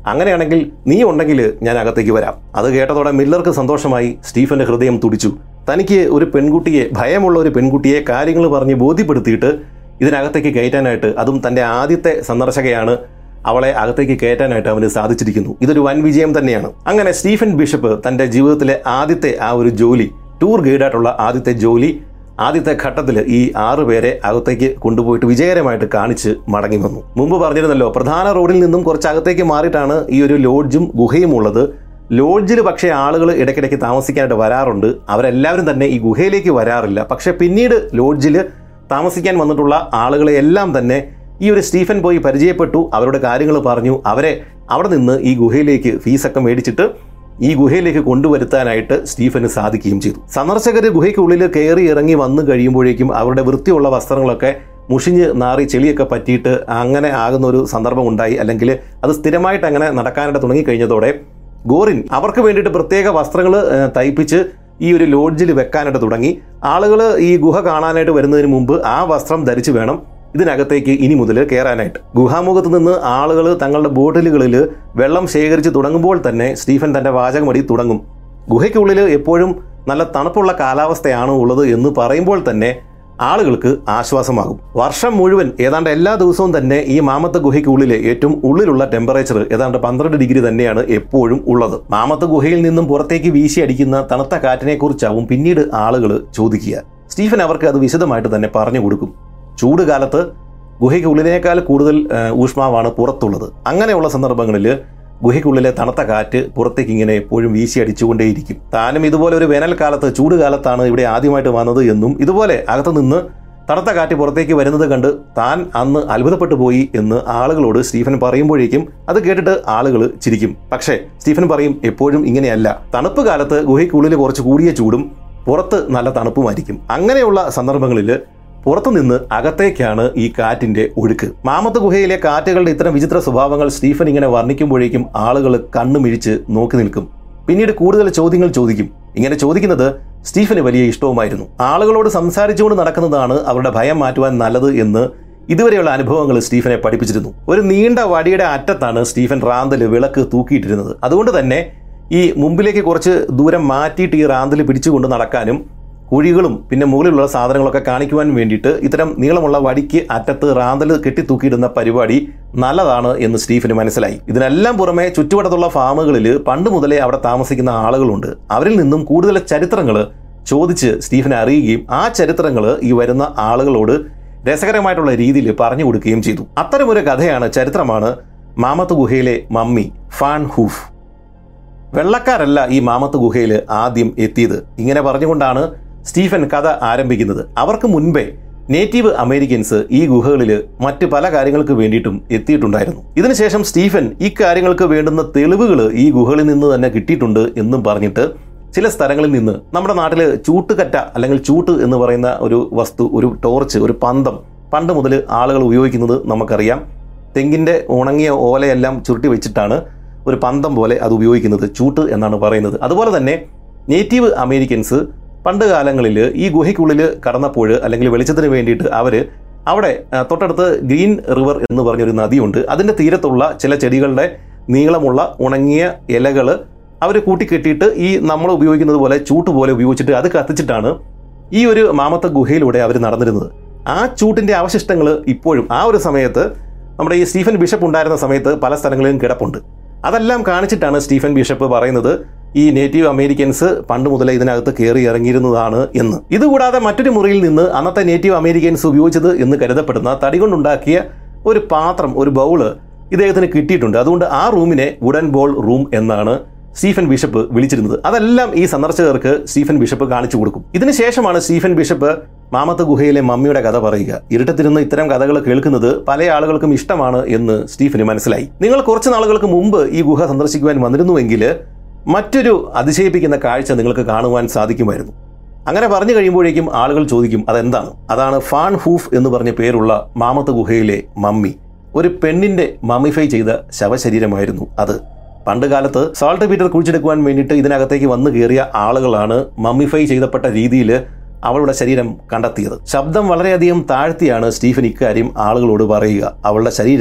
അങ്ങനെയാണെങ്കിൽ നീ ഉണ്ടെങ്കിൽ ഞാൻ അകത്തേക്ക് വരാം അത് കേട്ടതോടെ മില്ലർക്ക് സന്തോഷമായി സ്റ്റീഫന്റെ ഹൃദയം തുടിച്ചു തനിക്ക് ഒരു പെൺകുട്ടിയെ ഭയമുള്ള ഒരു പെൺകുട്ടിയെ കാര്യങ്ങൾ പറഞ്ഞ് ബോധ്യപ്പെടുത്തിയിട്ട് ഇതിനകത്തേക്ക് കയറ്റാനായിട്ട് അതും തന്റെ ആദ്യത്തെ സന്ദർശകയാണ് അവളെ അകത്തേക്ക് കയറ്റാനായിട്ട് അവന് സാധിച്ചിരിക്കുന്നു ഇതൊരു വൻ വിജയം തന്നെയാണ് അങ്ങനെ സ്റ്റീഫൻ ബിഷപ്പ് തന്റെ ജീവിതത്തിലെ ആദ്യത്തെ ആ ഒരു ജോലി ടൂർ ഗൈഡായിട്ടുള്ള ആദ്യത്തെ ജോലി ആദ്യത്തെ ഘട്ടത്തിൽ ഈ ആറ് പേരെ അകത്തേക്ക് കൊണ്ടുപോയിട്ട് വിജയകരമായിട്ട് കാണിച്ച് മടങ്ങി വന്നു മുമ്പ് പറഞ്ഞിരുന്നല്ലോ പ്രധാന റോഡിൽ നിന്നും കുറച്ച് അകത്തേക്ക് മാറിയിട്ടാണ് ഈ ഒരു ലോഡ്ജും ഗുഹയും ഉള്ളത് ലോഡ്ജിൽ പക്ഷേ ആളുകൾ ഇടയ്ക്കിടയ്ക്ക് താമസിക്കാനായിട്ട് വരാറുണ്ട് അവരെല്ലാവരും തന്നെ ഈ ഗുഹയിലേക്ക് വരാറില്ല പക്ഷെ പിന്നീട് ലോഡ്ജിൽ താമസിക്കാൻ വന്നിട്ടുള്ള ആളുകളെ എല്ലാം തന്നെ ഈ ഒരു സ്റ്റീഫൻ പോയി പരിചയപ്പെട്ടു അവരുടെ കാര്യങ്ങൾ പറഞ്ഞു അവരെ അവിടെ നിന്ന് ഈ ഗുഹയിലേക്ക് ഫീസൊക്കെ മേടിച്ചിട്ട് ഈ ഗുഹയിലേക്ക് കൊണ്ടുവരുത്താനായിട്ട് സ്റ്റീഫന് സാധിക്കുകയും ചെയ്തു സന്ദർശകർ ഗുഹയ്ക്കുള്ളിൽ കയറി ഇറങ്ങി വന്നു കഴിയുമ്പോഴേക്കും അവരുടെ വൃത്തിയുള്ള വസ്ത്രങ്ങളൊക്കെ മുഷിഞ്ഞ് നാറി ചെളിയൊക്കെ പറ്റിയിട്ട് അങ്ങനെ ആകുന്ന ഒരു സന്ദർഭം ഉണ്ടായി അല്ലെങ്കിൽ അത് സ്ഥിരമായിട്ട് അങ്ങനെ നടക്കാനായിട്ട് തുടങ്ങിക്കഴിഞ്ഞതോടെ ഗോറിൻ അവർക്ക് വേണ്ടിയിട്ട് പ്രത്യേക വസ്ത്രങ്ങൾ തയ്പ്പിച്ച് ഈ ഒരു ലോഡ്ജിൽ വെക്കാനായിട്ട് തുടങ്ങി ആളുകൾ ഈ ഗുഹ കാണാനായിട്ട് വരുന്നതിന് മുമ്പ് ആ വസ്ത്രം ധരിച്ചു വേണം ഇതിനകത്തേക്ക് ഇനി മുതൽ കയറാനായിട്ട് ഗുഹാമുഖത്ത് നിന്ന് ആളുകൾ തങ്ങളുടെ ബോട്ടിലുകളിൽ വെള്ളം ശേഖരിച്ച് തുടങ്ങുമ്പോൾ തന്നെ സ്റ്റീഫൻ തന്റെ വാചകമടി തുടങ്ങും ഗുഹയ്ക്കുള്ളിൽ എപ്പോഴും നല്ല തണുപ്പുള്ള കാലാവസ്ഥയാണ് ഉള്ളത് എന്ന് പറയുമ്പോൾ തന്നെ ആളുകൾക്ക് ആശ്വാസമാകും വർഷം മുഴുവൻ ഏതാണ്ട് എല്ലാ ദിവസവും തന്നെ ഈ മാമത്ത് ഗുഹയ്ക്കുള്ളിൽ ഏറ്റവും ഉള്ളിലുള്ള ടെമ്പറേച്ചർ ഏതാണ്ട് പന്ത്രണ്ട് ഡിഗ്രി തന്നെയാണ് എപ്പോഴും ഉള്ളത് മാമത്ത് ഗുഹയിൽ നിന്നും പുറത്തേക്ക് വീശി അടിക്കുന്ന തണുത്ത കാറ്റിനെ കുറിച്ചാവും പിന്നീട് ആളുകൾ ചോദിക്കുക സ്റ്റീഫൻ അവർക്ക് അത് വിശദമായിട്ട് തന്നെ പറഞ്ഞു കൊടുക്കും ചൂട് കാലത്ത് ഗുഹയ്ക്കുള്ളിനേക്കാൾ കൂടുതൽ ആ, ഊഷ്മാവാണ് പുറത്തുള്ളത് അങ്ങനെയുള്ള സന്ദർഭങ്ങളിൽ ഗുഹയ്ക്കുള്ളിലെ തണുത്ത കാറ്റ് പുറത്തേക്ക് ഇങ്ങനെ എപ്പോഴും വീശി അടിച്ചുകൊണ്ടേയിരിക്കും താനും ഇതുപോലെ ഒരു വേനൽക്കാലത്ത് ചൂട് കാലത്താണ് ഇവിടെ ആദ്യമായിട്ട് വന്നത് എന്നും ഇതുപോലെ അകത്ത് നിന്ന് തണുത്ത കാറ്റ് പുറത്തേക്ക് വരുന്നത് കണ്ട് താൻ അന്ന് അത്ഭുതപ്പെട്ടു പോയി എന്ന് ആളുകളോട് സ്റ്റീഫൻ പറയുമ്പോഴേക്കും അത് കേട്ടിട്ട് ആളുകൾ ചിരിക്കും പക്ഷേ സ്റ്റീഫൻ പറയും എപ്പോഴും ഇങ്ങനെയല്ല തണുപ്പ് കാലത്ത് ഗുഹയ്ക്കുള്ളിൽ കുറച്ച് കൂടിയ ചൂടും പുറത്ത് നല്ല തണുപ്പുമായിരിക്കും അങ്ങനെയുള്ള സന്ദർഭങ്ങളിൽ പുറത്തുനിന്ന് അകത്തേക്കാണ് ഈ കാറ്റിന്റെ ഒഴുക്ക് മാമത്ത് ഗുഹയിലെ കാറ്റുകളുടെ ഇത്തരം വിചിത്ര സ്വഭാവങ്ങൾ സ്റ്റീഫൻ ഇങ്ങനെ വർണ്ണിക്കുമ്പോഴേക്കും ആളുകൾ കണ്ണുമിഴിച്ച് നോക്കി നിൽക്കും പിന്നീട് കൂടുതൽ ചോദ്യങ്ങൾ ചോദിക്കും ഇങ്ങനെ ചോദിക്കുന്നത് സ്റ്റീഫന് വലിയ ഇഷ്ടവുമായിരുന്നു ആളുകളോട് സംസാരിച്ചുകൊണ്ട് നടക്കുന്നതാണ് അവരുടെ ഭയം മാറ്റുവാൻ നല്ലത് എന്ന് ഇതുവരെയുള്ള അനുഭവങ്ങൾ സ്റ്റീഫനെ പഠിപ്പിച്ചിരുന്നു ഒരു നീണ്ട വടിയുടെ അറ്റത്താണ് സ്റ്റീഫൻ റാന്തല് വിളക്ക് തൂക്കിയിട്ടിരുന്നത് അതുകൊണ്ട് തന്നെ ഈ മുമ്പിലേക്ക് കുറച്ച് ദൂരം മാറ്റിയിട്ട് ഈ റാന്തൽ പിടിച്ചുകൊണ്ട് നടക്കാനും കുഴികളും പിന്നെ മുകളിലുള്ള സാധനങ്ങളൊക്കെ കാണിക്കുവാൻ വേണ്ടിയിട്ട് ഇത്തരം നീളമുള്ള വടിക്ക് അറ്റത്ത് റാന്തൽ കെട്ടിത്തൂക്കിയിടുന്ന പരിപാടി നല്ലതാണ് എന്ന് സ്റ്റീഫന് മനസ്സിലായി ഇതിനെല്ലാം പുറമെ ചുറ്റുവട്ടത്തുള്ള ഫാമുകളിൽ പണ്ട് മുതലേ അവിടെ താമസിക്കുന്ന ആളുകളുണ്ട് അവരിൽ നിന്നും കൂടുതൽ ചരിത്രങ്ങൾ ചോദിച്ച് സ്റ്റീഫനെ അറിയുകയും ആ ചരിത്രങ്ങൾ ഈ വരുന്ന ആളുകളോട് രസകരമായിട്ടുള്ള രീതിയിൽ പറഞ്ഞു കൊടുക്കുകയും ചെയ്തു അത്തരമൊരു കഥയാണ് ചരിത്രമാണ് മാമത്ത് ഗുഹയിലെ മമ്മി ഫാൻ ഹൂഫ് വെള്ളക്കാരല്ല ഈ മാമത്ത് ഗുഹയിൽ ആദ്യം എത്തിയത് ഇങ്ങനെ പറഞ്ഞുകൊണ്ടാണ് സ്റ്റീഫൻ കഥ ആരംഭിക്കുന്നത് അവർക്ക് മുൻപേ നേറ്റീവ് അമേരിക്കൻസ് ഈ ഗുഹകളിൽ മറ്റ് പല കാര്യങ്ങൾക്ക് വേണ്ടിയിട്ടും എത്തിയിട്ടുണ്ടായിരുന്നു ഇതിനുശേഷം സ്റ്റീഫൻ ഈ കാര്യങ്ങൾക്ക് വേണ്ടുന്ന തെളിവുകൾ ഈ ഗുഹകളിൽ നിന്ന് തന്നെ കിട്ടിയിട്ടുണ്ട് എന്നും പറഞ്ഞിട്ട് ചില സ്ഥലങ്ങളിൽ നിന്ന് നമ്മുടെ നാട്ടിൽ ചൂട്ടുകറ്റ അല്ലെങ്കിൽ ചൂട്ട് എന്ന് പറയുന്ന ഒരു വസ്തു ഒരു ടോർച്ച് ഒരു പന്തം പണ്ട് മുതൽ ആളുകൾ ഉപയോഗിക്കുന്നത് നമുക്കറിയാം തെങ്ങിന്റെ ഉണങ്ങിയ ഓലയെല്ലാം ചുരുട്ടി വെച്ചിട്ടാണ് ഒരു പന്തം പോലെ അത് ഉപയോഗിക്കുന്നത് ചൂട്ട് എന്നാണ് പറയുന്നത് അതുപോലെ തന്നെ നേറ്റീവ് അമേരിക്കൻസ് പണ്ട് കാലങ്ങളിൽ ഈ ഗുഹയ്ക്കുള്ളിൽ കടന്നപ്പോൾ അല്ലെങ്കിൽ വെളിച്ചത്തിന് വേണ്ടിയിട്ട് അവർ അവിടെ ആ, തൊട്ടടുത്ത് ഗ്രീൻ റിവർ എന്ന് പറഞ്ഞൊരു നദിയുണ്ട് അതിൻ്റെ തീരത്തുള്ള ചില ചെടികളുടെ നീളമുള്ള ഉണങ്ങിയ ഇലകൾ അവർ കൂട്ടിക്കെട്ടിയിട്ട് ഈ നമ്മൾ ഉപയോഗിക്കുന്നത് പോലെ ചൂട്ട് പോലെ ഉപയോഗിച്ചിട്ട് അത് കത്തിച്ചിട്ടാണ് ഈ ഒരു മാമത്തെ ഗുഹയിലൂടെ അവർ നടന്നിരുന്നത് ആ ചൂട്ടിന്റെ അവശിഷ്ടങ്ങൾ ഇപ്പോഴും ആ ഒരു സമയത്ത് നമ്മുടെ ഈ സ്റ്റീഫൻ ബിഷപ്പ് ഉണ്ടായിരുന്ന സമയത്ത് പല സ്ഥലങ്ങളിലും കിടപ്പുണ്ട് അതെല്ലാം കാണിച്ചിട്ടാണ് സ്റ്റീഫൻ ബിഷപ്പ് പറയുന്നത് ഈ നേറ്റീവ് അമേരിക്കൻസ് പണ്ട് മുതലേ ഇതിനകത്ത് കയറി ഇറങ്ങിയിരുന്നതാണ് എന്ന് ഇതുകൂടാതെ മറ്റൊരു മുറിയിൽ നിന്ന് അന്നത്തെ നേറ്റീവ് അമേരിക്കൻസ് ഉപയോഗിച്ചത് എന്ന് കരുതപ്പെടുന്ന തടി കൊണ്ടുണ്ടാക്കിയ ഒരു പാത്രം ഒരു ബൗള് ഇദ്ദേഹത്തിന് കിട്ടിയിട്ടുണ്ട് അതുകൊണ്ട് ആ റൂമിനെ വുഡൻ ബോൾ റൂം എന്നാണ് സ്റ്റീഫൻ ബിഷപ്പ് വിളിച്ചിരുന്നത് അതെല്ലാം ഈ സന്ദർശകർക്ക് സ്റ്റീഫൻ ബിഷപ്പ് കാണിച്ചു കൊടുക്കും ഇതിനുശേഷമാണ് സ്റ്റീഫൻ ബിഷപ്പ് മാമത്ത് ഗുഹയിലെ മമ്മിയുടെ കഥ പറയുക ഇരുട്ടത്തിരുന്ന് ഇത്തരം കഥകൾ കേൾക്കുന്നത് പല ആളുകൾക്കും ഇഷ്ടമാണ് എന്ന് സ്റ്റീഫന് മനസ്സിലായി നിങ്ങൾ കുറച്ച് നാളുകൾക്ക് മുമ്പ് ഈ ഗുഹ സന്ദർശിക്കുവാൻ വന്നിരുന്നുവെങ്കിൽ മറ്റൊരു അതിശയിപ്പിക്കുന്ന കാഴ്ച നിങ്ങൾക്ക് കാണുവാൻ സാധിക്കുമായിരുന്നു അങ്ങനെ പറഞ്ഞു കഴിയുമ്പോഴേക്കും ആളുകൾ ചോദിക്കും അതെന്താണ് അതാണ് ഫാൻ ഹൂഫ് എന്ന് പറഞ്ഞ പേരുള്ള മാമത്ത് ഗുഹയിലെ മമ്മി ഒരു പെണ്ണിന്റെ മമ്മിഫൈ ചെയ്ത ശവശരീരമായിരുന്നു അത് പണ്ട് കാലത്ത് സാൾട്ട് പീറ്റർ കുഴിച്ചെടുക്കുവാൻ വേണ്ടിയിട്ട് ഇതിനകത്തേക്ക് വന്നു കയറിയ ആളുകളാണ് മമ്മിഫൈ ചെയ്തപ്പെട്ട രീതിയിൽ അവളുടെ ശരീരം കണ്ടെത്തിയത് ശബ്ദം വളരെയധികം താഴ്ത്തിയാണ് സ്റ്റീഫൻ ഇക്കാര്യം ആളുകളോട് പറയുക അവളുടെ ശരീരം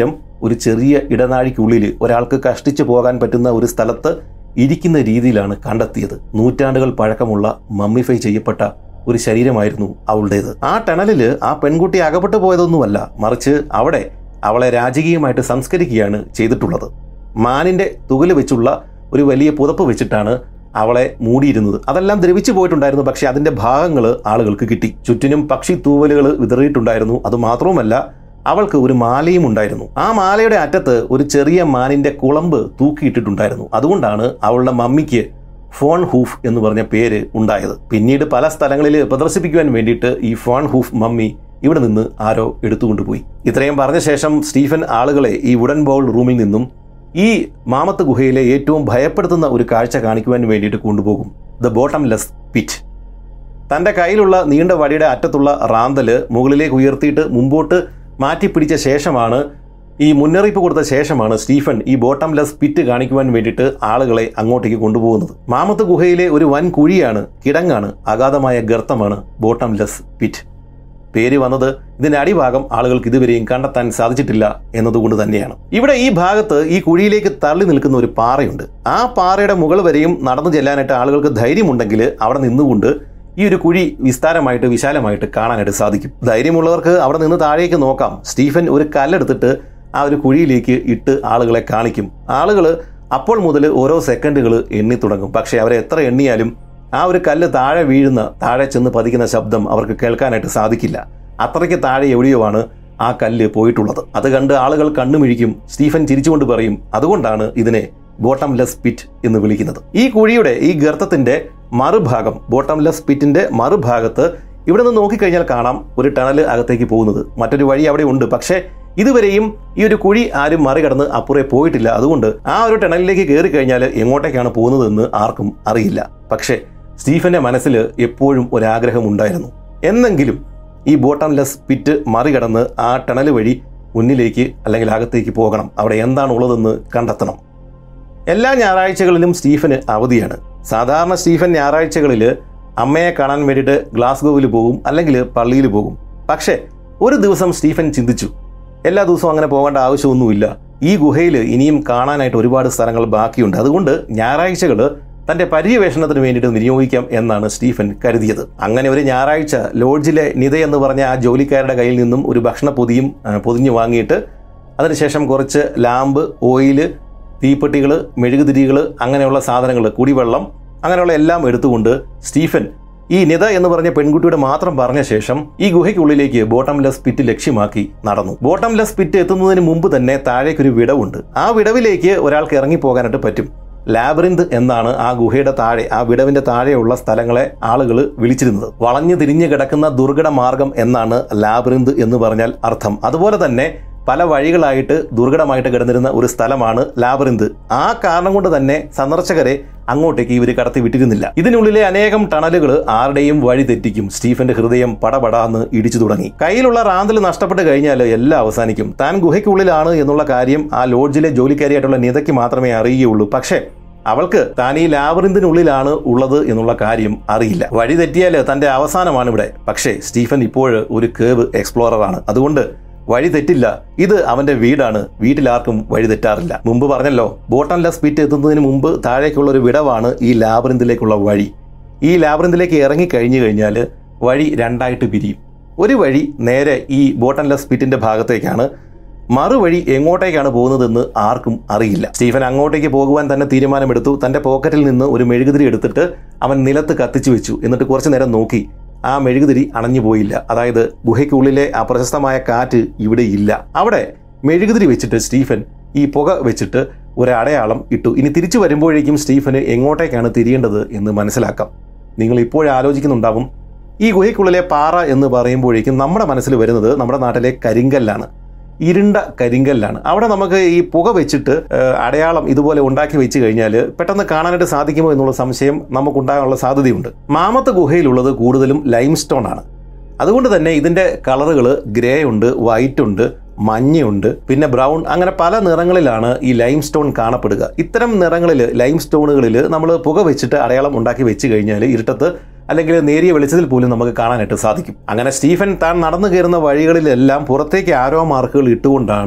ഒരു ചെറിയ ഇടനാഴിക്കുള്ളിൽ ഒരാൾക്ക് കഷ്ടിച്ചു പോകാൻ പറ്റുന്ന ഒരു സ്ഥലത്ത് ഇരിക്കുന്ന രീതിയിലാണ് കണ്ടെത്തിയത് നൂറ്റാണ്ടുകൾ പഴക്കമുള്ള മമ്മിഫൈ ചെയ്യപ്പെട്ട ഒരു ശരീരമായിരുന്നു അവളുടേത് ആ ടണലില് ആ പെൺകുട്ടി അകപ്പെട്ടു പോയതൊന്നുമല്ല മറിച്ച് അവിടെ അവളെ രാജകീയമായിട്ട് സംസ്കരിക്കുകയാണ് ചെയ്തിട്ടുള്ളത് മാനിന്റെ തുകല് വെച്ചുള്ള ഒരു വലിയ പുതപ്പ് വെച്ചിട്ടാണ് അവളെ മൂടിയിരുന്നത് അതെല്ലാം ദ്രവിച്ചു പോയിട്ടുണ്ടായിരുന്നു പക്ഷെ അതിന്റെ ഭാഗങ്ങൾ ആളുകൾക്ക് കിട്ടി ചുറ്റിനും പക്ഷി തൂവലുകൾ വിതറിയിട്ടുണ്ടായിരുന്നു അതുമാത്രവുമല്ല അവൾക്ക് ഒരു മാലയും ഉണ്ടായിരുന്നു ആ മാലയുടെ അറ്റത്ത് ഒരു ചെറിയ മാനിന്റെ കുളമ്പ് തൂക്കിയിട്ടിട്ടുണ്ടായിരുന്നു അതുകൊണ്ടാണ് അവളുടെ മമ്മിക്ക് ഫോൺ ഹൂഫ് എന്ന് പറഞ്ഞ പേര് ഉണ്ടായത് പിന്നീട് പല സ്ഥലങ്ങളിൽ പ്രദർശിപ്പിക്കുവാൻ വേണ്ടിയിട്ട് ഈ ഫോൺ ഹൂഫ് മമ്മി ഇവിടെ നിന്ന് ആരോ എടുത്തുകൊണ്ടുപോയി ഇത്രയും പറഞ്ഞ ശേഷം സ്റ്റീഫൻ ആളുകളെ ഈ വുഡൻ ബൗൾ റൂമിൽ നിന്നും ഈ മാമത്ത് ഗുഹയിലെ ഏറ്റവും ഭയപ്പെടുത്തുന്ന ഒരു കാഴ്ച കാണിക്കുവാൻ വേണ്ടിയിട്ട് കൊണ്ടുപോകും ദ ബോട്ടംലെസ് പിറ്റ് തന്റെ കയ്യിലുള്ള നീണ്ട വടിയുടെ അറ്റത്തുള്ള റാന്തല് മുകളിലേക്ക് ഉയർത്തിയിട്ട് മുമ്പോട്ട് മാറ്റിപ്പിടിച്ച ശേഷമാണ് ഈ മുന്നറിയിപ്പ് കൊടുത്ത ശേഷമാണ് സ്റ്റീഫൻ ഈ ബോട്ടംലെസ് പിറ്റ് കാണിക്കുവാൻ വേണ്ടിയിട്ട് ആളുകളെ അങ്ങോട്ടേക്ക് കൊണ്ടുപോകുന്നത് മാമത്ത് ഗുഹയിലെ ഒരു വൻ കുഴിയാണ് കിടങ്ങാണ് അഗാധമായ ഗർത്തമാണ് ബോട്ടംലെസ് പിറ്റ് പേര് വന്നത് ഇതിന്റെ അടിഭാഗം ആളുകൾക്ക് ഇതുവരെയും കണ്ടെത്താൻ സാധിച്ചിട്ടില്ല എന്നതുകൊണ്ട് തന്നെയാണ് ഇവിടെ ഈ ഭാഗത്ത് ഈ കുഴിയിലേക്ക് തള്ളി നിൽക്കുന്ന ഒരു പാറയുണ്ട് ആ പാറയുടെ മുകൾ വരെയും നടന്നു ചെല്ലാനായിട്ട് ആളുകൾക്ക് ധൈര്യമുണ്ടെങ്കിൽ അവിടെ നിന്നുകൊണ്ട് ഈ ഒരു കുഴി വിസ്താരമായിട്ട് വിശാലമായിട്ട് കാണാനായിട്ട് സാധിക്കും ധൈര്യമുള്ളവർക്ക് അവിടെ നിന്ന് താഴേക്ക് നോക്കാം സ്റ്റീഫൻ ഒരു കല്ലെടുത്തിട്ട് ആ ഒരു കുഴിയിലേക്ക് ഇട്ട് ആളുകളെ കാണിക്കും ആളുകൾ അപ്പോൾ മുതൽ ഓരോ സെക്കൻഡുകൾ എണ്ണി തുടങ്ങും പക്ഷേ അവരെ എത്ര എണ്ണിയാലും ആ ഒരു കല്ല് താഴെ വീഴുന്ന താഴെ ചെന്ന് പതിക്കുന്ന ശബ്ദം അവർക്ക് കേൾക്കാനായിട്ട് സാധിക്കില്ല അത്രയ്ക്ക് താഴെ എവിടെയോ ആണ് ആ കല്ല് പോയിട്ടുള്ളത് അത് കണ്ട് ആളുകൾ കണ്ണുമിഴിക്കും സ്റ്റീഫൻ ചിരിച്ചുകൊണ്ട് പറയും അതുകൊണ്ടാണ് ഇതിനെ ബോട്ടംലെസ് പിറ്റ് എന്ന് വിളിക്കുന്നത് ഈ കുഴിയുടെ ഈ ഗർത്തത്തിന്റെ മറുഭാഗം ബോട്ടംലെസ് പിറ്റിന്റെ മറുഭാഗത്ത് ഇവിടെ നിന്ന് നോക്കിക്കഴിഞ്ഞാൽ കാണാം ഒരു ടണൽ അകത്തേക്ക് പോകുന്നത് മറ്റൊരു വഴി അവിടെ ഉണ്ട് പക്ഷേ ഇതുവരെയും ഈ ഒരു കുഴി ആരും മറികടന്ന് അപ്പുറേ പോയിട്ടില്ല അതുകൊണ്ട് ആ ഒരു ടണലിലേക്ക് കയറി കഴിഞ്ഞാൽ എങ്ങോട്ടേക്കാണ് പോകുന്നതെന്ന് ആർക്കും അറിയില്ല പക്ഷേ സ്റ്റീഫന്റെ മനസ്സിൽ എപ്പോഴും ഒരാഗ്രഹം ഉണ്ടായിരുന്നു എന്നെങ്കിലും ഈ ബോട്ടംലെസ് പിറ്റ് മറികടന്ന് ആ ടണൽ വഴി മുന്നിലേക്ക് അല്ലെങ്കിൽ അകത്തേക്ക് പോകണം അവിടെ എന്താണ് ഉള്ളതെന്ന് കണ്ടെത്തണം എല്ലാ ഞായറാഴ്ചകളിലും സ്റ്റീഫന് അവധിയാണ് സാധാരണ സ്റ്റീഫൻ ഞായറാഴ്ചകളിൽ അമ്മയെ കാണാൻ വേണ്ടിയിട്ട് ഗ്ലാസ്ഗോവിൽ പോകും അല്ലെങ്കിൽ പള്ളിയിൽ പോകും പക്ഷേ ഒരു ദിവസം സ്റ്റീഫൻ ചിന്തിച്ചു എല്ലാ ദിവസവും അങ്ങനെ പോകേണ്ട ആവശ്യമൊന്നുമില്ല ഈ ഗുഹയിൽ ഇനിയും കാണാനായിട്ട് ഒരുപാട് സ്ഥലങ്ങൾ ബാക്കിയുണ്ട് അതുകൊണ്ട് ഞായറാഴ്ചകൾ തന്റെ പര്യവേഷണത്തിന് വേണ്ടിയിട്ട് വിനിയോഗിക്കാം എന്നാണ് സ്റ്റീഫൻ കരുതിയത് അങ്ങനെ ഒരു ഞായറാഴ്ച ലോഡ്ജിലെ നിത എന്ന് പറഞ്ഞ ആ ജോലിക്കാരുടെ കയ്യിൽ നിന്നും ഒരു ഭക്ഷണ പൊതിയും ആ, പൊതിഞ്ഞ് വാങ്ങിയിട്ട് അതിനുശേഷം കുറച്ച് ലാമ്പ് ഓയില് തീപ്പെട്ടികൾ മെഴുകുതിരികൾ അങ്ങനെയുള്ള സാധനങ്ങൾ കുടിവെള്ളം അങ്ങനെയുള്ള എല്ലാം എടുത്തുകൊണ്ട് സ്റ്റീഫൻ ഈ നിത എന്ന് പറഞ്ഞ പെൺകുട്ടിയുടെ മാത്രം പറഞ്ഞ ശേഷം ഈ ഗുഹയ്ക്കുള്ളിലേക്ക് ബോട്ടംലെസ് പിറ്റ് ലക്ഷ്യമാക്കി നടന്നു ബോട്ടംലെസ് പിറ്റ് എത്തുന്നതിന് മുമ്പ് തന്നെ താഴേക്കൊരു വിടവുണ്ട് ആ വിടവിലേക്ക് ഒരാൾക്ക് ഇറങ്ങിപ്പോകാനായിട്ട് പറ്റും ലാബറിന്ത് എന്നാണ് ആ ഗുഹയുടെ താഴെ ആ വിടവിന്റെ താഴെയുള്ള സ്ഥലങ്ങളെ ആളുകൾ വിളിച്ചിരുന്നത് വളഞ്ഞു തിരിഞ്ഞു കിടക്കുന്ന ദുർഘട മാർഗം എന്നാണ് ലാബറിന്ത് എന്ന് പറഞ്ഞാൽ അർത്ഥം അതുപോലെ തന്നെ പല വഴികളായിട്ട് ദുർഘടമായിട്ട് കിടന്നിരുന്ന ഒരു സ്ഥലമാണ് ലാബറിന്ത് ആ കാരണം കൊണ്ട് തന്നെ സന്ദർശകരെ അങ്ങോട്ടേക്ക് ഇവർ കടത്തി വിട്ടിരുന്നില്ല ഇതിനുള്ളിലെ അനേകം ടണലുകൾ ആരുടെയും വഴി തെറ്റിക്കും സ്റ്റീഫന്റെ ഹൃദയം പടപടാന്ന് ഇടിച്ചു തുടങ്ങി കയ്യിലുള്ള റാന്തൽ നഷ്ടപ്പെട്ട് കഴിഞ്ഞാൽ എല്ലാം അവസാനിക്കും താൻ ഗുഹയ്ക്കുള്ളിലാണ് എന്നുള്ള കാര്യം ആ ലോഡ്ജിലെ ജോലിക്കാരിയായിട്ടുള്ള നിതയ്ക്ക് മാത്രമേ അറിയുകയുള്ളൂ പക്ഷേ അവൾക്ക് താൻ ഈ ലാബറിന്തിനുള്ളിലാണ് ഉള്ളത് എന്നുള്ള കാര്യം അറിയില്ല വഴി തെറ്റിയാൽ തന്റെ അവസാനമാണ് ഇവിടെ പക്ഷേ സ്റ്റീഫൻ ഇപ്പോൾ ഒരു കേവ് എക്സ്പ്ലോററാണ് അതുകൊണ്ട് വഴി തെറ്റില്ല ഇത് അവന്റെ വീടാണ് വീട്ടിലാർക്കും വഴി തെറ്റാറില്ല മുമ്പ് പറഞ്ഞല്ലോ ബോട്ടംലെസ് പിറ്റ് എത്തുന്നതിന് മുമ്പ് താഴേക്കുള്ള ഒരു വിടവാണ് ഈ ലാബറിന്തിലേക്കുള്ള വഴി ഈ ലാബറിന്തിലേക്ക് ഇറങ്ങി കഴിഞ്ഞു കഴിഞ്ഞാൽ വഴി രണ്ടായിട്ട് പിരിയും ഒരു വഴി നേരെ ഈ ബോട്ടംലെസ് പിറ്റിന്റെ ഭാഗത്തേക്കാണ് മറുവഴി എങ്ങോട്ടേക്കാണ് പോകുന്നതെന്ന് ആർക്കും അറിയില്ല സ്റ്റീഫൻ അങ്ങോട്ടേക്ക് പോകുവാൻ തന്നെ തീരുമാനമെടുത്തു തന്റെ പോക്കറ്റിൽ നിന്ന് ഒരു മെഴുകുതിരി എടുത്തിട്ട് അവൻ നിലത്ത് കത്തിച്ചു വെച്ചു എന്നിട്ട് കുറച്ചു നേരം നോക്കി ആ മെഴുകുതിരി അണഞ്ഞു പോയില്ല അതായത് ഗുഹയ്ക്കുള്ളിലെ ആ പ്രശസ്തമായ കാറ്റ് ഇവിടെ ഇല്ല അവിടെ മെഴുകുതിരി വെച്ചിട്ട് സ്റ്റീഫൻ ഈ പുക വെച്ചിട്ട് ഒരു അടയാളം ഇട്ടു ഇനി തിരിച്ചു വരുമ്പോഴേക്കും സ്റ്റീഫന് എങ്ങോട്ടേക്കാണ് തിരിയേണ്ടത് എന്ന് മനസ്സിലാക്കാം നിങ്ങൾ ഇപ്പോഴും ആലോചിക്കുന്നുണ്ടാവും ഈ ഗുഹയ്ക്കുള്ളിലെ പാറ എന്ന് പറയുമ്പോഴേക്കും നമ്മുടെ മനസ്സിൽ വരുന്നത് നമ്മുടെ നാട്ടിലെ കരിങ്കല്ലാണ് ഇരുണ്ട കരിങ്കല്ലാണ് അവിടെ നമുക്ക് ഈ പുക വെച്ചിട്ട് ഏഹ്, അടയാളം ഇതുപോലെ ഉണ്ടാക്കി വെച്ച് കഴിഞ്ഞാൽ പെട്ടെന്ന് കാണാനായിട്ട് സാധിക്കുമോ എന്നുള്ള സംശയം നമുക്കുണ്ടാകാനുള്ള സാധ്യതയുണ്ട് മാമത്ത് ഗുഹയിലുള്ളത് കൂടുതലും ലൈം സ്റ്റോൺ ആണ് അതുകൊണ്ട് തന്നെ ഇതിന്റെ കളറുകൾ ഗ്രേ ഉണ്ട് വൈറ്റ് ഉണ്ട് മഞ്ഞയുണ്ട് പിന്നെ ബ്രൗൺ അങ്ങനെ പല നിറങ്ങളിലാണ് ഈ ലൈം സ്റ്റോൺ കാണപ്പെടുക ഇത്തരം നിറങ്ങളിൽ ലൈം സ്റ്റോണുകളിൽ നമ്മൾ പുക വെച്ചിട്ട് അടയാളം ഉണ്ടാക്കി വെച്ച് കഴിഞ്ഞാൽ ഇരുട്ടത്ത് അല്ലെങ്കിൽ നേരിയ വെളിച്ചത്തിൽ പോലും നമുക്ക് കാണാനായിട്ട് സാധിക്കും അങ്ങനെ സ്റ്റീഫൻ താൻ നടന്നു കയറുന്ന വഴികളിലെല്ലാം പുറത്തേക്ക് ആരോ മാർക്കുകൾ ഇട്ടുകൊണ്ടാണ്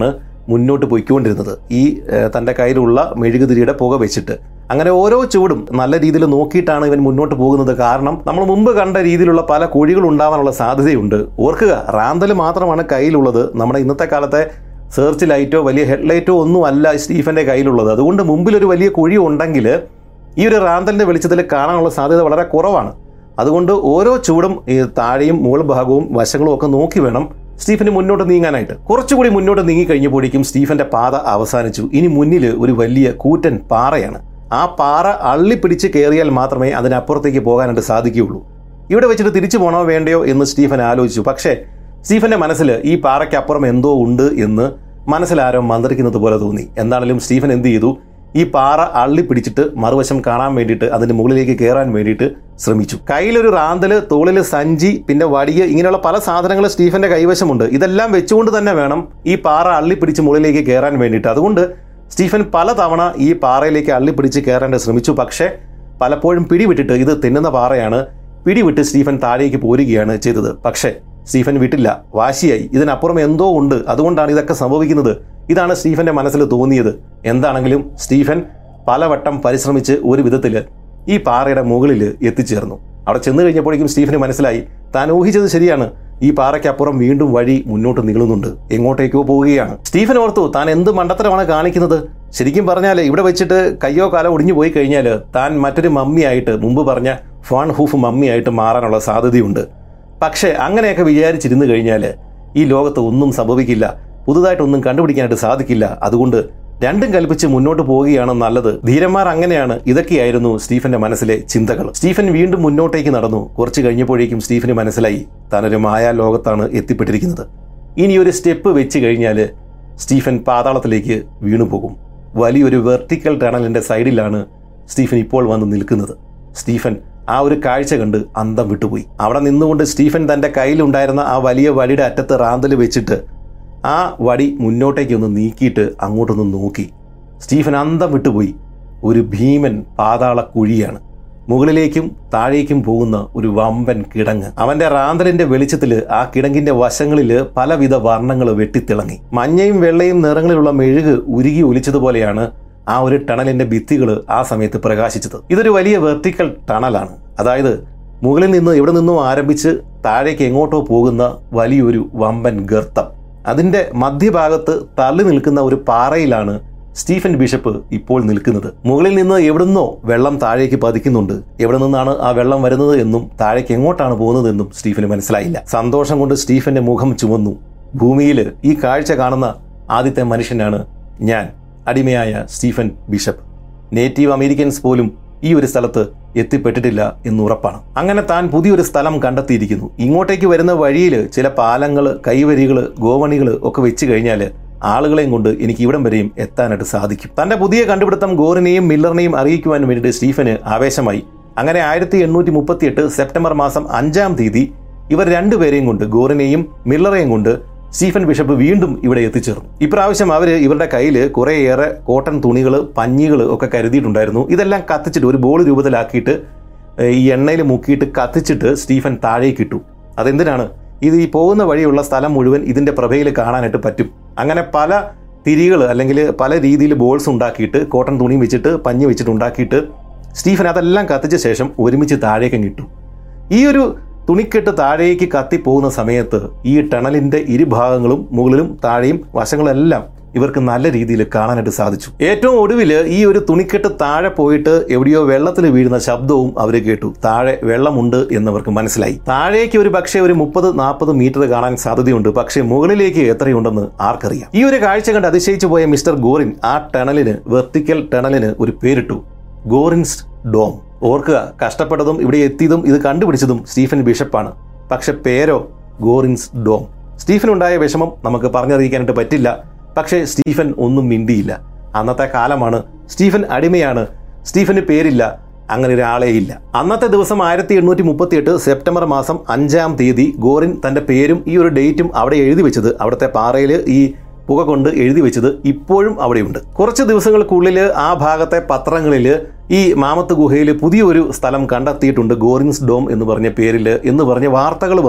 മുന്നോട്ട് പോയിക്കൊണ്ടിരുന്നത് ഈ ഏഹ്, തൻ്റെ കയ്യിലുള്ള മെഴുകുതിരിയുടെ പുക വെച്ചിട്ട് അങ്ങനെ ഓരോ ചുവടും നല്ല രീതിയിൽ നോക്കിയിട്ടാണ് ഇവൻ മുന്നോട്ട് പോകുന്നത് കാരണം നമ്മൾ മുമ്പ് കണ്ട രീതിയിലുള്ള പല കുഴികൾ ഉണ്ടാവാനുള്ള സാധ്യതയുണ്ട് ഓർക്കുക റാന്തൽ മാത്രമാണ് കയ്യിലുള്ളത് നമ്മുടെ ഇന്നത്തെ കാലത്തെ സെർച്ച് ലൈറ്റോ വലിയ ഹെഡ്ലൈറ്റോ ഒന്നും അല്ല സ്റ്റീഫന്റെ കയ്യിലുള്ളത് അതുകൊണ്ട് മുമ്പിൽ ഒരു വലിയ കുഴി ഉണ്ടെങ്കിൽ ഈ ഒരു റാന്തലിന്റെ വെളിച്ചത്തിൽ കാണാനുള്ള സാധ്യത വളരെ കുറവാണ് അതുകൊണ്ട് ഓരോ ചുവടും ഈ താഴെയും മുകൾ ഭാഗവും വശങ്ങളും ഒക്കെ നോക്കി വേണം സ്റ്റീഫന് മുന്നോട്ട് നീങ്ങാനായിട്ട് കുറച്ചുകൂടി മുന്നോട്ട് നീങ്ങി കഴിഞ്ഞപ്പോഴേക്കും സ്റ്റീഫന്റെ പാത അവസാനിച്ചു ഇനി മുന്നിൽ ഒരു വലിയ കൂറ്റൻ പാറയാണ് ആ പാറ അള്ളിപ്പിടിച്ച് കയറിയാൽ മാത്രമേ അതിനപ്പുറത്തേക്ക് പോകാനായിട്ട് സാധിക്കുകയുള്ളൂ ഇവിടെ വെച്ചിട്ട് തിരിച്ചു പോകണോ വേണ്ടയോ എന്ന് സ്റ്റീഫൻ ആലോചിച്ചു പക്ഷേ സ്റ്റീഫന്റെ മനസ്സിൽ ഈ പാറയ്ക്കപ്പുറം എന്തോ ഉണ്ട് എന്ന് മനസ്സിലാരോ മന്ത്രിക്കുന്നത് പോലെ തോന്നി എന്താണെങ്കിലും സ്റ്റീഫൻ എന്ത് ചെയ്തു ഈ പാറ അള്ളി പിടിച്ചിട്ട് മറുവശം കാണാൻ വേണ്ടിയിട്ട് അതിന്റെ മുകളിലേക്ക് കയറാൻ വേണ്ടിയിട്ട് ശ്രമിച്ചു കയ്യിലൊരു റാന്തല് തോളിൽ സഞ്ചി പിന്നെ വടിയ ഇങ്ങനെയുള്ള പല സാധനങ്ങൾ സ്റ്റീഫന്റെ കൈവശമുണ്ട് ഇതെല്ലാം വെച്ചുകൊണ്ട് തന്നെ വേണം ഈ പാറ അള്ളി പിടിച്ച് മുകളിലേക്ക് കയറാൻ വേണ്ടിയിട്ട് അതുകൊണ്ട് സ്റ്റീഫൻ പലതവണ ഈ പാറയിലേക്ക് അള്ളി പിടിച്ച് കയറാൻ ശ്രമിച്ചു പക്ഷേ പലപ്പോഴും പിടിവിട്ടിട്ട് ഇത് തിന്നുന്ന പാറയാണ് പിടിവിട്ട് സ്റ്റീഫൻ താഴേക്ക് പോരുകയാണ് ചെയ്തത് പക്ഷേ സ്റ്റീഫൻ വിട്ടില്ല വാശിയായി ഇതിനപ്പുറം എന്തോ ഉണ്ട് അതുകൊണ്ടാണ് ഇതൊക്കെ സംഭവിക്കുന്നത് ഇതാണ് സ്റ്റീഫന്റെ മനസ്സിൽ തോന്നിയത് എന്താണെങ്കിലും സ്റ്റീഫൻ പലവട്ടം പരിശ്രമിച്ച് ഒരു വിധത്തിൽ ഈ പാറയുടെ മുകളിൽ എത്തിച്ചേർന്നു അവിടെ ചെന്ന് കഴിഞ്ഞപ്പോഴേക്കും സ്റ്റീഫന് മനസ്സിലായി താൻ ഊഹിച്ചത് ശരിയാണ് ഈ പാറയ്ക്കപ്പുറം വീണ്ടും വഴി മുന്നോട്ട് നീളുന്നുണ്ട് എങ്ങോട്ടേക്കോ പോവുകയാണ് സ്റ്റീഫൻ ഓർത്തു താൻ എന്ത് മണ്ടത്തരമാണ് കാണിക്കുന്നത് ശരിക്കും പറഞ്ഞാൽ ഇവിടെ വെച്ചിട്ട് കയ്യോ കാലോ ഒടിഞ്ഞു പോയി കഴിഞ്ഞാൽ താൻ മറ്റൊരു മമ്മിയായിട്ട് മുമ്പ് പറഞ്ഞ ഫാൺ ഹൂഫ് മമ്മിയായിട്ട് മാറാനുള്ള സാധ്യതയുണ്ട് പക്ഷേ അങ്ങനെയൊക്കെ വിചാരിച്ചിരുന്നു കഴിഞ്ഞാൽ ഈ ലോകത്ത് ഒന്നും സംഭവിക്കില്ല പുതുതായിട്ടൊന്നും കണ്ടുപിടിക്കാനായിട്ട് സാധിക്കില്ല അതുകൊണ്ട് രണ്ടും കൽപ്പിച്ച് മുന്നോട്ട് പോവുകയാണ് നല്ലത് ധീരന്മാർ അങ്ങനെയാണ് ഇതൊക്കെയായിരുന്നു സ്റ്റീഫന്റെ മനസ്സിലെ ചിന്തകൾ സ്റ്റീഫൻ വീണ്ടും മുന്നോട്ടേക്ക് നടന്നു കുറച്ച് കഴിഞ്ഞപ്പോഴേക്കും സ്റ്റീഫന് മനസ്സിലായി താനൊരു മായാ ലോകത്താണ് എത്തിപ്പെട്ടിരിക്കുന്നത് ഇനി ഒരു സ്റ്റെപ്പ് വെച്ച് കഴിഞ്ഞാൽ സ്റ്റീഫൻ പാതാളത്തിലേക്ക് വീണുപോകും വലിയൊരു വെർട്ടിക്കൽ ടണലിന്റെ സൈഡിലാണ് സ്റ്റീഫൻ ഇപ്പോൾ വന്ന് നിൽക്കുന്നത് സ്റ്റീഫൻ ആ ഒരു കാഴ്ച കണ്ട് അന്തം വിട്ടുപോയി അവിടെ നിന്നുകൊണ്ട് സ്റ്റീഫൻ തന്റെ കയ്യിലുണ്ടായിരുന്ന ആ വലിയ വടിയുടെ അറ്റത്ത് റാന്തൽ വെച്ചിട്ട് ആ വടി മുന്നോട്ടേക്ക് ഒന്ന് നീക്കിയിട്ട് അങ്ങോട്ടൊന്ന് നോക്കി സ്റ്റീഫൻ അന്തം വിട്ടുപോയി ഒരു ഭീമൻ പാതാള കുഴിയാണ് മുകളിലേക്കും താഴേക്കും പോകുന്ന ഒരു വമ്പൻ കിടങ്ങ് അവന്റെ റാന്തലിന്റെ വെളിച്ചത്തിൽ ആ കിടങ്ങിന്റെ വശങ്ങളിൽ പലവിധ വർണ്ണങ്ങൾ വെട്ടിത്തിളങ്ങി മഞ്ഞയും വെള്ളയും നിറങ്ങളിലുള്ള മെഴുക് ഉരുകി ഒലിച്ചതുപോലെയാണ് ആ ഒരു ടണലിന്റെ ഭിത്തികൾ ആ സമയത്ത് പ്രകാശിച്ചത് ഇതൊരു വലിയ വെർട്ടിക്കൽ ടണലാണ് അതായത് മുകളിൽ നിന്ന് എവിടെ നിന്നോ ആരംഭിച്ച് താഴേക്ക് എങ്ങോട്ടോ പോകുന്ന വലിയൊരു വമ്പൻ ഗർത്തം അതിന്റെ മധ്യഭാഗത്ത് തള്ളി നിൽക്കുന്ന ഒരു പാറയിലാണ് സ്റ്റീഫൻ ബിഷപ്പ് ഇപ്പോൾ നിൽക്കുന്നത് മുകളിൽ നിന്ന് എവിടുന്നോ വെള്ളം താഴേക്ക് പതിക്കുന്നുണ്ട് എവിടെ നിന്നാണ് ആ വെള്ളം വരുന്നത് എന്നും താഴേക്ക് എങ്ങോട്ടാണ് പോകുന്നതെന്നും സ്റ്റീഫന് മനസ്സിലായില്ല സന്തോഷം കൊണ്ട് സ്റ്റീഫന്റെ മുഖം ചുവന്നു ഭൂമിയിൽ ഈ കാഴ്ച കാണുന്ന ആദ്യത്തെ മനുഷ്യനാണ് ഞാൻ അടിമയായ സ്റ്റീഫൻ ബിഷപ്പ് നേറ്റീവ് അമേരിക്കൻസ് പോലും ഈ ഒരു സ്ഥലത്ത് എത്തിപ്പെട്ടിട്ടില്ല എന്ന് ഉറപ്പാണ് അങ്ങനെ താൻ പുതിയൊരു സ്ഥലം കണ്ടെത്തിയിരിക്കുന്നു ഇങ്ങോട്ടേക്ക് വരുന്ന വഴിയിൽ ചില പാലങ്ങൾ കൈവരികൾ ഗോവണികൾ ഒക്കെ വെച്ച് കഴിഞ്ഞാൽ ആളുകളെയും കൊണ്ട് എനിക്ക് ഇവിടം വരെയും എത്താനായിട്ട് സാധിക്കും തന്റെ പുതിയ കണ്ടുപിടുത്തം ഗോറിനെയും മില്ലറിനെയും അറിയിക്കുവാൻ വേണ്ടിയിട്ട് സ്റ്റീഫന് ആവേശമായി അങ്ങനെ ആയിരത്തി എണ്ണൂറ്റി മുപ്പത്തിയെട്ട് സെപ്റ്റംബർ മാസം അഞ്ചാം തീയതി ഇവർ രണ്ടുപേരെയും കൊണ്ട് ഗോറിനെയും മില്ലറെയും കൊണ്ട് സ്റ്റീഫൻ ബിഷപ്പ് വീണ്ടും ഇവിടെ എത്തിച്ചേർന്നു ഇപ്രാവശ്യം അവർ ഇവരുടെ കയ്യിൽ കുറേയേറെ കോട്ടൺ തുണികൾ പഞ്ഞികൾ ഒക്കെ കരുതിയിട്ടുണ്ടായിരുന്നു ഇതെല്ലാം കത്തിച്ചിട്ട് ഒരു ബോൾ രൂപത്തിലാക്കിയിട്ട് ഏഹ്, ഈ എണ്ണയിൽ മുക്കിയിട്ട് കത്തിച്ചിട്ട് സ്റ്റീഫൻ താഴേക്ക് ഇട്ടു അതെന്തിനാണ് ഇത് ഈ പോകുന്ന വഴിയുള്ള സ്ഥലം മുഴുവൻ ഇതിന്റെ പ്രഭയിൽ കാണാനായിട്ട് പറ്റും അങ്ങനെ പല തിരികൾ അല്ലെങ്കിൽ പല രീതിയിൽ ബോൾസ് ഉണ്ടാക്കിയിട്ട് കോട്ടൺ തുണി വെച്ചിട്ട് പഞ്ഞി വെച്ചിട്ട് ഉണ്ടാക്കിയിട്ട് സ്റ്റീഫൻ അതെല്ലാം കത്തിച്ച ശേഷം ഒരുമിച്ച് താഴേക്ക് ഇട്ടു ഈ ഒരു തുണിക്കെട്ട് താഴേക്ക് കത്തിപ്പോകുന്ന സമയത്ത് ഈ ടണലിന്റെ ഇരുഭാഗങ്ങളും മുകളിലും താഴെയും വശങ്ങളെല്ലാം ഇവർക്ക് നല്ല രീതിയിൽ കാണാനായിട്ട് സാധിച്ചു ഏറ്റവും ഒടുവിൽ ഈ ഒരു തുണിക്കെട്ട് താഴെ പോയിട്ട് എവിടെയോ വെള്ളത്തിൽ വീഴുന്ന ശബ്ദവും അവർ കേട്ടു താഴെ വെള്ളമുണ്ട് എന്നവർക്ക് മനസ്സിലായി താഴേക്ക് ഒരു പക്ഷേ ഒരു മുപ്പത് നാൽപ്പത് മീറ്റർ കാണാൻ സാധ്യതയുണ്ട് പക്ഷേ മുകളിലേക്ക് എത്രയുണ്ടെന്ന് ആർക്കറിയാം ഈ ഒരു കാഴ്ച കണ്ട് അതിശയിച്ചു പോയ മിസ്റ്റർ ഗോറിൻ ആ ടണലിന് വെർട്ടിക്കൽ ടണലിന് ഒരു പേരിട്ടു ഗോറിൻസ് ഡോം ഓർക്കുക കഷ്ടപ്പെട്ടതും ഇവിടെ എത്തിയതും ഇത് കണ്ടുപിടിച്ചതും സ്റ്റീഫൻ ബിഷപ്പാണ് പക്ഷെ പേരോ ഗോറിൻസ് ഡോം സ്റ്റീഫനുണ്ടായ വിഷമം നമുക്ക് പറഞ്ഞറിയിക്കാനായിട്ട് പറ്റില്ല പക്ഷേ സ്റ്റീഫൻ ഒന്നും മിണ്ടിയില്ല അന്നത്തെ കാലമാണ് സ്റ്റീഫൻ അടിമയാണ് സ്റ്റീഫന് പേരില്ല അങ്ങനെ ഒരാളേ ഇല്ല അന്നത്തെ ദിവസം ആയിരത്തി എണ്ണൂറ്റി മുപ്പത്തി എട്ട് സെപ്റ്റംബർ മാസം അഞ്ചാം തീയതി ഗോറിൻ തന്റെ പേരും ഈ ഒരു ഡേറ്റും അവിടെ എഴുതി വെച്ചത് അവിടുത്തെ പാറയിൽ ഈ പുക കൊണ്ട് എഴുതി വെച്ചത് ഇപ്പോഴും അവിടെയുണ്ട് കുറച്ച് ദിവസങ്ങൾക്കുള്ളിൽ ആ ഭാഗത്തെ പത്രങ്ങളിൽ ഈ മാമത്ത് ഗുഹയിൽ പുതിയൊരു സ്ഥലം കണ്ടെത്തിയിട്ടുണ്ട് ഗോറിൻസ് ഡോം എന്ന് പറഞ്ഞ പേരിൽ എന്ന് പറഞ്ഞ വാർത്തകൾ വന്നു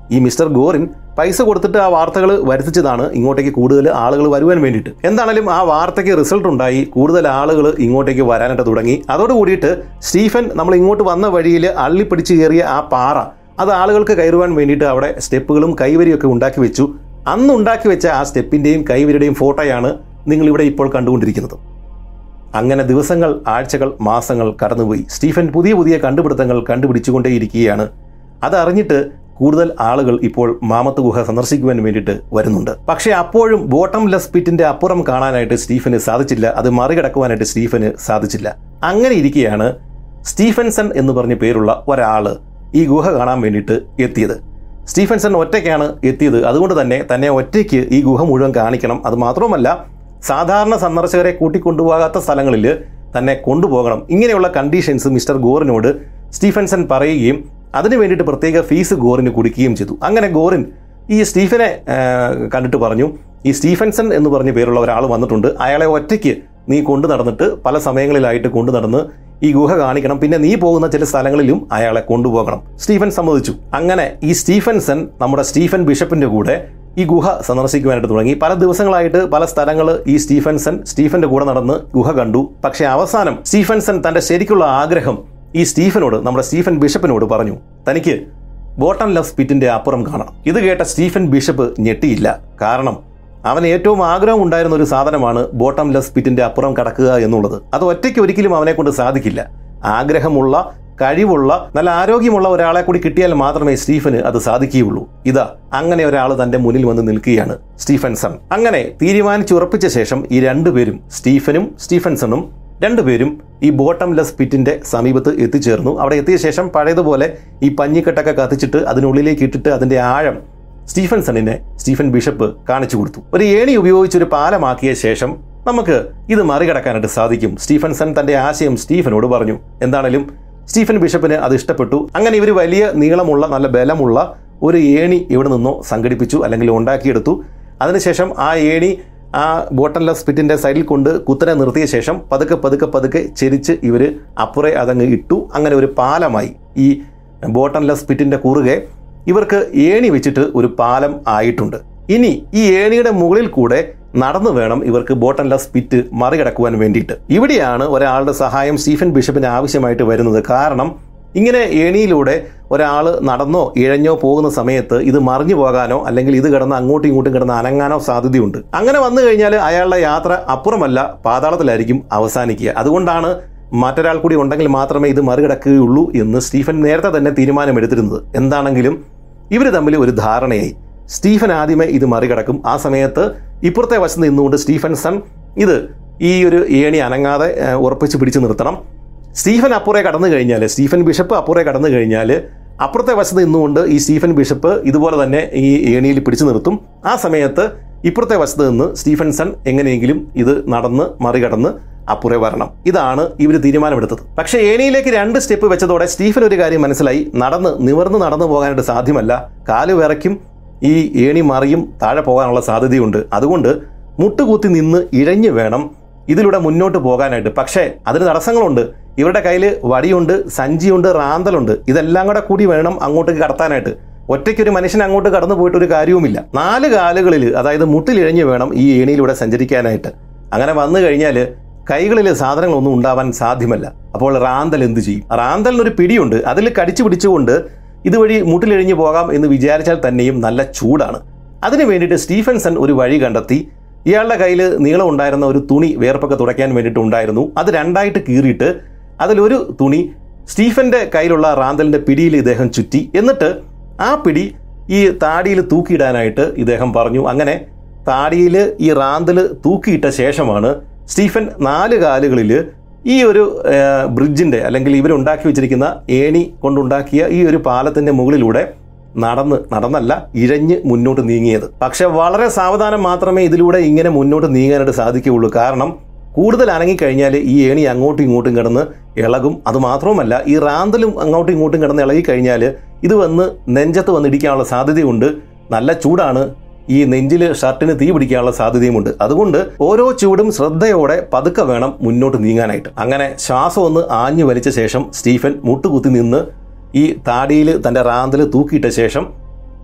ഈ മിസ്റ്റർ ഗോറിൻ പൈസ കൊടുത്തിട്ട് ആ വാർത്തകൾ വരുത്തിച്ചതാണ് ഇങ്ങോട്ടേക്ക് കൂടുതൽ ആളുകൾ വരുവാൻ വേണ്ടിയിട്ട് എന്താണെങ്കിലും ആ വാർത്തയ്ക്ക് റിസൾട്ട് ഉണ്ടായി കൂടുതൽ ആളുകൾ ഇങ്ങോട്ടേക്ക് വരാനായിട്ട് തുടങ്ങി അതോടുകൂടിയിട്ട് സ്റ്റീഫൻ നമ്മൾ ഇങ്ങോട്ട് വന്ന വഴിയിൽ അള്ളിപ്പിടിച്ച് കയറിയ ആ പാറ അത് ആളുകൾക്ക് കയറുവാൻ വേണ്ടിയിട്ട് അവിടെ സ്റ്റെപ്പുകളും കൈവരിയൊക്കെ ഉണ്ടാക്കി വെച്ചു അന്ന് ഉണ്ടാക്കി വെച്ച ആ സ്റ്റെപ്പിൻ്റെയും കൈവരിയുടെയും ഫോട്ടോയാണ് നിങ്ങൾ ഇവിടെ ഇപ്പോൾ കണ്ടുകൊണ്ടിരിക്കുന്നത് അങ്ങനെ ദിവസങ്ങൾ ആഴ്ചകൾ മാസങ്ങൾ കടന്നുപോയി സ്റ്റീഫൻ പുതിയ പുതിയ കണ്ടുപിടുത്തങ്ങൾ കണ്ടുപിടിച്ചുകൊണ്ടേയിരിക്കുകയാണ് അതറിഞ്ഞിട്ട് കൂടുതൽ ആളുകൾ ഇപ്പോൾ മാമത്ത് ഗുഹ സന്ദർശിക്കുവാൻ വേണ്ടിയിട്ട് വരുന്നുണ്ട് പക്ഷേ അപ്പോഴും ബോട്ടം ലെസ് പിറ്റിന്റെ അപ്പുറം കാണാനായിട്ട് സ്റ്റീഫന് സാധിച്ചില്ല അത് മറികടക്കുവാനായിട്ട് സ്റ്റീഫന് സാധിച്ചില്ല അങ്ങനെ ഇരിക്കെയാണ് സ്റ്റീഫൻസൺ എന്ന് പറഞ്ഞ പേരുള്ള ഒരാള് ഈ ഗുഹ കാണാൻ വേണ്ടിയിട്ട് എത്തിയത് സ്റ്റീഫൻസൺ ഒറ്റയ്ക്കാണ് എത്തിയത് അതുകൊണ്ട് തന്നെ തന്നെ ഒറ്റയ്ക്ക് ഈ ഗുഹ മുഴുവൻ കാണിക്കണം അത് മാത്രമല്ല സാധാരണ സന്ദർശകരെ കൂട്ടിക്കൊണ്ടുപോകാത്ത സ്ഥലങ്ങളിൽ തന്നെ കൊണ്ടുപോകണം ഇങ്ങനെയുള്ള കണ്ടീഷൻസ് മിസ്റ്റർ ഗോറിനോട് സ്റ്റീഫൻസൺ പറയുകയും അതിനു വേണ്ടിയിട്ട് പ്രത്യേക ഫീസ് ഗോറിന് കൊടുക്കുകയും ചെയ്തു അങ്ങനെ ഗോറിൻ ഈ സ്റ്റീഫനെ ആ, കണ്ടിട്ട് പറഞ്ഞു ഈ സ്റ്റീഫൻസൺ എന്ന് പറഞ്ഞ പേരുള്ള ഒരാൾ വന്നിട്ടുണ്ട് അയാളെ ഒറ്റയ്ക്ക് നീ കൊണ്ടു നടന്നിട്ട് പല സമയങ്ങളിലായിട്ട് കൊണ്ടു നടന്ന് ഈ ഗുഹ കാണിക്കണം പിന്നെ നീ പോകുന്ന ചില സ്ഥലങ്ങളിലും അയാളെ കൊണ്ടുപോകണം സ്റ്റീഫൻ സമ്മതിച്ചു അങ്ങനെ ഈ സ്റ്റീഫൻസൺ നമ്മുടെ സ്റ്റീഫൻ ബിഷപ്പിന്റെ കൂടെ ഈ ഗുഹ സന്ദർശിക്കുവാനായിട്ട് തുടങ്ങി പല ദിവസങ്ങളായിട്ട് പല സ്ഥലങ്ങൾ ഈ സ്റ്റീഫൻസൺ സ്റ്റീഫന്റെ കൂടെ നടന്ന് ഗുഹ കണ്ടു പക്ഷേ അവസാനം സ്റ്റീഫൻസൺ തന്റെ ശരിക്കുള്ള ആഗ്രഹം ഈ സ്റ്റീഫനോട് നമ്മുടെ സ്റ്റീഫൻ ബിഷപ്പിനോട് പറഞ്ഞു തനിക്ക് ബോട്ടം ലെഫ് സ്പിറ്റിന്റെ അപ്പുറം കാണണം ഇത് കേട്ട സ്റ്റീഫൻ ബിഷപ്പ് ഞെട്ടിയില്ല കാരണം അവന് ഏറ്റവും ആഗ്രഹം ഉണ്ടായിരുന്ന ഒരു സാധനമാണ് ബോട്ടം ലെസ് പിറ്റിന്റെ അപ്പുറം കടക്കുക എന്നുള്ളത് അത് ഒറ്റയ്ക്ക് ഒരിക്കലും അവനെ കൊണ്ട് സാധിക്കില്ല ആഗ്രഹമുള്ള കഴിവുള്ള നല്ല ആരോഗ്യമുള്ള ഒരാളെ കൂടി കിട്ടിയാൽ മാത്രമേ സ്റ്റീഫന് അത് സാധിക്കുകയുള്ളൂ ഇതാ അങ്ങനെ ഒരാൾ തന്റെ മുന്നിൽ വന്ന് നിൽക്കുകയാണ് സ്റ്റീഫൻസൺ അങ്ങനെ തീരുമാനിച്ചുറപ്പിച്ച ശേഷം ഈ രണ്ടുപേരും സ്റ്റീഫനും സ്റ്റീഫൻസണും രണ്ടുപേരും ഈ ബോട്ടം ലെസ് പിറ്റിന്റെ സമീപത്ത് എത്തിച്ചേർന്നു അവിടെ എത്തിയ ശേഷം പഴയതുപോലെ ഈ പഞ്ഞിക്കെട്ടൊക്കെ കത്തിച്ചിട്ട് അതിനുള്ളിലേക്ക് ഇട്ടിട്ട് അതിന്റെ ആഴം സ്റ്റീഫൻസണിനെ സ്റ്റീഫൻ ബിഷപ്പ് കാണിച്ചു കൊടുത്തു ഒരു ഏണി ഉപയോഗിച്ച് ഒരു പാലമാക്കിയ ശേഷം നമുക്ക് ഇത് മറികടക്കാനായിട്ട് സാധിക്കും സ്റ്റീഫൻസൺ തന്റെ ആശയം സ്റ്റീഫനോട് പറഞ്ഞു എന്താണേലും സ്റ്റീഫൻ ബിഷപ്പിന് അത് ഇഷ്ടപ്പെട്ടു അങ്ങനെ ഇവർ വലിയ നീളമുള്ള നല്ല ബലമുള്ള ഒരു ഏണി ഇവിടെ നിന്നോ സംഘടിപ്പിച്ചു അല്ലെങ്കിൽ ഉണ്ടാക്കിയെടുത്തു അതിനുശേഷം ആ ഏണി ആ ബോട്ടൻലെസ് സ്പിറ്റിന്റെ സൈഡിൽ കൊണ്ട് കുത്തനെ നിർത്തിയ ശേഷം പതുക്കെ പതുക്കെ പതുക്കെ ചെരിച്ച് ഇവര് അപ്പുറേ അതങ്ങ് ഇട്ടു അങ്ങനെ ഒരു പാലമായി ഈ ബോട്ടൻലെസ് സ്പിറ്റിന്റെ കുറുകെ ഇവർക്ക് ഏണി വെച്ചിട്ട് ഒരു പാലം ആയിട്ടുണ്ട് ഇനി ഈ ഏണിയുടെ മുകളിൽ കൂടെ നടന്നു വേണം ഇവർക്ക് ബോട്ടൻലെസ് പിറ്റ് മറികടക്കുവാൻ വേണ്ടിയിട്ട് ഇവിടെയാണ് ഒരാളുടെ സഹായം സ്റ്റീഫൻ ബിഷപ്പിന് ആവശ്യമായിട്ട് വരുന്നത് കാരണം ഇങ്ങനെ ഏണിയിലൂടെ ഒരാൾ നടന്നോ ഇഴഞ്ഞോ പോകുന്ന സമയത്ത് ഇത് മറിഞ്ഞു പോകാനോ അല്ലെങ്കിൽ ഇത് കിടന്ന് അങ്ങോട്ടും ഇങ്ങോട്ടും കിടന്ന് അനങ്ങാനോ സാധ്യതയുണ്ട് അങ്ങനെ വന്നു കഴിഞ്ഞാൽ അയാളുടെ യാത്ര അപ്പുറമല്ല പാതാളത്തിലായിരിക്കും അവസാനിക്കുക അതുകൊണ്ടാണ് മറ്റൊരാൾ കൂടി ഉണ്ടെങ്കിൽ മാത്രമേ ഇത് മറികടക്കുകയുള്ളൂ എന്ന് സ്റ്റീഫൻ നേരത്തെ തന്നെ തീരുമാനമെടുത്തിരുന്നത് എന്താണെങ്കിലും ഇവർ തമ്മിൽ ഒരു ധാരണയായി സ്റ്റീഫൻ ആദ്യമേ ഇത് മറികടക്കും ആ സമയത്ത് ഇപ്പുറത്തെ വശത്ത് നിന്നുകൊണ്ട് സ്റ്റീഫൻ സൺ ഇത് ഈ ഒരു ഏണി അനങ്ങാതെ ഏഹ്, ഉറപ്പിച്ച് പിടിച്ചു നിർത്തണം സ്റ്റീഫൻ അപ്പുറേ കടന്നു കഴിഞ്ഞാൽ സ്റ്റീഫൻ ബിഷപ്പ് അപ്പുറേ കടന്നു കഴിഞ്ഞാൽ അപ്പുറത്തെ വശത്ത് നിന്നുകൊണ്ട് ഈ സ്റ്റീഫൻ ബിഷപ്പ് ഇതുപോലെ തന്നെ ഈ ഏണിയിൽ പിടിച്ചു നിർത്തും ആ സമയത്ത് ഇപ്പുറത്തെ വശത്ത് നിന്ന് സ്റ്റീഫൻസൺ എങ്ങനെയെങ്കിലും ഇത് നടന്ന് മറികടന്ന് അപ്പുറേ വരണം ഇതാണ് ഇവർ തീരുമാനമെടുത്തത് പക്ഷേ ഏണിയിലേക്ക് രണ്ട് സ്റ്റെപ്പ് വെച്ചതോടെ സ്റ്റീഫൻ ഒരു കാര്യം മനസ്സിലായി നടന്ന് നിവർന്ന് നടന്നു പോകാനായിട്ട് സാധ്യമല്ല കാല് വിറയ്ക്കും ഈ ഏണി മറിയും താഴെ പോകാനുള്ള സാധ്യതയുണ്ട് അതുകൊണ്ട് മുട്ടുകുത്തി നിന്ന് ഇഴഞ്ഞു വേണം ഇതിലൂടെ മുന്നോട്ട് പോകാനായിട്ട് പക്ഷേ അതിന് തടസ്സങ്ങളുണ്ട് ഇവരുടെ കയ്യിൽ വടിയുണ്ട് സഞ്ചിയുണ്ട് റാന്തലുണ്ട് ഇതെല്ലാം കൂടെ കൂടി വേണം അങ്ങോട്ടേക്ക് കടത്താനായിട്ട് ഒറ്റയ്ക്കൊരു മനുഷ്യൻ അങ്ങോട്ട് കടന്നു പോയിട്ട് ഒരു കാര്യവുമില്ല നാല് കാലുകളിൽ അതായത് മുട്ടിലിഴഞ്ഞു വേണം ഈ ഏണിയിലൂടെ സഞ്ചരിക്കാനായിട്ട് അങ്ങനെ വന്നു കഴിഞ്ഞാൽ കൈകളിൽ സാധനങ്ങളൊന്നും ഉണ്ടാവാൻ സാധ്യമല്ല അപ്പോൾ റാന്തൽ എന്ത് ചെയ്യും റാന്തലിനൊരു പിടിയുണ്ട് അതിൽ കടിച്ചു പിടിച്ചുകൊണ്ട് ഇതുവഴി മുട്ടിലിഴഞ്ഞു പോകാം എന്ന് വിചാരിച്ചാൽ തന്നെയും നല്ല ചൂടാണ് അതിനു വേണ്ടിയിട്ട് സ്റ്റീഫൻസൺ ഒരു വഴി കണ്ടെത്തി ഇയാളുടെ കയ്യിൽ നീളം ഉണ്ടായിരുന്ന ഒരു തുണി വേർപ്പൊക്കെ തുടയ്ക്കാൻ വേണ്ടിയിട്ട് ഉണ്ടായിരുന്നു അത് രണ്ടായിട്ട് കീറിയിട്ട് അതിലൊരു തുണി സ്റ്റീഫന്റെ കയ്യിലുള്ള റാന്തലിന്റെ പിടിയിൽ ഇദ്ദേഹം ചുറ്റി എന്നിട്ട് ആ പിടി ഈ താടിയിൽ തൂക്കിയിടാനായിട്ട് ഇദ്ദേഹം പറഞ്ഞു അങ്ങനെ താടിയിൽ ഈ റാന്തൽ തൂക്കിയിട്ട ശേഷമാണ് സ്റ്റീഫൻ നാല് കാലുകളിൽ ഈ ഒരു ഏഹ്, ബ്രിഡ്ജിന്റെ അല്ലെങ്കിൽ ഇവരുണ്ടാക്കി വെച്ചിരിക്കുന്ന ഏണി കൊണ്ടുണ്ടാക്കിയ ഈ ഒരു പാലത്തിന്റെ മുകളിലൂടെ നടന്ന് നടന്നല്ല ഇഴഞ്ഞ് മുന്നോട്ട് നീങ്ങിയത് പക്ഷെ വളരെ സാവധാനം മാത്രമേ ഇതിലൂടെ ഇങ്ങനെ മുന്നോട്ട് നീങ്ങാനായിട്ട് സാധിക്കുകയുള്ളൂ കാരണം കൂടുതൽ അനങ്ങിക്കഴിഞ്ഞാൽ ഈ ഏണി അങ്ങോട്ടും ഇങ്ങോട്ടും കിടന്ന് ഇളകും അതുമാത്രവുമല്ല ഈ റാന്തലും അങ്ങോട്ടും ഇങ്ങോട്ടും കിടന്ന് ഇളകി കഴിഞ്ഞാൽ ഇത് വന്ന് നെഞ്ചത്ത് വന്ന് ഇടിക്കാനുള്ള സാധ്യതയുണ്ട് നല്ല ചൂടാണ് ഈ നെഞ്ചിൽ ഷർട്ടിന് തീ പിടിക്കാനുള്ള സാധ്യതയുമുണ്ട് അതുകൊണ്ട് ഓരോ ചൂടും ശ്രദ്ധയോടെ പതുക്കെ വേണം മുന്നോട്ട് നീങ്ങാനായിട്ട് അങ്ങനെ ശ്വാസം ഒന്ന് ആഞ്ഞു വലിച്ച ശേഷം സ്റ്റീഫൻ മുട്ടുകുത്തി നിന്ന് ഈ താടിയിൽ തന്റെ റാന്തൽ തൂക്കിയിട്ട ശേഷം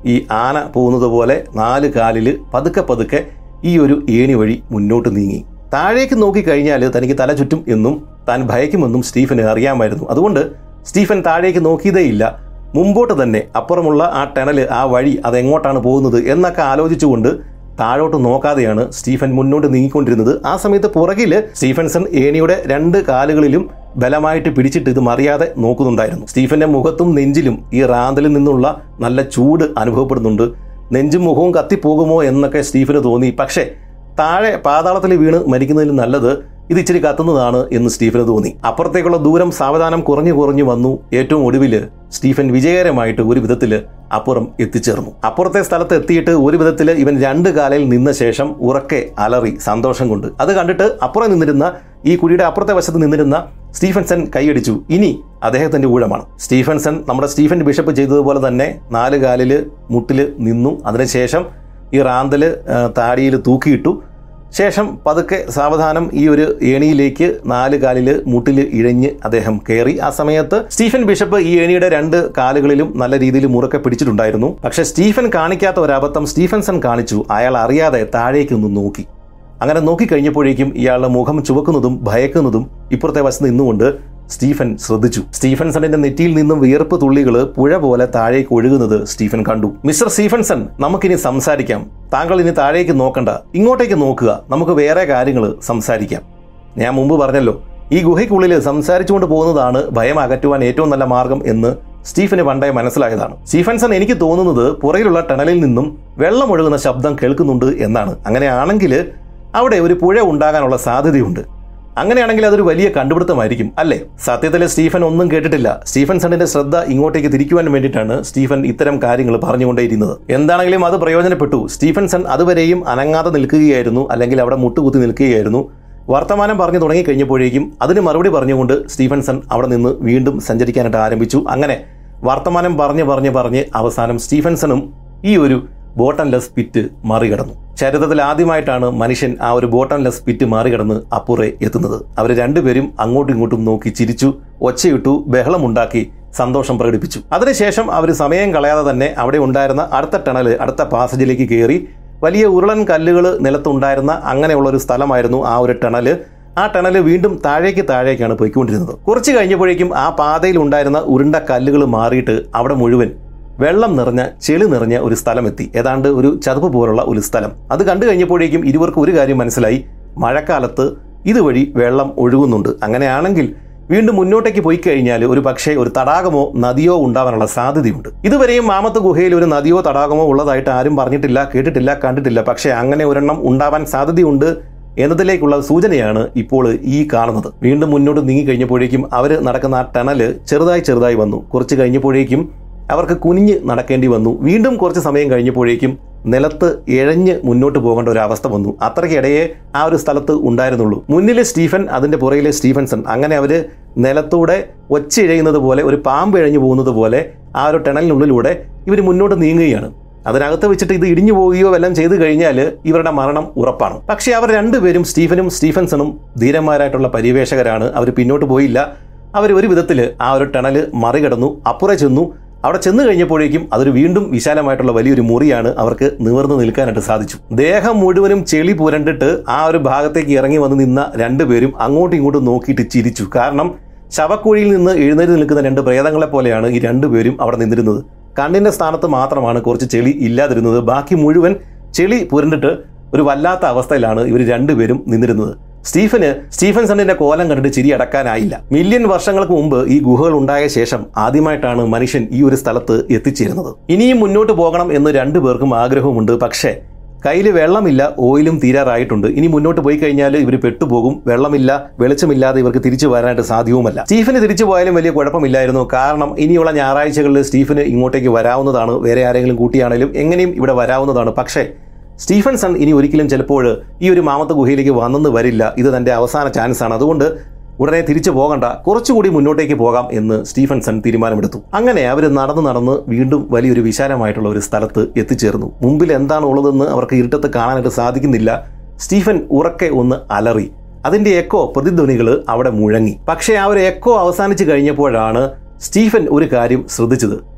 ഈ ആന പോകുന്നത് പോലെ നാല് കാലിൽ പതുക്കെ പതുക്കെ ഈ ഒരു ഏണി വഴി മുന്നോട്ട് നീങ്ങി താഴേക്ക് നോക്കിക്കഴിഞ്ഞാൽ തനിക്ക് തല ചുറ്റും എന്നും താൻ ഭയക്കുമെന്നും സ്റ്റീഫന് അറിയാമായിരുന്നു അതുകൊണ്ട് സ്റ്റീഫൻ താഴേക്ക് നോക്കിയതേയില്ല മുമ്പോട്ട് തന്നെ അപ്പുറമുള്ള ആ ടണല് ആ വഴി അതെങ്ങോട്ടാണ് പോകുന്നത് എന്നൊക്കെ ആലോചിച്ചുകൊണ്ട് താഴോട്ട് നോക്കാതെയാണ് സ്റ്റീഫൻ മുന്നോട്ട് നീങ്ങിക്കൊണ്ടിരുന്നത് ആ സമയത്ത് പുറകിൽ സ്റ്റീഫൻസൺ ഏണിയുടെ രണ്ട് കാലുകളിലും ബലമായിട്ട് പിടിച്ചിട്ട് ഇത് മറിയാതെ നോക്കുന്നുണ്ടായിരുന്നു സ്റ്റീഫന്റെ മുഖത്തും നെഞ്ചിലും ഈ റാന്തലിൽ നിന്നുള്ള നല്ല ചൂട് അനുഭവപ്പെടുന്നുണ്ട് നെഞ്ചും മുഖവും കത്തിപ്പോകുമോ എന്നൊക്കെ സ്റ്റീഫന് തോന്നി പക്ഷേ താഴെ പാതാളത്തിൽ വീണ് മരിക്കുന്നതിൽ നല്ലത് ഇത് ഇച്ചിരി കത്തുന്നതാണ് എന്ന് സ്റ്റീഫന് തോന്നി അപ്പുറത്തേക്കുള്ള ദൂരം സാവധാനം കുറഞ്ഞു കുറഞ്ഞു വന്നു ഏറ്റവും ഒടുവിൽ സ്റ്റീഫൻ വിജയകരമായിട്ട് ഒരു വിധത്തിൽ അപ്പുറം എത്തിച്ചേർന്നു അപ്പുറത്തെ സ്ഥലത്ത് എത്തിയിട്ട് ഒരു വിധത്തിൽ ഇവൻ രണ്ട് കാലയിൽ നിന്ന ശേഷം ഉറക്കെ അലറി സന്തോഷം കൊണ്ട് അത് കണ്ടിട്ട് അപ്പുറം നിന്നിരുന്ന ഈ കുഴിയുടെ അപ്പുറത്തെ വശത്ത് നിന്നിരുന്ന സ്റ്റീഫൻസൺ കൈയടിച്ചു ഇനി അദ്ദേഹത്തിന്റെ ഊഴമാണ് സ്റ്റീഫൻസൺ നമ്മുടെ സ്റ്റീഫൻ ബിഷപ്പ് ചെയ്തതുപോലെ തന്നെ നാല് കാലിൽ മുട്ടിൽ നിന്നു അതിനുശേഷം ഈ റാന്തല് താടിയിൽ തൂക്കിയിട്ടു ശേഷം പതുക്കെ സാവധാനം ഈ ഒരു ഏണിയിലേക്ക് നാല് കാലിൽ മുട്ടിൽ ഇഴഞ്ഞ് അദ്ദേഹം കയറി ആ സമയത്ത് സ്റ്റീഫൻ ബിഷപ്പ് ഈ ഏണിയുടെ രണ്ട് കാലുകളിലും നല്ല രീതിയിൽ മുറുക്കെ പിടിച്ചിട്ടുണ്ടായിരുന്നു പക്ഷേ സ്റ്റീഫൻ കാണിക്കാത്ത ഒരു അബദ്ധം സ്റ്റീഫൻസൺ കാണിച്ചു അയാൾ അറിയാതെ താഴേക്ക് ഒന്ന് നോക്കി അങ്ങനെ നോക്കിക്കഴിഞ്ഞപ്പോഴേക്കും ഇയാളുടെ മുഖം ചുവക്കുന്നതും ഭയക്കുന്നതും ഇപ്പുറത്തെ വശത്ത് നിന്നുകൊണ്ട് സ്റ്റീഫൻ ശ്രദ്ധിച്ചു സ്റ്റീഫൻസണിന്റെ നെറ്റിയിൽ നിന്നും വിയർപ്പ് തുള്ളികൾ പുഴ പോലെ താഴേക്ക് ഒഴുകുന്നത് സ്റ്റീഫൻ കണ്ടു മിസ്റ്റർ സ്റ്റീഫൻസൺ നമുക്കിനി സംസാരിക്കാം താങ്കൾ ഇനി താഴേക്ക് നോക്കണ്ട ഇങ്ങോട്ടേക്ക് നോക്കുക നമുക്ക് വേറെ കാര്യങ്ങൾ സംസാരിക്കാം ഞാൻ മുമ്പ് പറഞ്ഞല്ലോ ഈ ഗുഹയ്ക്കുള്ളിൽ സംസാരിച്ചുകൊണ്ട് പോകുന്നതാണ് ഭയം അകറ്റുവാൻ ഏറ്റവും നല്ല മാർഗം എന്ന് സ്റ്റീഫന് പണ്ടേ മനസ്സിലായതാണ് സ്റ്റീഫൻസൺ എനിക്ക് തോന്നുന്നത് പുറകിലുള്ള ടണലിൽ നിന്നും വെള്ളം ഒഴുകുന്ന ശബ്ദം കേൾക്കുന്നുണ്ട് എന്നാണ് അങ്ങനെയാണെങ്കിൽ അവിടെ ഒരു പുഴ ഉണ്ടാകാനുള്ള സാധ്യതയുണ്ട് അങ്ങനെയാണെങ്കിൽ അതൊരു വലിയ കണ്ടുപിടുത്തമായിരിക്കും അല്ലേ സത്യത്തിൽ സ്റ്റീഫൻ ഒന്നും കേട്ടിട്ടില്ല സ്റ്റീഫൻ സണ്ണിന്റെ ശ്രദ്ധ ഇങ്ങോട്ടേക്ക് തിരിക്കുവാൻ വേണ്ടിയിട്ടാണ് സ്റ്റീഫൻ ഇത്തരം കാര്യങ്ങൾ പറഞ്ഞുകൊണ്ടേയിരുന്നത് എന്താണെങ്കിലും അത് പ്രയോജനപ്പെട്ടു സ്റ്റീഫൻ സൺ അതുവരെയും അനങ്ങാതെ നിൽക്കുകയായിരുന്നു അല്ലെങ്കിൽ അവിടെ മുട്ടുകുത്തി നിൽക്കുകയായിരുന്നു വർത്തമാനം പറഞ്ഞു തുടങ്ങി കഴിഞ്ഞപ്പോഴേക്കും അതിന് മറുപടി പറഞ്ഞുകൊണ്ട് സ്റ്റീഫൻസൺ അവിടെ നിന്ന് വീണ്ടും സഞ്ചരിക്കാനായിട്ട് ആരംഭിച്ചു അങ്ങനെ വർത്തമാനം പറഞ്ഞ് പറഞ്ഞ് പറഞ്ഞ് അവസാനം സ്റ്റീഫൻസണും ഈ ഒരു ബോട്ടൺലെസ് പിറ്റ് മറികടന്നു ചരിത്രത്തിൽ ആദ്യമായിട്ടാണ് മനുഷ്യൻ ആ ഒരു ബോട്ടൺലെസ് പിറ്റ് മറികടന്ന് അപ്പുറേ എത്തുന്നത് അവർ രണ്ടുപേരും അങ്ങോട്ടും ഇങ്ങോട്ടും നോക്കി ചിരിച്ചു ഒച്ചയിട്ടു ബഹളമുണ്ടാക്കി സന്തോഷം പ്രകടിപ്പിച്ചു അതിനുശേഷം അവർ സമയം കളയാതെ തന്നെ അവിടെ ഉണ്ടായിരുന്ന അടുത്ത ടണല് അടുത്ത പാസേജിലേക്ക് കയറി വലിയ ഉരുളൻ കല്ലുകൾ നിലത്തുണ്ടായിരുന്ന അങ്ങനെയുള്ള ഒരു സ്ഥലമായിരുന്നു ആ ഒരു ടണല് ആ ടണല് വീണ്ടും താഴേക്ക് താഴേക്കാണ് പോയിക്കൊണ്ടിരുന്നത് കുറച്ച് കഴിഞ്ഞപ്പോഴേക്കും ആ പാതയിൽ ഉണ്ടായിരുന്ന ഉരുണ്ട കല്ലുകൾ മാറിയിട്ട് അവിടെ മുഴുവൻ വെള്ളം നിറഞ്ഞ ചെളി നിറഞ്ഞ ഒരു സ്ഥലമെത്തി ഏതാണ്ട് ഒരു ചതുപ്പ് പോലുള്ള ഒരു സ്ഥലം അത് കണ്ടു കഴിഞ്ഞപ്പോഴേക്കും ഇരുവർക്കും ഒരു കാര്യം മനസ്സിലായി മഴക്കാലത്ത് ഇതുവഴി വെള്ളം ഒഴുകുന്നുണ്ട് അങ്ങനെയാണെങ്കിൽ വീണ്ടും മുന്നോട്ടേക്ക് പോയി കഴിഞ്ഞാൽ ഒരു പക്ഷേ ഒരു തടാകമോ നദിയോ ഉണ്ടാവാനുള്ള സാധ്യതയുണ്ട് ഇതുവരെയും മാമത്ത് ഗുഹയിൽ ഒരു നദിയോ തടാകമോ ഉള്ളതായിട്ട് ആരും പറഞ്ഞിട്ടില്ല കേട്ടിട്ടില്ല കണ്ടിട്ടില്ല പക്ഷേ അങ്ങനെ ഒരെണ്ണം ഉണ്ടാവാൻ സാധ്യതയുണ്ട് എന്നതിലേക്കുള്ള സൂചനയാണ് ഇപ്പോൾ ഈ കാണുന്നത് വീണ്ടും മുന്നോട്ട് നീങ്ങി കഴിഞ്ഞപ്പോഴേക്കും അവർ നടക്കുന്ന ആ ടണല് ചെറുതായി ചെറുതായി വന്നു കുറച്ച് കഴിഞ്ഞപ്പോഴേക്കും അവർക്ക് കുനിഞ്ഞ് നടക്കേണ്ടി വന്നു വീണ്ടും കുറച്ച് സമയം കഴിഞ്ഞപ്പോഴേക്കും നിലത്ത് ഇഴഞ്ഞ് മുന്നോട്ട് പോകേണ്ട ഒരു അവസ്ഥ വന്നു അത്രയ്ക്കിടയെ ആ ഒരു സ്ഥലത്ത് ഉണ്ടായിരുന്നുള്ളൂ മുന്നിലെ സ്റ്റീഫൻ അതിന്റെ പുറകിലെ സ്റ്റീഫൻസൺ അങ്ങനെ അവര് നിലത്തൂടെ ഒച്ചിഴയുന്നത് പോലെ ഒരു പാമ്പ് ഇഴഞ്ഞു പോകുന്നത് പോലെ ആ ഒരു ടണലിനുള്ളിലൂടെ ഇവർ മുന്നോട്ട് നീങ്ങുകയാണ് അതിനകത്ത് വെച്ചിട്ട് ഇത് ഇടിഞ്ഞു പോവുകയോ വല്ലതും ചെയ്തു കഴിഞ്ഞാൽ ഇവരുടെ മരണം ഉറപ്പാണ് പക്ഷേ അവർ രണ്ടുപേരും സ്റ്റീഫനും സ്റ്റീഫൻസണും ധീരന്മാരായിട്ടുള്ള പരിവേഷകരാണ് അവർ പിന്നോട്ട് പോയില്ല അവർ ഒരു വിധത്തിൽ ആ ഒരു ടണല് മറികടന്നു അപ്പുറേ ചെന്നു അവിടെ ചെന്ന് കഴിഞ്ഞപ്പോഴേക്കും അതൊരു വീണ്ടും വിശാലമായിട്ടുള്ള വലിയൊരു മുറിയാണ് അവർക്ക് നിവർന്നു നിൽക്കാനായിട്ട് സാധിച്ചു ദേഹം മുഴുവനും ചെളി പുരണ്ടിട്ട് ആ ഒരു ഭാഗത്തേക്ക് ഇറങ്ങി വന്ന് നിന്ന രണ്ടുപേരും അങ്ങോട്ടും ഇങ്ങോട്ടും നോക്കിയിട്ട് ചിരിച്ചു കാരണം ശവക്കുഴിയിൽ നിന്ന് എഴുന്നേറ്റ് നിൽക്കുന്ന രണ്ട് പ്രേതങ്ങളെ പോലെയാണ് ഈ രണ്ടുപേരും അവിടെ നിന്നിരുന്നത് കണ്ണിന്റെ സ്ഥാനത്ത് മാത്രമാണ് കുറച്ച് ചെളി ഇല്ലാതിരുന്നത് ബാക്കി മുഴുവൻ ചെളി പുരണ്ടിട്ട് ഒരു വല്ലാത്ത അവസ്ഥയിലാണ് ഇവർ രണ്ടുപേരും നിന്നിരുന്നത് സ്റ്റീഫന് സ്റ്റീഫൻസണിന്റെ കോലം കണ്ടിട്ട് ചിരി അടക്കാനായില്ല മില്യൺ വർഷങ്ങൾക്ക് മുമ്പ് ഈ ഗുഹകൾ ഉണ്ടായ ശേഷം ആദ്യമായിട്ടാണ് മനുഷ്യൻ ഈ ഒരു സ്ഥലത്ത് എത്തിച്ചേരുന്നത് ഇനിയും മുന്നോട്ട് പോകണം എന്ന് രണ്ടുപേർക്കും ആഗ്രഹമുണ്ട് പക്ഷേ കയ്യിൽ വെള്ളമില്ല ഓയിലും തീരാറായിട്ടുണ്ട് ഇനി മുന്നോട്ട് പോയി കഴിഞ്ഞാൽ ഇവർ പെട്ടുപോകും വെള്ളമില്ല വെളിച്ചമില്ലാതെ ഇവർക്ക് തിരിച്ചു വരാനായിട്ട് സാധ്യവുമല്ല സ്റ്റീഫന് തിരിച്ചു പോയാലും വലിയ കുഴപ്പമില്ലായിരുന്നു കാരണം ഇനിയുള്ള ഞായറാഴ്ചകളിൽ സ്റ്റീഫന് ഇങ്ങോട്ടേക്ക് വരാവുന്നതാണ് വേറെ ആരെങ്കിലും കൂട്ടിയാണെങ്കിലും എങ്ങനെയും ഇവിടെ വരാവുന്നതാണ് പക്ഷേ സ്റ്റീഫൻസൺ ഇനി ഒരിക്കലും ചിലപ്പോൾ ഈ ഒരു മാമത്ത ഗുഹയിലേക്ക് വന്നെന്ന് വരില്ല ഇത് തന്റെ അവസാന ചാൻസ് ആണ് അതുകൊണ്ട് ഉടനെ തിരിച്ചു പോകണ്ട കുറച്ചുകൂടി മുന്നോട്ടേക്ക് പോകാം എന്ന് സ്റ്റീഫൻസൺ തീരുമാനമെടുത്തു അങ്ങനെ അവർ നടന്ന് നടന്ന് വീണ്ടും വലിയൊരു വിശാലമായിട്ടുള്ള ഒരു സ്ഥലത്ത് എത്തിച്ചേർന്നു മുമ്പിൽ എന്താണ് ഉള്ളതെന്ന് അവർക്ക് ഇരുട്ടത്ത് കാണാനായിട്ട് സാധിക്കുന്നില്ല സ്റ്റീഫൻ ഉറക്കെ ഒന്ന് അലറി അതിന്റെ എക്കോ പ്രതിധ്വനികൾ അവിടെ മുഴങ്ങി പക്ഷേ ആ ഒരു എക്കോ അവസാനിച്ചു കഴിഞ്ഞപ്പോഴാണ് സ്റ്റീഫൻ ഒരു കാര്യം ശ്രദ്ധിച്ചത്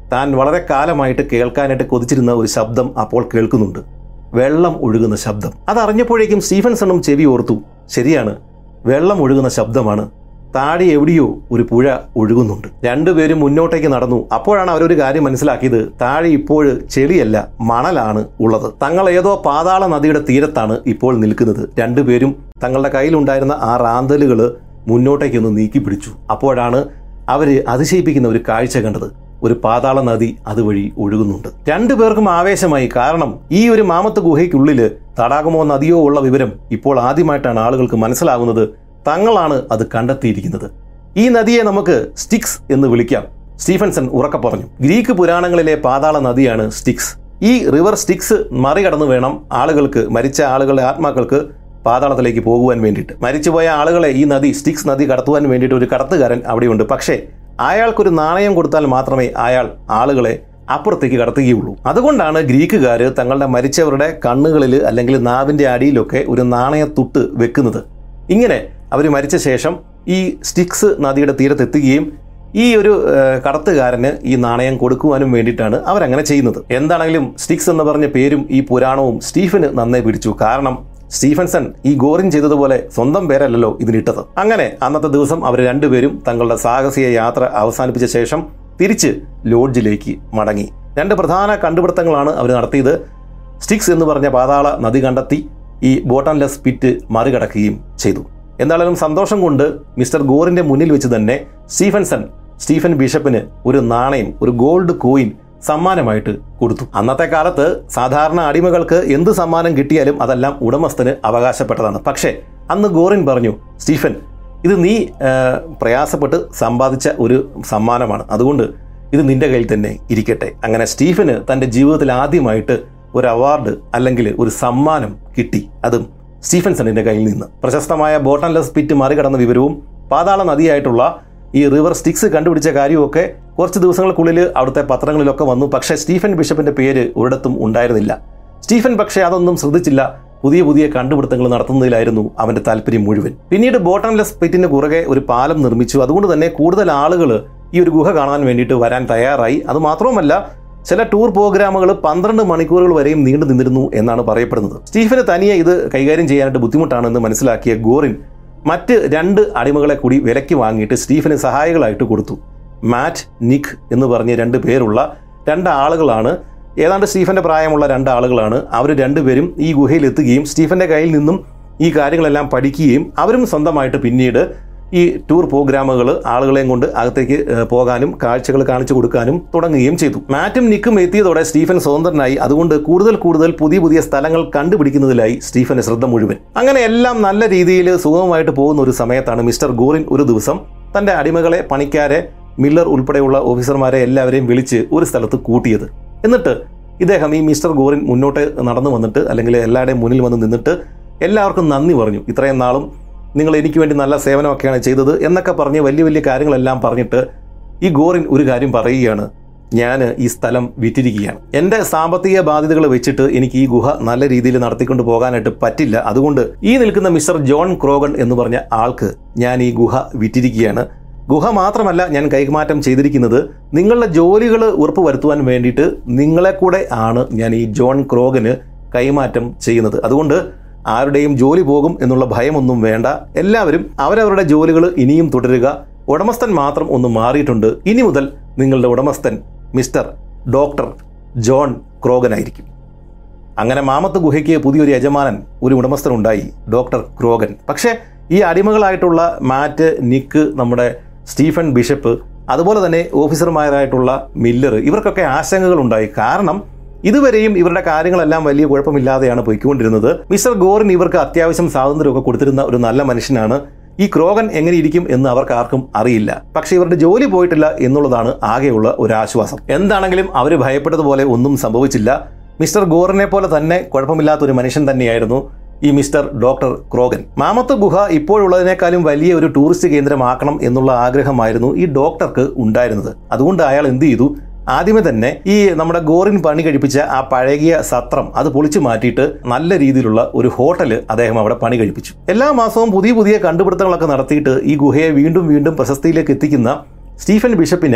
താൻ വളരെ കാലമായിട്ട് കേൾക്കാനായിട്ട് കൊതിച്ചിരുന്ന ഒരു ശബ്ദം അപ്പോൾ കേൾക്കുന്നുണ്ട് വെള്ളം ഒഴുകുന്ന ശബ്ദം അതറിഞ്ഞപ്പോഴേക്കും സ്റ്റീഫൻസണും ചെവി ഓർത്തു ശരിയാണ് വെള്ളം ഒഴുകുന്ന ശബ്ദമാണ് താഴെ എവിടെയോ ഒരു പുഴ ഒഴുകുന്നുണ്ട് രണ്ടുപേരും മുന്നോട്ടേക്ക് നടന്നു അപ്പോഴാണ് അവരൊരു കാര്യം മനസ്സിലാക്കിയത് താഴെ ഇപ്പോൾ ചെളിയല്ല മണലാണ് ഉള്ളത് തങ്ങൾ ഏതോ പാതാള നദിയുടെ തീരത്താണ് ഇപ്പോൾ നിൽക്കുന്നത് രണ്ടുപേരും തങ്ങളുടെ കയ്യിലുണ്ടായിരുന്ന ആ റാന്തലുകൾ മുന്നോട്ടേക്കൊന്ന് നീക്കി പിടിച്ചു അപ്പോഴാണ് അവര് അതിശയിപ്പിക്കുന്ന ഒരു കാഴ്ച കണ്ടത് ഒരു പാതാള നദി അതുവഴി ഒഴുകുന്നുണ്ട് രണ്ടു പേർക്കും ആവേശമായി കാരണം ഈ ഒരു മാമത്ത് ഗുഹയ്ക്കുള്ളില് തടാകമോ നദിയോ ഉള്ള വിവരം ഇപ്പോൾ ആദ്യമായിട്ടാണ് ആളുകൾക്ക് മനസ്സിലാകുന്നത് തങ്ങളാണ് അത് കണ്ടെത്തിയിരിക്കുന്നത് ഈ നദിയെ നമുക്ക് സ്റ്റിക്സ് എന്ന് വിളിക്കാം സ്റ്റീഫൻസൺ ഉറക്കെ പറഞ്ഞു ഗ്രീക്ക് പുരാണങ്ങളിലെ പാതാള നദിയാണ് സ്റ്റിക്സ് ഈ റിവർ സ്റ്റിക്സ് മറികടന്ന് വേണം ആളുകൾക്ക് മരിച്ച ആളുകളുടെ ആത്മാക്കൾക്ക് പാതാളത്തിലേക്ക് പോകുവാൻ വേണ്ടിയിട്ട് മരിച്ചുപോയ ആളുകളെ ഈ നദി സ്റ്റിക്സ് നദി കടത്തുവാൻ വേണ്ടിയിട്ട് ഒരു കടത്തുകാരൻ അവിടെയുണ്ട് പക്ഷേ അയാൾക്കൊരു നാണയം കൊടുത്താൽ മാത്രമേ അയാൾ ആളുകളെ അപ്പുറത്തേക്ക് കടത്തുകയുള്ളൂ അതുകൊണ്ടാണ് ഗ്രീക്കുകാർ തങ്ങളുടെ മരിച്ചവരുടെ കണ്ണുകളിൽ അല്ലെങ്കിൽ നാവിന്റെ അടിയിലൊക്കെ ഒരു നാണയത്തുട്ട് വെക്കുന്നത് ഇങ്ങനെ അവർ മരിച്ച ശേഷം ഈ സ്റ്റിക്സ് നദിയുടെ തീരത്തെത്തുകയും ഈ ഒരു ഏഹ്, കടത്തുകാരന് ഈ നാണയം കൊടുക്കുവാനും വേണ്ടിയിട്ടാണ് അവരങ്ങനെ ചെയ്യുന്നത് എന്താണെങ്കിലും സ്റ്റിക്സ് എന്ന് പറഞ്ഞ പേരും ഈ പുരാണവും സ്റ്റീഫന് നന്നേ പിടിച്ചു കാരണം സ്റ്റീഫൻസൺ ഈ ഗോറിൻ ചെയ്തതുപോലെ സ്വന്തം പേരല്ലല്ലോ ഇതിനിട്ടത് അങ്ങനെ അന്നത്തെ ദിവസം അവർ രണ്ടുപേരും തങ്ങളുടെ സാഹസിക യാത്ര അവസാനിപ്പിച്ച ശേഷം തിരിച്ച് ലോഡ്ജിലേക്ക് മടങ്ങി രണ്ട് പ്രധാന കണ്ടുപിടുത്തങ്ങളാണ് അവർ നടത്തിയത് സ്റ്റിക്സ് എന്ന് പറഞ്ഞ പാതാള നദി കണ്ടെത്തി ഈ ബോട്ടൺലെസ് പിറ്റ് മറികടക്കുകയും ചെയ്തു എന്തായാലും സന്തോഷം കൊണ്ട് മിസ്റ്റർ ഗോറിന്റെ മുന്നിൽ വെച്ച് തന്നെ സ്റ്റീഫൻസൺ സ്റ്റീഫൻ ബിഷപ്പിന് ഒരു നാണയം ഒരു ഗോൾഡ് കോയിൻ സമ്മാനമായിട്ട് കൊടുത്തു അന്നത്തെ കാലത്ത് സാധാരണ അടിമകൾക്ക് എന്ത് സമ്മാനം കിട്ടിയാലും അതെല്ലാം ഉടമസ്ഥന് അവകാശപ്പെട്ടതാണ് പക്ഷേ അന്ന് ഗോറിൻ പറഞ്ഞു സ്റ്റീഫൻ ഇത് നീ ആ, പ്രയാസപ്പെട്ട് സമ്പാദിച്ച ഒരു സമ്മാനമാണ് അതുകൊണ്ട് ഇത് നിന്റെ കയ്യിൽ തന്നെ ഇരിക്കട്ടെ അങ്ങനെ സ്റ്റീഫന് തന്റെ ജീവിതത്തിൽ ആദ്യമായിട്ട് ഒരു അവാർഡ് അല്ലെങ്കിൽ ഒരു സമ്മാനം കിട്ടി അതും സ്റ്റീഫൻസണിന്റെ കയ്യിൽ നിന്ന് പ്രശസ്തമായ ബോട്ടൺലെസ് പിറ്റ് മറികടന്ന വിവരവും പാതാള നദിയായിട്ടുള്ള ഈ റിവർ സ്റ്റിക്സ് കണ്ടുപിടിച്ച കാര്യമൊക്കെ കുറച്ച് ദിവസങ്ങൾക്കുള്ളിൽ അവിടുത്തെ പത്രങ്ങളിലൊക്കെ വന്നു പക്ഷേ സ്റ്റീഫൻ ബിഷപ്പിന്റെ പേര് ഒരിടത്തും ഉണ്ടായിരുന്നില്ല സ്റ്റീഫൻ പക്ഷേ അതൊന്നും ശ്രദ്ധിച്ചില്ല പുതിയ പുതിയ കണ്ടുപിടുത്തങ്ങൾ നടത്തുന്നതിലായിരുന്നു അവന്റെ താല്പര്യം മുഴുവൻ പിന്നീട് ബോട്ടൺലെസ് പിറ്റിന് പുറകെ ഒരു പാലം നിർമ്മിച്ചു അതുകൊണ്ട് തന്നെ കൂടുതൽ ആളുകൾ ഈ ഒരു ഗുഹ കാണാൻ വേണ്ടിയിട്ട് വരാൻ തയ്യാറായി അത് മാത്രവുമല്ല ചില ടൂർ പ്രോഗ്രാമുകൾ പന്ത്രണ്ട് മണിക്കൂറുകൾ വരെയും നീണ്ടു നിന്നിരുന്നു എന്നാണ് പറയപ്പെടുന്നത് സ്റ്റീഫന് തനിയെ ഇത് കൈകാര്യം ചെയ്യാനായിട്ട് ബുദ്ധിമുട്ടാണെന്ന് മനസ്സിലാക്കിയ ഗോറിൻ മറ്റ് രണ്ട് അടിമകളെ കൂടി വിലയ്ക്ക് വാങ്ങിയിട്ട് സ്റ്റീഫന് സഹായികളായിട്ട് കൊടുത്തു മാറ്റ് നിക്ക് എന്ന് പറഞ്ഞ രണ്ട് പേരുള്ള രണ്ട് ആളുകളാണ് ഏതാണ്ട് സ്റ്റീഫന്റെ പ്രായമുള്ള രണ്ട് ആളുകളാണ് അവർ രണ്ടുപേരും ഈ ഗുഹയിൽ എത്തുകയും സ്റ്റീഫന്റെ കയ്യിൽ നിന്നും ഈ കാര്യങ്ങളെല്ലാം പഠിക്കുകയും അവരും സ്വന്തമായിട്ട് പിന്നീട് ഈ ടൂർ പ്രോഗ്രാമുകൾ ആളുകളെയും കൊണ്ട് അകത്തേക്ക് ഏഹ്, പോകാനും കാഴ്ചകൾ കാണിച്ചു കൊടുക്കാനും തുടങ്ങുകയും ചെയ്തു മാറ്റും നിക്കും എത്തിയതോടെ സ്റ്റീഫൻ സ്വതന്ത്രനായി അതുകൊണ്ട് കൂടുതൽ കൂടുതൽ പുതിയ പുതിയ സ്ഥലങ്ങൾ കണ്ടുപിടിക്കുന്നതിലായി സ്റ്റീഫന്റെ ശ്രദ്ധ മുഴുവൻ അങ്ങനെ എല്ലാം നല്ല രീതിയിൽ സുഗമമായിട്ട് പോകുന്ന ഒരു സമയത്താണ് മിസ്റ്റർ ഗോറിൻ ഒരു ദിവസം തന്റെ അടിമകളെ പണിക്കാരെ മില്ലർ ഉൾപ്പെടെയുള്ള ഓഫീസർമാരെ എല്ലാവരെയും വിളിച്ച് ഒരു സ്ഥലത്ത് കൂട്ടിയത് എന്നിട്ട് ഇദ്ദേഹം ഈ മിസ്റ്റർ ഗോറിൻ മുന്നോട്ട് നടന്നു വന്നിട്ട് അല്ലെങ്കിൽ എല്ലാവരുടെയും മുന്നിൽ വന്ന് നിന്നിട്ട് എല്ലാവർക്കും നന്ദി പറഞ്ഞു ഇത്രയും നാളും നിങ്ങൾ എനിക്ക് വേണ്ടി നല്ല സേവനമൊക്കെയാണ് ചെയ്തത് എന്നൊക്കെ പറഞ്ഞ് വലിയ വലിയ കാര്യങ്ങളെല്ലാം പറഞ്ഞിട്ട് ഈ ഗോറിൻ ഒരു കാര്യം പറയുകയാണ് ഞാൻ ഈ സ്ഥലം വിറ്റിരിക്കുകയാണ് എൻ്റെ സാമ്പത്തിക ബാധ്യതകൾ വെച്ചിട്ട് എനിക്ക് ഈ ഗുഹ നല്ല രീതിയിൽ നടത്തിക്കൊണ്ട് പോകാനായിട്ട് പറ്റില്ല അതുകൊണ്ട് ഈ നിൽക്കുന്ന മിസ്റ്റർ ജോൺ ക്രോഗൺ എന്ന് പറഞ്ഞ ആൾക്ക് ഞാൻ ഈ ഗുഹ വിറ്റിരിക്കുകയാണ് ഗുഹ മാത്രമല്ല ഞാൻ കൈമാറ്റം ചെയ്തിരിക്കുന്നത് നിങ്ങളുടെ ജോലികൾ ഉറപ്പുവരുത്തുവാൻ വേണ്ടിയിട്ട് നിങ്ങളെ കൂടെ ആണ് ഞാൻ ഈ ജോൺ ക്രോഗന് കൈമാറ്റം ചെയ്യുന്നത് അതുകൊണ്ട് ആരുടെയും ജോലി പോകും എന്നുള്ള ഭയമൊന്നും വേണ്ട എല്ലാവരും അവരവരുടെ ജോലികൾ ഇനിയും തുടരുക ഉടമസ്ഥൻ മാത്രം ഒന്ന് മാറിയിട്ടുണ്ട് ഇനി മുതൽ നിങ്ങളുടെ ഉടമസ്ഥൻ മിസ്റ്റർ ഡോക്ടർ ജോൺ ക്രോഗൻ ആയിരിക്കും അങ്ങനെ മാമത്ത് ഗുഹയ്ക്ക് പുതിയൊരു യജമാനൻ ഒരു ഉടമസ്ഥൻ ഉണ്ടായി ഡോക്ടർ ക്രോഗൻ പക്ഷേ ഈ അടിമകളായിട്ടുള്ള മാറ്റ് നിക്ക് നമ്മുടെ സ്റ്റീഫൻ ബിഷപ്പ് അതുപോലെ തന്നെ ഓഫീസർമാരായിട്ടുള്ള മില്ലർ ഇവർക്കൊക്കെ ആശങ്കകൾ ഉണ്ടായി കാരണം ഇതുവരെയും ഇവരുടെ കാര്യങ്ങളെല്ലാം വലിയ കുഴപ്പമില്ലാതെയാണ് പോയിക്കൊണ്ടിരുന്നത് മിസ്റ്റർ ഗോറിൻ ഇവർക്ക് അത്യാവശ്യം സ്വാതന്ത്ര്യമൊക്കെ കൊടുത്തിരുന്ന ഒരു നല്ല മനുഷ്യനാണ് ഈ ക്രോഗൻ എങ്ങനെ ഇരിക്കും എന്ന് അവർക്ക് ആർക്കും അറിയില്ല പക്ഷേ ഇവരുടെ ജോലി പോയിട്ടില്ല എന്നുള്ളതാണ് ആകെയുള്ള ഒരു ആശ്വാസം എന്താണെങ്കിലും അവർ ഭയപ്പെട്ടതുപോലെ ഒന്നും സംഭവിച്ചില്ല മിസ്റ്റർ ഗോറിനെ പോലെ തന്നെ കുഴപ്പമില്ലാത്ത ഒരു മനുഷ്യൻ തന്നെയായിരുന്നു ഈ മിസ്റ്റർ ഡോക്ടർ ക്രോഗൻ മാമത്ത് ഗുഹ ഇപ്പോഴുള്ളതിനേക്കാളും വലിയ ഒരു ടൂറിസ്റ്റ് കേന്ദ്രമാക്കണം എന്നുള്ള ആഗ്രഹമായിരുന്നു ഈ ഡോക്ടർക്ക് ഉണ്ടായിരുന്നത് അതുകൊണ്ട് അയാൾ എന്ത് ചെയ്തു ആദ്യമേ തന്നെ ഈ നമ്മുടെ ഗോറിൻ പണി കഴിപ്പിച്ച ആ പഴകിയ സത്രം അത് പൊളിച്ചു മാറ്റിയിട്ട് നല്ല രീതിയിലുള്ള ഒരു ഹോട്ടല് അദ്ദേഹം അവിടെ പണി കഴിപ്പിച്ചു എല്ലാ മാസവും പുതിയ പുതിയ കണ്ടുപിടുത്തങ്ങളൊക്കെ നടത്തിയിട്ട് ഈ ഗുഹയെ വീണ്ടും വീണ്ടും പ്രശസ്തിയിലേക്ക് എത്തിക്കുന്ന സ്റ്റീഫൻ ബിഷപ്പിനെ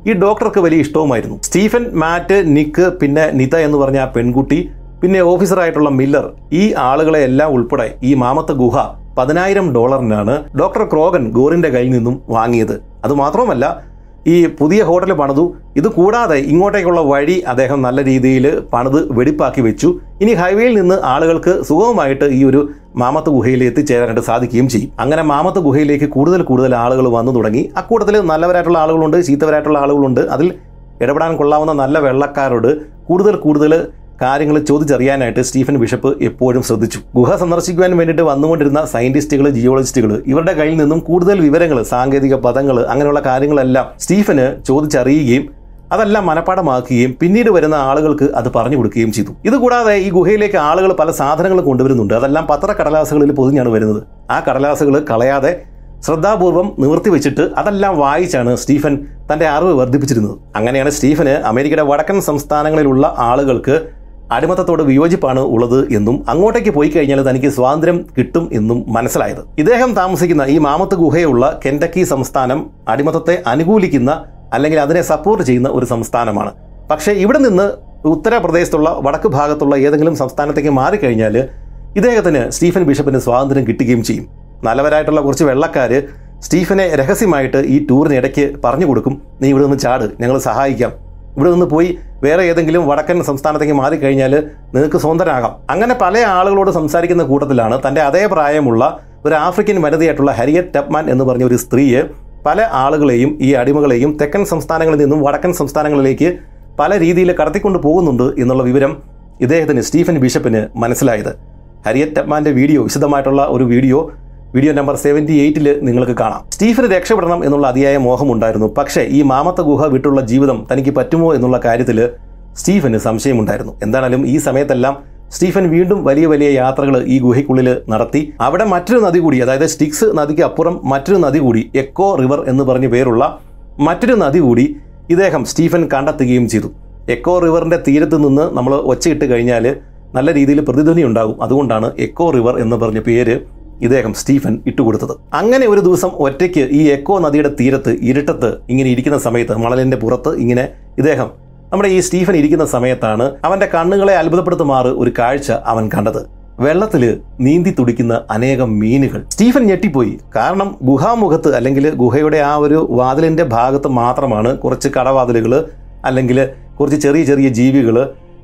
ഈ ഡോക്ടർക്ക് വലിയ ഇഷ്ടവുമായിരുന്നു സ്റ്റീഫൻ മാറ്റ് നിക്ക് പിന്നെ നിത എന്ന് പറഞ്ഞ ആ പെൺകുട്ടി പിന്നെ ഓഫീസറായിട്ടുള്ള മില്ലർ ഈ ആളുകളെ എല്ലാം ഉൾപ്പെടെ ഈ മാമത്ത് ഗുഹ പതിനായിരം ഡോളറിനാണ് ഡോക്ടർ ക്രോഗൻ ഗോറിന്റെ കയ്യിൽ നിന്നും വാങ്ങിയത് അതുമാത്രമല്ല ഈ പുതിയ ഹോട്ടൽ പണിതു ഇത് കൂടാതെ ഇങ്ങോട്ടേക്കുള്ള വഴി അദ്ദേഹം നല്ല രീതിയിൽ പണിത് വെടിപ്പാക്കി വെച്ചു ഇനി ഹൈവേയിൽ നിന്ന് ആളുകൾക്ക് സുഗമമായിട്ട് ഈ ഒരു മാമത്ത് ഗുഹയിൽ എത്തിച്ചേരാനായിട്ട് സാധിക്കുകയും ചെയ്യും അങ്ങനെ മാമത്ത് ഗുഹയിലേക്ക് കൂടുതൽ കൂടുതൽ ആളുകൾ വന്നു തുടങ്ങി അക്കൂട്ടത്തിൽ നല്ലവരായിട്ടുള്ള ആളുകളുണ്ട് ചീത്തവരായിട്ടുള്ള ആളുകളുണ്ട് അതിൽ ഇടപെടാൻ കൊള്ളാവുന്ന നല്ല വെള്ളക്കാരോട് കൂടുതൽ കൂടുതൽ കാര്യങ്ങൾ ചോദിച്ചറിയാനായിട്ട് സ്റ്റീഫൻ ബിഷപ്പ് എപ്പോഴും ശ്രദ്ധിച്ചു ഗുഹ സന്ദർശിക്കുവാൻ വേണ്ടിയിട്ട് വന്നുകൊണ്ടിരുന്ന സയന്റിസ്റ്റുകൾ ജിയോളജിസ്റ്റുകൾ ഇവരുടെ കയ്യിൽ നിന്നും കൂടുതൽ വിവരങ്ങൾ സാങ്കേതിക പദങ്ങൾ അങ്ങനെയുള്ള കാര്യങ്ങളെല്ലാം സ്റ്റീഫന് ചോദിച്ചറിയുകയും അതെല്ലാം മനഃപ്പാടമാക്കുകയും പിന്നീട് വരുന്ന ആളുകൾക്ക് അത് പറഞ്ഞു കൊടുക്കുകയും ചെയ്തു ഇതുകൂടാതെ ഈ ഗുഹയിലേക്ക് ആളുകൾ പല സാധനങ്ങൾ കൊണ്ടുവരുന്നുണ്ട് അതെല്ലാം പത്രക്കടലാസുകളിൽ പൊതിഞ്ഞാണ് വരുന്നത് ആ കടലാസുകൾ കളയാതെ ശ്രദ്ധാപൂർവം നിവർത്തി വെച്ചിട്ട് അതെല്ലാം വായിച്ചാണ് സ്റ്റീഫൻ തന്റെ അറിവ് വർദ്ധിപ്പിച്ചിരുന്നത് അങ്ങനെയാണ് സ്റ്റീഫന് അമേരിക്കയുടെ വടക്കൻ സംസ്ഥാനങ്ങളിലുള്ള ആളുകൾക്ക് അടിമത്തത്തോട് വിയോജിപ്പാണ് ഉള്ളത് എന്നും അങ്ങോട്ടേക്ക് പോയി കഴിഞ്ഞാൽ തനിക്ക് സ്വാതന്ത്ര്യം കിട്ടും എന്നും മനസ്സിലായത് ഇദ്ദേഹം താമസിക്കുന്ന ഈ മാമത്ത് ഗുഹയുള്ള കെൻഡക്കി സംസ്ഥാനം അടിമത്തത്തെ അനുകൂലിക്കുന്ന അല്ലെങ്കിൽ അതിനെ സപ്പോർട്ട് ചെയ്യുന്ന ഒരു സംസ്ഥാനമാണ് പക്ഷേ ഇവിടെ നിന്ന് ഉത്തർപ്രദേശത്തുള്ള വടക്ക് ഭാഗത്തുള്ള ഏതെങ്കിലും സംസ്ഥാനത്തേക്ക് മാറിക്കഴിഞ്ഞാൽ ഇദ്ദേഹത്തിന് സ്റ്റീഫൻ ബിഷപ്പിന് സ്വാതന്ത്ര്യം കിട്ടുകയും ചെയ്യും നല്ലവരായിട്ടുള്ള കുറച്ച് വെള്ളക്കാർ സ്റ്റീഫനെ രഹസ്യമായിട്ട് ഈ ടൂറിനിടയ്ക്ക് പറഞ്ഞു കൊടുക്കും നീ ഇവിടെ നിന്ന് ചാട് ഞങ്ങൾ സഹായിക്കാം ഇവിടെ നിന്ന് പോയി വേറെ ഏതെങ്കിലും വടക്കൻ സംസ്ഥാനത്തേക്ക് മാറിക്കഴിഞ്ഞാൽ നിങ്ങൾക്ക് സ്വതന്ത്രനാകാം അങ്ങനെ പല ആളുകളോട് സംസാരിക്കുന്ന കൂട്ടത്തിലാണ് തൻ്റെ അതേ പ്രായമുള്ള ഒരു ആഫ്രിക്കൻ വനിതയായിട്ടുള്ള ഹരിയറ്റ് ടപ്മാൻ എന്ന് പറഞ്ഞ ഒരു സ്ത്രീയെ പല ആളുകളെയും ഈ അടിമകളെയും തെക്കൻ സംസ്ഥാനങ്ങളിൽ നിന്നും വടക്കൻ സംസ്ഥാനങ്ങളിലേക്ക് പല രീതിയിൽ കടത്തിക്കൊണ്ട് പോകുന്നുണ്ട് എന്നുള്ള വിവരം ഇദ്ദേഹത്തിന് സ്റ്റീഫൻ ബിഷപ്പിന് മനസ്സിലായത് ഹരിയറ്റ് ടപ്മാന്റെ വീഡിയോ വിശദമായിട്ടുള്ള ഒരു വീഡിയോ വീഡിയോ നമ്പർ സെവൻറ്റി എയ്റ്റിൽ നിങ്ങൾക്ക് കാണാം സ്റ്റീഫന് രക്ഷപ്പെടണം എന്നുള്ള അതിയായ മോഹമുണ്ടായിരുന്നു പക്ഷേ ഈ മാമത്ത ഗുഹ വിട്ടുള്ള ജീവിതം തനിക്ക് പറ്റുമോ എന്നുള്ള കാര്യത്തിൽ സ്റ്റീഫന് സംശയമുണ്ടായിരുന്നു എന്താണേലും ഈ സമയത്തെല്ലാം സ്റ്റീഫൻ വീണ്ടും വലിയ വലിയ യാത്രകൾ ഈ ഗുഹയ്ക്കുള്ളിൽ നടത്തി അവിടെ മറ്റൊരു നദി കൂടി അതായത് സ്റ്റിക്സ് നദിക്ക് അപ്പുറം മറ്റൊരു നദി കൂടി എക്കോ റിവർ എന്ന് പറഞ്ഞ പേരുള്ള മറ്റൊരു നദി കൂടി ഇദ്ദേഹം സ്റ്റീഫൻ കണ്ടെത്തുകയും ചെയ്തു എക്കോ റിവറിന്റെ തീരത്ത് നിന്ന് നമ്മൾ ഒച്ചയിട്ട് കഴിഞ്ഞാൽ നല്ല രീതിയിൽ പ്രതിധ്വനി ഉണ്ടാകും അതുകൊണ്ടാണ് എക്കോ റിവർ എന്ന് പറഞ്ഞ പേര് ഇദ്ദേഹം സ്റ്റീഫൻ ഇട്ടുകൊടുത്തത് അങ്ങനെ ഒരു ദിവസം ഒറ്റയ്ക്ക് ഈ എക്കോ നദിയുടെ തീരത്ത് ഇരുട്ടത്ത് ഇങ്ങനെ ഇരിക്കുന്ന സമയത്ത് മണലിന്റെ പുറത്ത് ഇങ്ങനെ ഇദ്ദേഹം നമ്മുടെ ഈ സ്റ്റീഫൻ ഇരിക്കുന്ന സമയത്താണ് അവന്റെ കണ്ണുകളെ അത്ഭുതപ്പെടുത്തുമാറ് ഒരു കാഴ്ച അവൻ കണ്ടത് വെള്ളത്തിൽ നീന്തി തുടിക്കുന്ന അനേകം മീനുകൾ സ്റ്റീഫൻ ഞെട്ടിപ്പോയി കാരണം ഗുഹാമുഖത്ത് അല്ലെങ്കിൽ ഗുഹയുടെ ആ ഒരു വാതിലിന്റെ ഭാഗത്ത് മാത്രമാണ് കുറച്ച് കടവാതിലുകൾ അല്ലെങ്കിൽ കുറച്ച് ചെറിയ ചെറിയ ജീവികൾ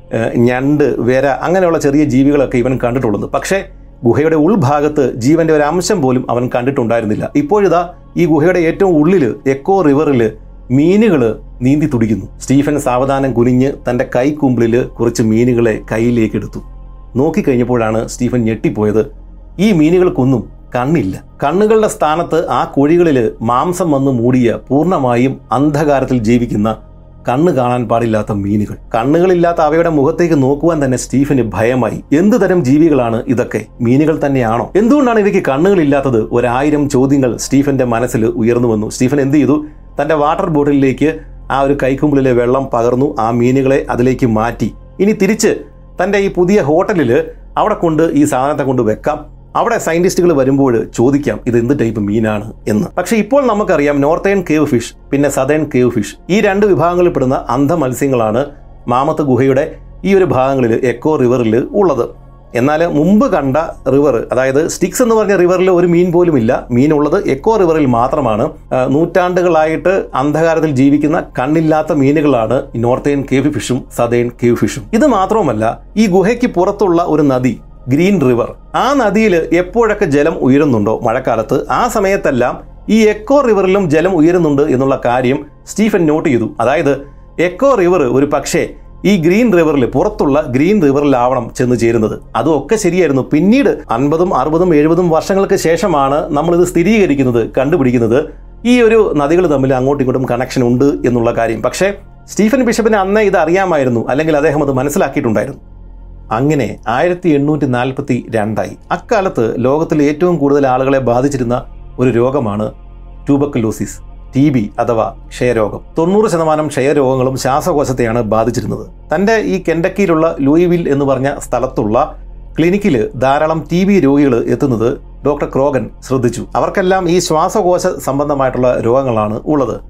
ഞണ്ട് വേര അങ്ങനെയുള്ള ചെറിയ ജീവികളൊക്കെ ഇവൻ കണ്ടിട്ടുള്ളത് പക്ഷേ ഗുഹയുടെ ഉൾഭാഗത്ത് ജീവന്റെ ഒരു അംശം പോലും അവൻ കണ്ടിട്ടുണ്ടായിരുന്നില്ല ഇപ്പോഴിതാ ഈ ഗുഹയുടെ ഏറ്റവും ഉള്ളിൽ എക്കോ റിവറിൽ മീനുകൾ നീന്തി തുടിക്കുന്നു സ്റ്റീഫൻ സാവധാനം കുനിഞ്ഞ് തന്റെ കൈക്കുമ്പിളിൽ കുറച്ച് മീനുകളെ കയ്യിലേക്ക് എടുത്തു നോക്കിക്കഴിഞ്ഞപ്പോഴാണ് സ്റ്റീഫൻ ഞെട്ടിപ്പോയത് ഈ മീനുകൾക്കൊന്നും കണ്ണില്ല കണ്ണുകളുടെ സ്ഥാനത്ത് ആ കുഴികളിൽ മാംസം വന്ന് മൂടിയ പൂർണ്ണമായും അന്ധകാരത്തിൽ ജീവിക്കുന്ന കണ്ണ് കാണാൻ പാടില്ലാത്ത മീനുകൾ കണ്ണുകളില്ലാത്ത അവയുടെ മുഖത്തേക്ക് നോക്കുവാൻ തന്നെ സ്റ്റീഫന് ഭയമായി എന്തു തരം ജീവികളാണ് ഇതൊക്കെ മീനുകൾ തന്നെയാണോ എന്തുകൊണ്ടാണ് ഇവയ്ക്ക് കണ്ണുകളില്ലാത്തത് ഒരായിരം ചോദ്യങ്ങൾ സ്റ്റീഫന്റെ മനസ്സിൽ ഉയർന്നു വന്നു സ്റ്റീഫൻ എന്ത് ചെയ്തു തന്റെ വാട്ടർ ബോട്ടിലേക്ക് ആ ഒരു കൈക്കുമ്പിളിലെ വെള്ളം പകർന്നു ആ മീനുകളെ അതിലേക്ക് മാറ്റി ഇനി തിരിച്ച് തന്റെ ഈ പുതിയ ഹോട്ടലിൽ അവിടെ കൊണ്ട് ഈ സാധനത്തെ കൊണ്ട് വെക്കാം അവിടെ സയന്റിസ്റ്റുകൾ വരുമ്പോൾ ചോദിക്കാം ഇത് എന്ത് ടൈപ്പ് മീനാണ് എന്ന് പക്ഷെ ഇപ്പോൾ നമുക്കറിയാം നോർത്തേൺ കേവ് ഫിഷ് പിന്നെ സദേൺ കേവ് ഫിഷ് ഈ രണ്ട് വിഭാഗങ്ങളിൽ പെടുന്ന അന്ധ മത്സ്യങ്ങളാണ് മാമത്ത് ഗുഹയുടെ ഈ ഒരു ഭാഗങ്ങളിൽ എക്കോ റിവറിൽ ഉള്ളത് എന്നാൽ മുമ്പ് കണ്ട റിവർ അതായത് സ്റ്റിക്സ് എന്ന് പറഞ്ഞ റിവറിൽ ഒരു മീൻ പോലും ഇല്ല മീനുള്ളത് എക്കോ റിവറിൽ മാത്രമാണ് ആ, നൂറ്റാണ്ടുകളായിട്ട് അന്ധകാരത്തിൽ ജീവിക്കുന്ന കണ്ണില്ലാത്ത മീനുകളാണ് ഈ നോർത്തേൺ കേവ് ഫിഷും സദേൺ കേവ് ഫിഷും ഇത് മാത്രവുമല്ല ഈ ഗുഹയ്ക്ക് പുറത്തുള്ള ഒരു നദി ഗ്രീൻ റിവർ ആ നദിയിൽ എപ്പോഴൊക്കെ ജലം ഉയരുന്നുണ്ടോ മഴക്കാലത്ത് ആ സമയത്തെല്ലാം ഈ എക്കോ റിവറിലും ജലം ഉയരുന്നുണ്ട് എന്നുള്ള കാര്യം സ്റ്റീഫൻ നോട്ട് ചെയ്തു അതായത് എക്കോ റിവർ ഒരു പക്ഷേ ഈ ഗ്രീൻ റിവറിൽ പുറത്തുള്ള ഗ്രീൻ റിവറിലാവണം ചെന്ന് ചേരുന്നത് അതും ഒക്കെ ശരിയായിരുന്നു പിന്നീട് അൻപതും അറുപതും എഴുപതും വർഷങ്ങൾക്ക് ശേഷമാണ് നമ്മളിത് സ്ഥിരീകരിക്കുന്നത് കണ്ടുപിടിക്കുന്നത് ഈ ഒരു നദികൾ തമ്മിൽ അങ്ങോട്ടും ഇങ്ങോട്ടും കണക്ഷൻ ഉണ്ട് എന്നുള്ള കാര്യം പക്ഷേ സ്റ്റീഫൻ ബിഷപ്പിന് അന്നേ ഇത് അറിയാമായിരുന്നു അല്ലെങ്കിൽ അദ്ദേഹം അത് മനസ്സിലാക്കിയിട്ടുണ്ടായിരുന്നു അങ്ങനെ ആയിരത്തി എണ്ണൂറ്റി നാൽപ്പത്തി രണ്ടായി അക്കാലത്ത് ലോകത്തിൽ ഏറ്റവും കൂടുതൽ ആളുകളെ ബാധിച്ചിരുന്ന ഒരു രോഗമാണ് ട്യൂബക്കുലോസിസ് ടി ബി അഥവാ ക്ഷയരോഗം തൊണ്ണൂറ് ശതമാനം ക്ഷയരോഗങ്ങളും ശ്വാസകോശത്തെയാണ് ബാധിച്ചിരുന്നത് തന്റെ ഈ കെൻഡക്കിയിലുള്ള ലൂയിവിൽ എന്ന് പറഞ്ഞ സ്ഥലത്തുള്ള ക്ലിനിക്കിൽ ധാരാളം ടി ബി രോഗികൾ എത്തുന്നത് ഡോക്ടർ ക്രോഗൻ ശ്രദ്ധിച്ചു അവർക്കെല്ലാം ഈ ശ്വാസകോശ സംബന്ധമായിട്ടുള്ള രോഗങ്ങളാണ് ഉള്ളത്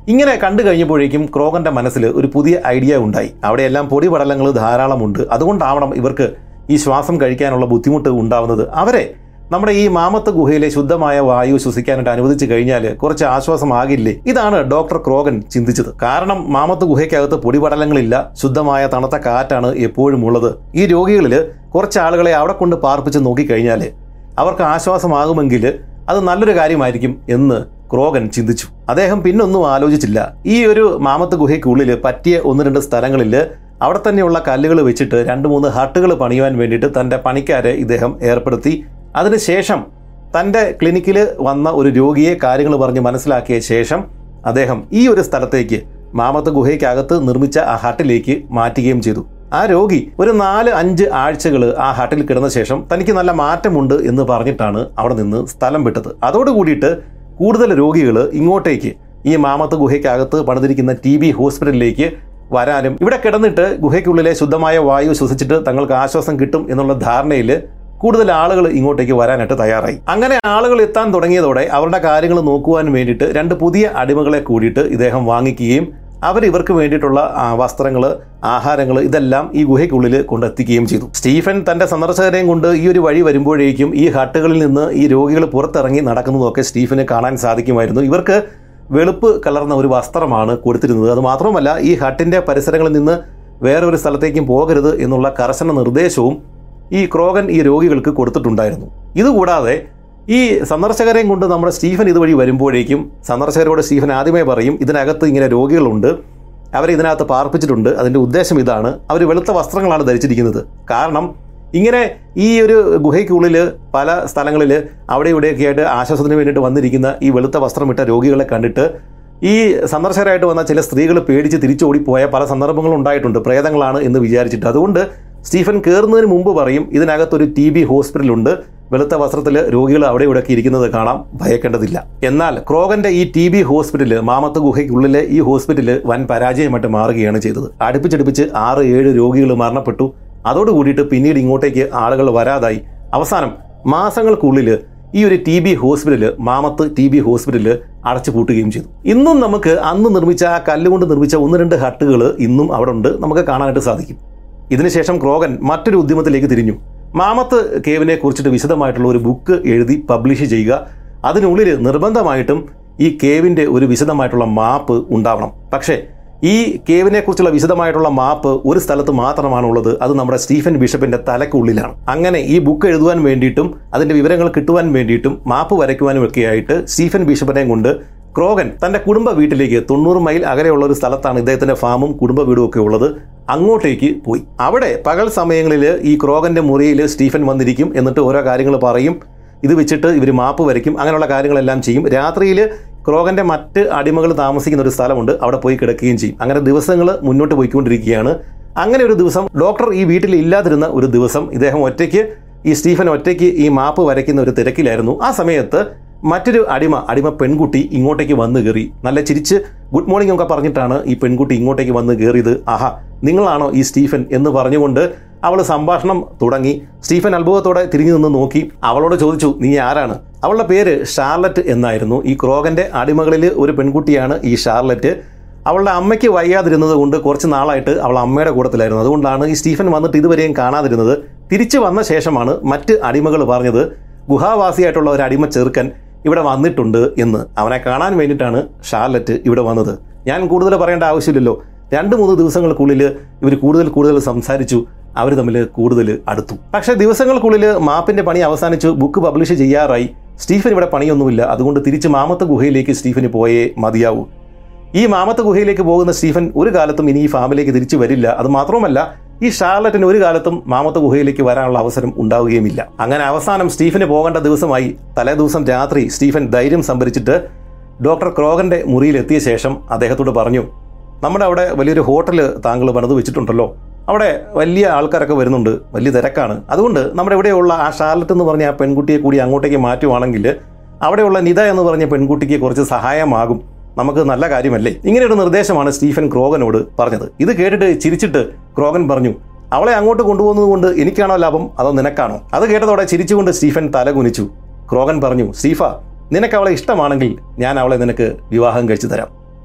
ഇങ്ങനെ കണ്ടു കഴിഞ്ഞപ്പോഴേക്കും ക്രോഗന്റെ മനസ്സിൽ ഒരു പുതിയ ഐഡിയ ഉണ്ടായി അവിടെയെല്ലാം പൊടിപടലങ്ങൾ ധാരാളമുണ്ട് അതുകൊണ്ടാവണം ഇവർക്ക് ഈ ശ്വാസം കഴിക്കാനുള്ള ബുദ്ധിമുട്ട് ഉണ്ടാവുന്നത് അവരെ നമ്മുടെ ഈ മാമത്ത് ഗുഹയിലെ ശുദ്ധമായ വായു ശ്വസിക്കാനായിട്ട് അനുവദിച്ചു കഴിഞ്ഞാൽ കുറച്ച് ആശ്വാസമാകില്ലേ ഇതാണ് ഡോക്ടർ ക്രോഗൻ ചിന്തിച്ചത് കാരണം മാമത്ത് ഗുഹയ്ക്കകത്ത് പൊടിപടലങ്ങളില്ല ശുദ്ധമായ തണുത്ത കാറ്റാണ് എപ്പോഴും ഉള്ളത് ഈ രോഗികളിൽ കുറച്ച് ആളുകളെ അവിടെ കൊണ്ട് പാർപ്പിച്ച് നോക്കിക്കഴിഞ്ഞാൽ അവർക്ക് ആശ്വാസമാകുമെങ്കിൽ അത് നല്ലൊരു കാര്യമായിരിക്കും എന്ന് ക്രോഗൻ ചിന്തിച്ചു അദ്ദേഹം പിന്നൊന്നും ആലോചിച്ചില്ല ഈ ഒരു മാമത്ത് ഗുഹയ്ക്കുള്ളിൽ പറ്റിയ ഒന്ന് രണ്ട് സ്ഥലങ്ങളിൽ അവിടെ തന്നെയുള്ള കല്ലുകൾ വെച്ചിട്ട് രണ്ട് മൂന്ന് ഹട്ടുകൾ പണിയുവാൻ വേണ്ടിയിട്ട് തൻ്റെ പണിക്കാരെ ഇദ്ദേഹം ഏർപ്പെടുത്തി അതിനുശേഷം തൻ്റെ ക്ലിനിക്കിൽ വന്ന ഒരു രോഗിയെ കാര്യങ്ങൾ പറഞ്ഞ് മനസ്സിലാക്കിയ ശേഷം അദ്ദേഹം ഈ ഒരു സ്ഥലത്തേക്ക് മാമത്ത് ഗുഹയ്ക്കകത്ത് നിർമ്മിച്ച ആ ഹട്ടിലേക്ക് മാറ്റുകയും ചെയ്തു ആ രോഗി ഒരു നാല് അഞ്ച് ആഴ്ചകൾ ആ ഹട്ടിൽ കിടന്ന ശേഷം തനിക്ക് നല്ല മാറ്റമുണ്ട് എന്ന് പറഞ്ഞിട്ടാണ് അവിടെ നിന്ന് സ്ഥലം വിട്ടത് അതോടുകൂടിയിട്ട് കൂടുതൽ രോഗികൾ ഇങ്ങോട്ടേക്ക് ഈ മാമത്ത് ഗുഹയ്ക്കകത്ത് പണിതിരിക്കുന്ന ടി ബി ഹോസ്പിറ്റലിലേക്ക് വരാനും ഇവിടെ കിടന്നിട്ട് ഗുഹയ്ക്കുള്ളിലെ ശുദ്ധമായ വായു ശ്വസിച്ചിട്ട് തങ്ങൾക്ക് ആശ്വാസം കിട്ടും എന്നുള്ള ധാരണയിൽ കൂടുതൽ ആളുകൾ ഇങ്ങോട്ടേക്ക് വരാനായിട്ട് തയ്യാറായി അങ്ങനെ ആളുകൾ എത്താൻ തുടങ്ങിയതോടെ അവരുടെ കാര്യങ്ങൾ നോക്കുവാൻ വേണ്ടിയിട്ട് രണ്ട് പുതിയ അടിമകളെ കൂടിയിട്ട് ഇദ്ദേഹം വാങ്ങിക്കുകയും അവർ ഇവർക്ക് വേണ്ടിയിട്ടുള്ള വസ്ത്രങ്ങൾ ആഹാരങ്ങൾ ഇതെല്ലാം ഈ ഗുഹയ്ക്കുള്ളിൽ കൊണ്ടെത്തിക്കുകയും ചെയ്തു സ്റ്റീഫൻ തന്റെ സന്ദർശകരെയും കൊണ്ട് ഈ ഒരു വഴി വരുമ്പോഴേക്കും ഈ ഹട്ടുകളിൽ നിന്ന് ഈ രോഗികൾ പുറത്തിറങ്ങി നടക്കുന്നതൊക്കെ സ്റ്റീഫന് കാണാൻ സാധിക്കുമായിരുന്നു ഇവർക്ക് വെളുപ്പ് കലർന്ന ഒരു വസ്ത്രമാണ് കൊടുത്തിരുന്നത് അത് മാത്രമല്ല ഈ ഹട്ടിന്റെ പരിസരങ്ങളിൽ നിന്ന് വേറെ ഒരു സ്ഥലത്തേക്കും പോകരുത് എന്നുള്ള കർശന നിർദ്ദേശവും ഈ ക്രോഗൻ ഈ രോഗികൾക്ക് കൊടുത്തിട്ടുണ്ടായിരുന്നു ഇതുകൂടാതെ ഈ സന്ദർശകരെയും കൊണ്ട് നമ്മുടെ സ്റ്റീഫൻ ഇതുവഴി വരുമ്പോഴേക്കും സന്ദർശകരോട് സ്റ്റീഫൻ ആദ്യമേ പറയും ഇതിനകത്ത് ഇങ്ങനെ രോഗികളുണ്ട് അവരെ ഇതിനകത്ത് പാർപ്പിച്ചിട്ടുണ്ട് അതിൻ്റെ ഉദ്ദേശം ഇതാണ് അവർ വെളുത്ത വസ്ത്രങ്ങളാണ് ധരിച്ചിരിക്കുന്നത് കാരണം ഇങ്ങനെ ഈ ഒരു ഗുഹയ്ക്കുള്ളിൽ പല സ്ഥലങ്ങളിൽ അവിടെ ഇവിടെയൊക്കെ ആയിട്ട് ആശ്വാസത്തിന് വേണ്ടിയിട്ട് വന്നിരിക്കുന്ന ഈ വെളുത്ത വസ്ത്രമിട്ട രോഗികളെ കണ്ടിട്ട് ഈ സന്ദർശകരായിട്ട് വന്ന ചില സ്ത്രീകൾ പേടിച്ച് തിരിച്ചോടിപ്പോയ പല സന്ദർഭങ്ങളും ഉണ്ടായിട്ടുണ്ട് പ്രേതങ്ങളാണ് എന്ന് വിചാരിച്ചിട്ട് അതുകൊണ്ട് സ്റ്റീഫൻ കയറുന്നതിന് മുമ്പ് പറയും ഇതിനകത്തൊരു ടി ബി ഹോസ്പിറ്റലുണ്ട് വെളുത്ത വസ്ത്രത്തിൽ രോഗികൾ അവിടെ ഇവിടെയൊക്കെ ഇരിക്കുന്നത് കാണാം ഭയക്കേണ്ടതില്ല എന്നാൽ ക്രോഗന്റെ ഈ ടി ബി ഹോസ്പിറ്റല് മാമത്ത് ഗുഹയ്ക്കുള്ളിലെ ഈ ഹോസ്പിറ്റല് വൻ പരാജയമായിട്ട് മാറുകയാണ് ചെയ്തത് അടുപ്പിച്ചടുപ്പിച്ച് ആറ് ഏഴ് രോഗികൾ മരണപ്പെട്ടു അതോടുകൂടിയിട്ട് പിന്നീട് ഇങ്ങോട്ടേക്ക് ആളുകൾ വരാതായി അവസാനം മാസങ്ങൾക്കുള്ളിൽ ഈ ഒരു T B hospital mammoth T B hospital അടച്ചു പൂട്ടുകയും ചെയ്തു ഇന്നും നമുക്ക് അന്ന് നിർമ്മിച്ച ആ കല്ലുകൊണ്ട് നിർമ്മിച്ച ഒന്ന് രണ്ട് ഹട്ടുകൾ ഇന്നും അവിടെ ഉണ്ട് നമുക്ക് കാണാനായിട്ട് സാധിക്കും ഇതിനുശേഷം ക്രോഗൻ മറ്റൊരു ഉദ്യമത്തിലേക്ക് തിരിഞ്ഞു മാമത്ത് കേവിനെ കുറിച്ചിട്ട് വിശദമായിട്ടുള്ള ഒരു ബുക്ക് എഴുതി പബ്ലിഷ് ചെയ്യുക അതിനുള്ളിൽ നിർബന്ധമായിട്ടും ഈ കേവിൻ്റെ ഒരു വിശദമായിട്ടുള്ള മാപ്പ് ഉണ്ടാവണം പക്ഷേ ഈ കേവിനെ കുറിച്ചുള്ള വിശദമായിട്ടുള്ള മാപ്പ് ഒരു സ്ഥലത്ത് മാത്രമാണ് ഉള്ളത് അത് നമ്മുടെ സ്റ്റീഫൻ ബിഷപ്പിന്റെ തലക്കുള്ളിലാണ് അങ്ങനെ ഈ ബുക്ക് എഴുതുവാൻ വേണ്ടിയിട്ടും അതിന്റെ വിവരങ്ങൾ കിട്ടുവാൻ വേണ്ടിയിട്ടും മാപ്പ് വരയ്ക്കുവാനും ഒക്കെയായിട്ട് സ്റ്റീഫൻ ബിഷപ്പിനെയും കൊണ്ട് ക്രോഗൻ തന്റെ കുടുംബ വീട്ടിലേക്ക് തൊണ്ണൂറ് മൈൽ അകലെയുള്ള ഒരു സ്ഥലത്താണ് ഇദ്ദേഹത്തിന്റെ ഫാമും കുടുംബ വീടും ഒക്കെ ഉള്ളത് അങ്ങോട്ടേക്ക് പോയി അവിടെ പകൽ സമയങ്ങളിൽ ഈ ക്രോഗന്റെ മുറിയിൽ സ്റ്റീഫൻ വന്നിരിക്കും എന്നിട്ട് ഓരോ കാര്യങ്ങൾ പറയും ഇത് വെച്ചിട്ട് ഇവർ മാപ്പ് വരയ്ക്കും അങ്ങനെയുള്ള കാര്യങ്ങളെല്ലാം ചെയ്യും രാത്രിയിൽ ക്രോഗന്റെ മറ്റ് അടിമകൾ താമസിക്കുന്ന ഒരു സ്ഥലമുണ്ട് അവിടെ പോയി കിടക്കുകയും ചെയ്യും അങ്ങനെ ദിവസങ്ങൾ മുന്നോട്ട് പോയിക്കൊണ്ടിരിക്കുകയാണ് അങ്ങനെ ഒരു ദിവസം ഡോക്ടർ ഈ വീട്ടിൽ ഇല്ലാതിരുന്ന ഒരു ദിവസം ഇദ്ദേഹം ഒറ്റയ്ക്ക് ഈ സ്റ്റീഫൻ ഒറ്റയ്ക്ക് ഈ മാപ്പ് വരയ്ക്കുന്ന ഒരു തിരക്കിലായിരുന്നു ആ സമയത്ത് മറ്റൊരു അടിമ അടിമ പെൺകുട്ടി ഇങ്ങോട്ടേക്ക് വന്ന് കയറി നല്ല ചിരിച്ച് ഗുഡ് മോർണിംഗ് ഒക്കെ പറഞ്ഞിട്ടാണ് ഈ പെൺകുട്ടി ഇങ്ങോട്ടേക്ക് വന്ന് കയറിയത് ആഹാ നിങ്ങളാണോ ഈ സ്റ്റീഫൻ എന്ന് പറഞ്ഞുകൊണ്ട് അവൾ സംഭാഷണം തുടങ്ങി സ്റ്റീഫൻ അത്ഭുതത്തോടെ തിരിഞ്ഞു നിന്ന് നോക്കി അവളോട് ചോദിച്ചു നീ ആരാണ് അവളുടെ പേര് ഷാർലറ്റ് എന്നായിരുന്നു ഈ ക്രോഗന്റെ അടിമകളിൽ ഒരു പെൺകുട്ടിയാണ് ഈ ഷാർലറ്റ് അവളുടെ അമ്മയ്ക്ക് വയ്യാതിരുന്നത് കൊണ്ട് കുറച്ച് നാളായിട്ട് അവൾ അമ്മയുടെ കൂട്ടത്തിലായിരുന്നു അതുകൊണ്ടാണ് ഈ സ്റ്റീഫൻ വന്നിട്ട് ഇതുവരെയും കാണാതിരുന്നത് തിരിച്ചു വന്ന ശേഷമാണ് മറ്റ് അടിമകൾ പറഞ്ഞത് ഗുഹാവാസിയായിട്ടുള്ള ഒരു അടിമ ചെറുക്കൻ ഇവിടെ വന്നിട്ടുണ്ട് എന്ന് അവനെ കാണാൻ വേണ്ടിയിട്ടാണ് ഷാർലറ്റ് ഇവിടെ വന്നത് ഞാൻ കൂടുതൽ പറയേണ്ട ആവശ്യമില്ലല്ലോ രണ്ട് മൂന്ന് ദിവസങ്ങൾക്കുള്ളിൽ ഇവർ കൂടുതൽ കൂടുതൽ സംസാരിച്ചു അവർ തമ്മിൽ കൂടുതൽ അടുത്തു പക്ഷേ ദിവസങ്ങൾക്കുള്ളിൽ മാപ്പിന്റെ പണി അവസാനിച്ചു ബുക്ക് പബ്ലിഷ് ചെയ്യാറായി സ്റ്റീഫൻ ഇവിടെ പണിയൊന്നുമില്ല അതുകൊണ്ട് തിരിച്ച് മാമത്ത് ഗുഹയിലേക്ക് സ്റ്റീഫന് പോയേ മതിയാവൂ ഈ മാമത്ത് ഗുഹയിലേക്ക് പോകുന്ന സ്റ്റീഫൻ ഒരു കാലത്തും ഇനി ഈ ഫാമിലേക്ക് തിരിച്ചു വരില്ല അത് മാത്രമല്ല ഈ ഷാർലറ്റിന് ഒരു കാലത്തും മാമത്ത് ഗുഹയിലേക്ക് വരാനുള്ള അവസരം ഉണ്ടാവുകയുമില്ല അങ്ങനെ അവസാനം സ്റ്റീഫന് പോകേണ്ട ദിവസമായി തലേ ദിവസം രാത്രി സ്റ്റീഫൻ ധൈര്യം സംഭരിച്ചിട്ട് ഡോക്ടർ ക്രോഗന്റെ മുറിയിലെത്തിയ ശേഷം അദ്ദേഹത്തോട് പറഞ്ഞു നമ്മുടെ അവിടെ വലിയൊരു ഹോട്ടൽ താങ്കൾ പണിത് വെച്ചിട്ടുണ്ടല്ലോ അവിടെ വലിയ ആൾക്കാരൊക്കെ വരുന്നുണ്ട് വലിയ തിരക്കാണ് അതുകൊണ്ട് നമ്മുടെ ഇവിടെയുള്ള ആ ഷാർലറ്റ് എന്ന് പറഞ്ഞ ആ പെൺകുട്ടിയെ കൂടി അങ്ങോട്ടേക്ക് മാറ്റുവാണെങ്കിൽ അവിടെയുള്ള നിത എന്ന് പറഞ്ഞ പെൺകുട്ടിക്ക് കുറച്ച് സഹായമാകും നമുക്ക് നല്ല കാര്യമല്ലേ ഇങ്ങനെയൊരു നിർദ്ദേശമാണ് സ്റ്റീഫൻ ക്രോഗനോട് പറഞ്ഞത് ഇത് കേട്ടിട്ട് ചിരിച്ചിട്ട് ക്രോഗൻ പറഞ്ഞു അവളെ അങ്ങോട്ട് കൊണ്ടുപോകുന്നത് കൊണ്ട് എനിക്കാണോ ലാഭം അതോ നിനക്കാണോ അത് കേട്ടതോടെ ചിരിച്ചുകൊണ്ട് സ്റ്റീഫൻ തല കുനിച്ചു ക്രോഗൻ പറഞ്ഞു സ്റ്റീഫ നിനക്ക് അവളെ ഇഷ്ടമാണെങ്കിൽ ഞാൻ അവളെ നിനക്ക് വിവാഹം കഴിച്ചു തരാം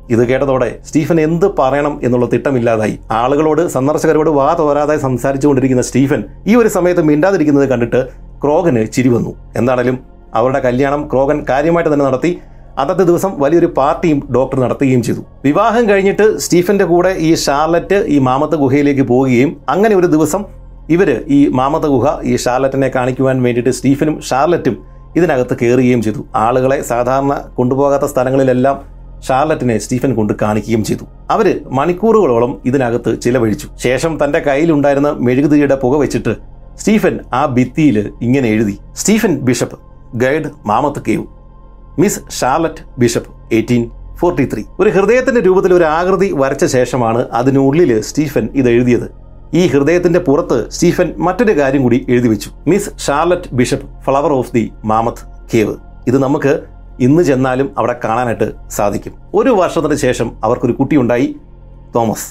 ഇത് കേട്ടതോടെ സ്റ്റീഫൻ എന്ത് പറയണം എന്നുള്ള തിട്ടമില്ലാതായി ആളുകളോട് സന്ദർശകരോട് വാ തോരാതെ സംസാരിച്ചുകൊണ്ടിരിക്കുന്ന സ്റ്റീഫൻ ഈ ഒരു സമയത്ത് മിണ്ടാതിരിക്കുന്നത് കണ്ടിട്ട് ക്രോഗന് ചിരി വന്നു എന്താണേലും അവരുടെ കല്യാണം ക്രോഗൻ കാര്യമായിട്ട് തന്നെ നടത്തി അന്നത്തെ ദിവസം വലിയൊരു പാർട്ടിയും ഡോക്ടർ നടത്തുകയും ചെയ്തു വിവാഹം കഴിഞ്ഞിട്ട് സ്റ്റീഫന്റെ കൂടെ ഈ ഷാർലറ്റ് ഈ മാമത്ത ഗുഹയിലേക്ക് പോവുകയും അങ്ങനെ ഒരു ദിവസം ഇവര് ഈ മാമത്ത ഗുഹ ഈ ഷാർലറ്റിനെ കാണിക്കുവാൻ വേണ്ടിയിട്ട് സ്റ്റീഫനും ഷാർലറ്റും ഇതിനകത്ത് കയറുകയും ചെയ്തു ആളുകളെ സാധാരണ കൊണ്ടുപോകാത്ത സ്ഥലങ്ങളിലെല്ലാം ഷാർലറ്റിനെ സ്റ്റീഫൻ കൊണ്ട് കാണിക്കുകയും ചെയ്തു അവര് മണിക്കൂറുകളോളം ഇതിനകത്ത് ചിലവഴിച്ചു ശേഷം തന്റെ കയ്യിലുണ്ടായിരുന്ന മെഴുകുതിരിയുടെ പുക വെച്ചിട്ട് സ്റ്റീഫൻ ആ ഭിത്തിയിൽ ഇങ്ങനെ എഴുതി Stephen Bishop guide mammoth cave Miss Charlotte Bishop eighteen forty three ഒരു ഹൃദയത്തിന്റെ രൂപത്തിൽ ഒരു ആകൃതി വരച്ച ശേഷമാണ് അതിനുള്ളിൽ സ്റ്റീഫൻ ഇത് എഴുതിയത് ഈ ഹൃദയത്തിന്റെ പുറത്ത് സ്റ്റീഫൻ മറ്റൊരു കാര്യം കൂടി എഴുതി വെച്ചു Miss Charlotte Bishop flower of the mammoth cave ഇത് നമുക്ക് ഇന്ന് ചെന്നാലും അവിടെ കാണാനായിട്ട് സാധിക്കും ഒരു വർഷത്തിന് ശേഷം അവർക്കൊരു കുട്ടിയുണ്ടായി തോമസ്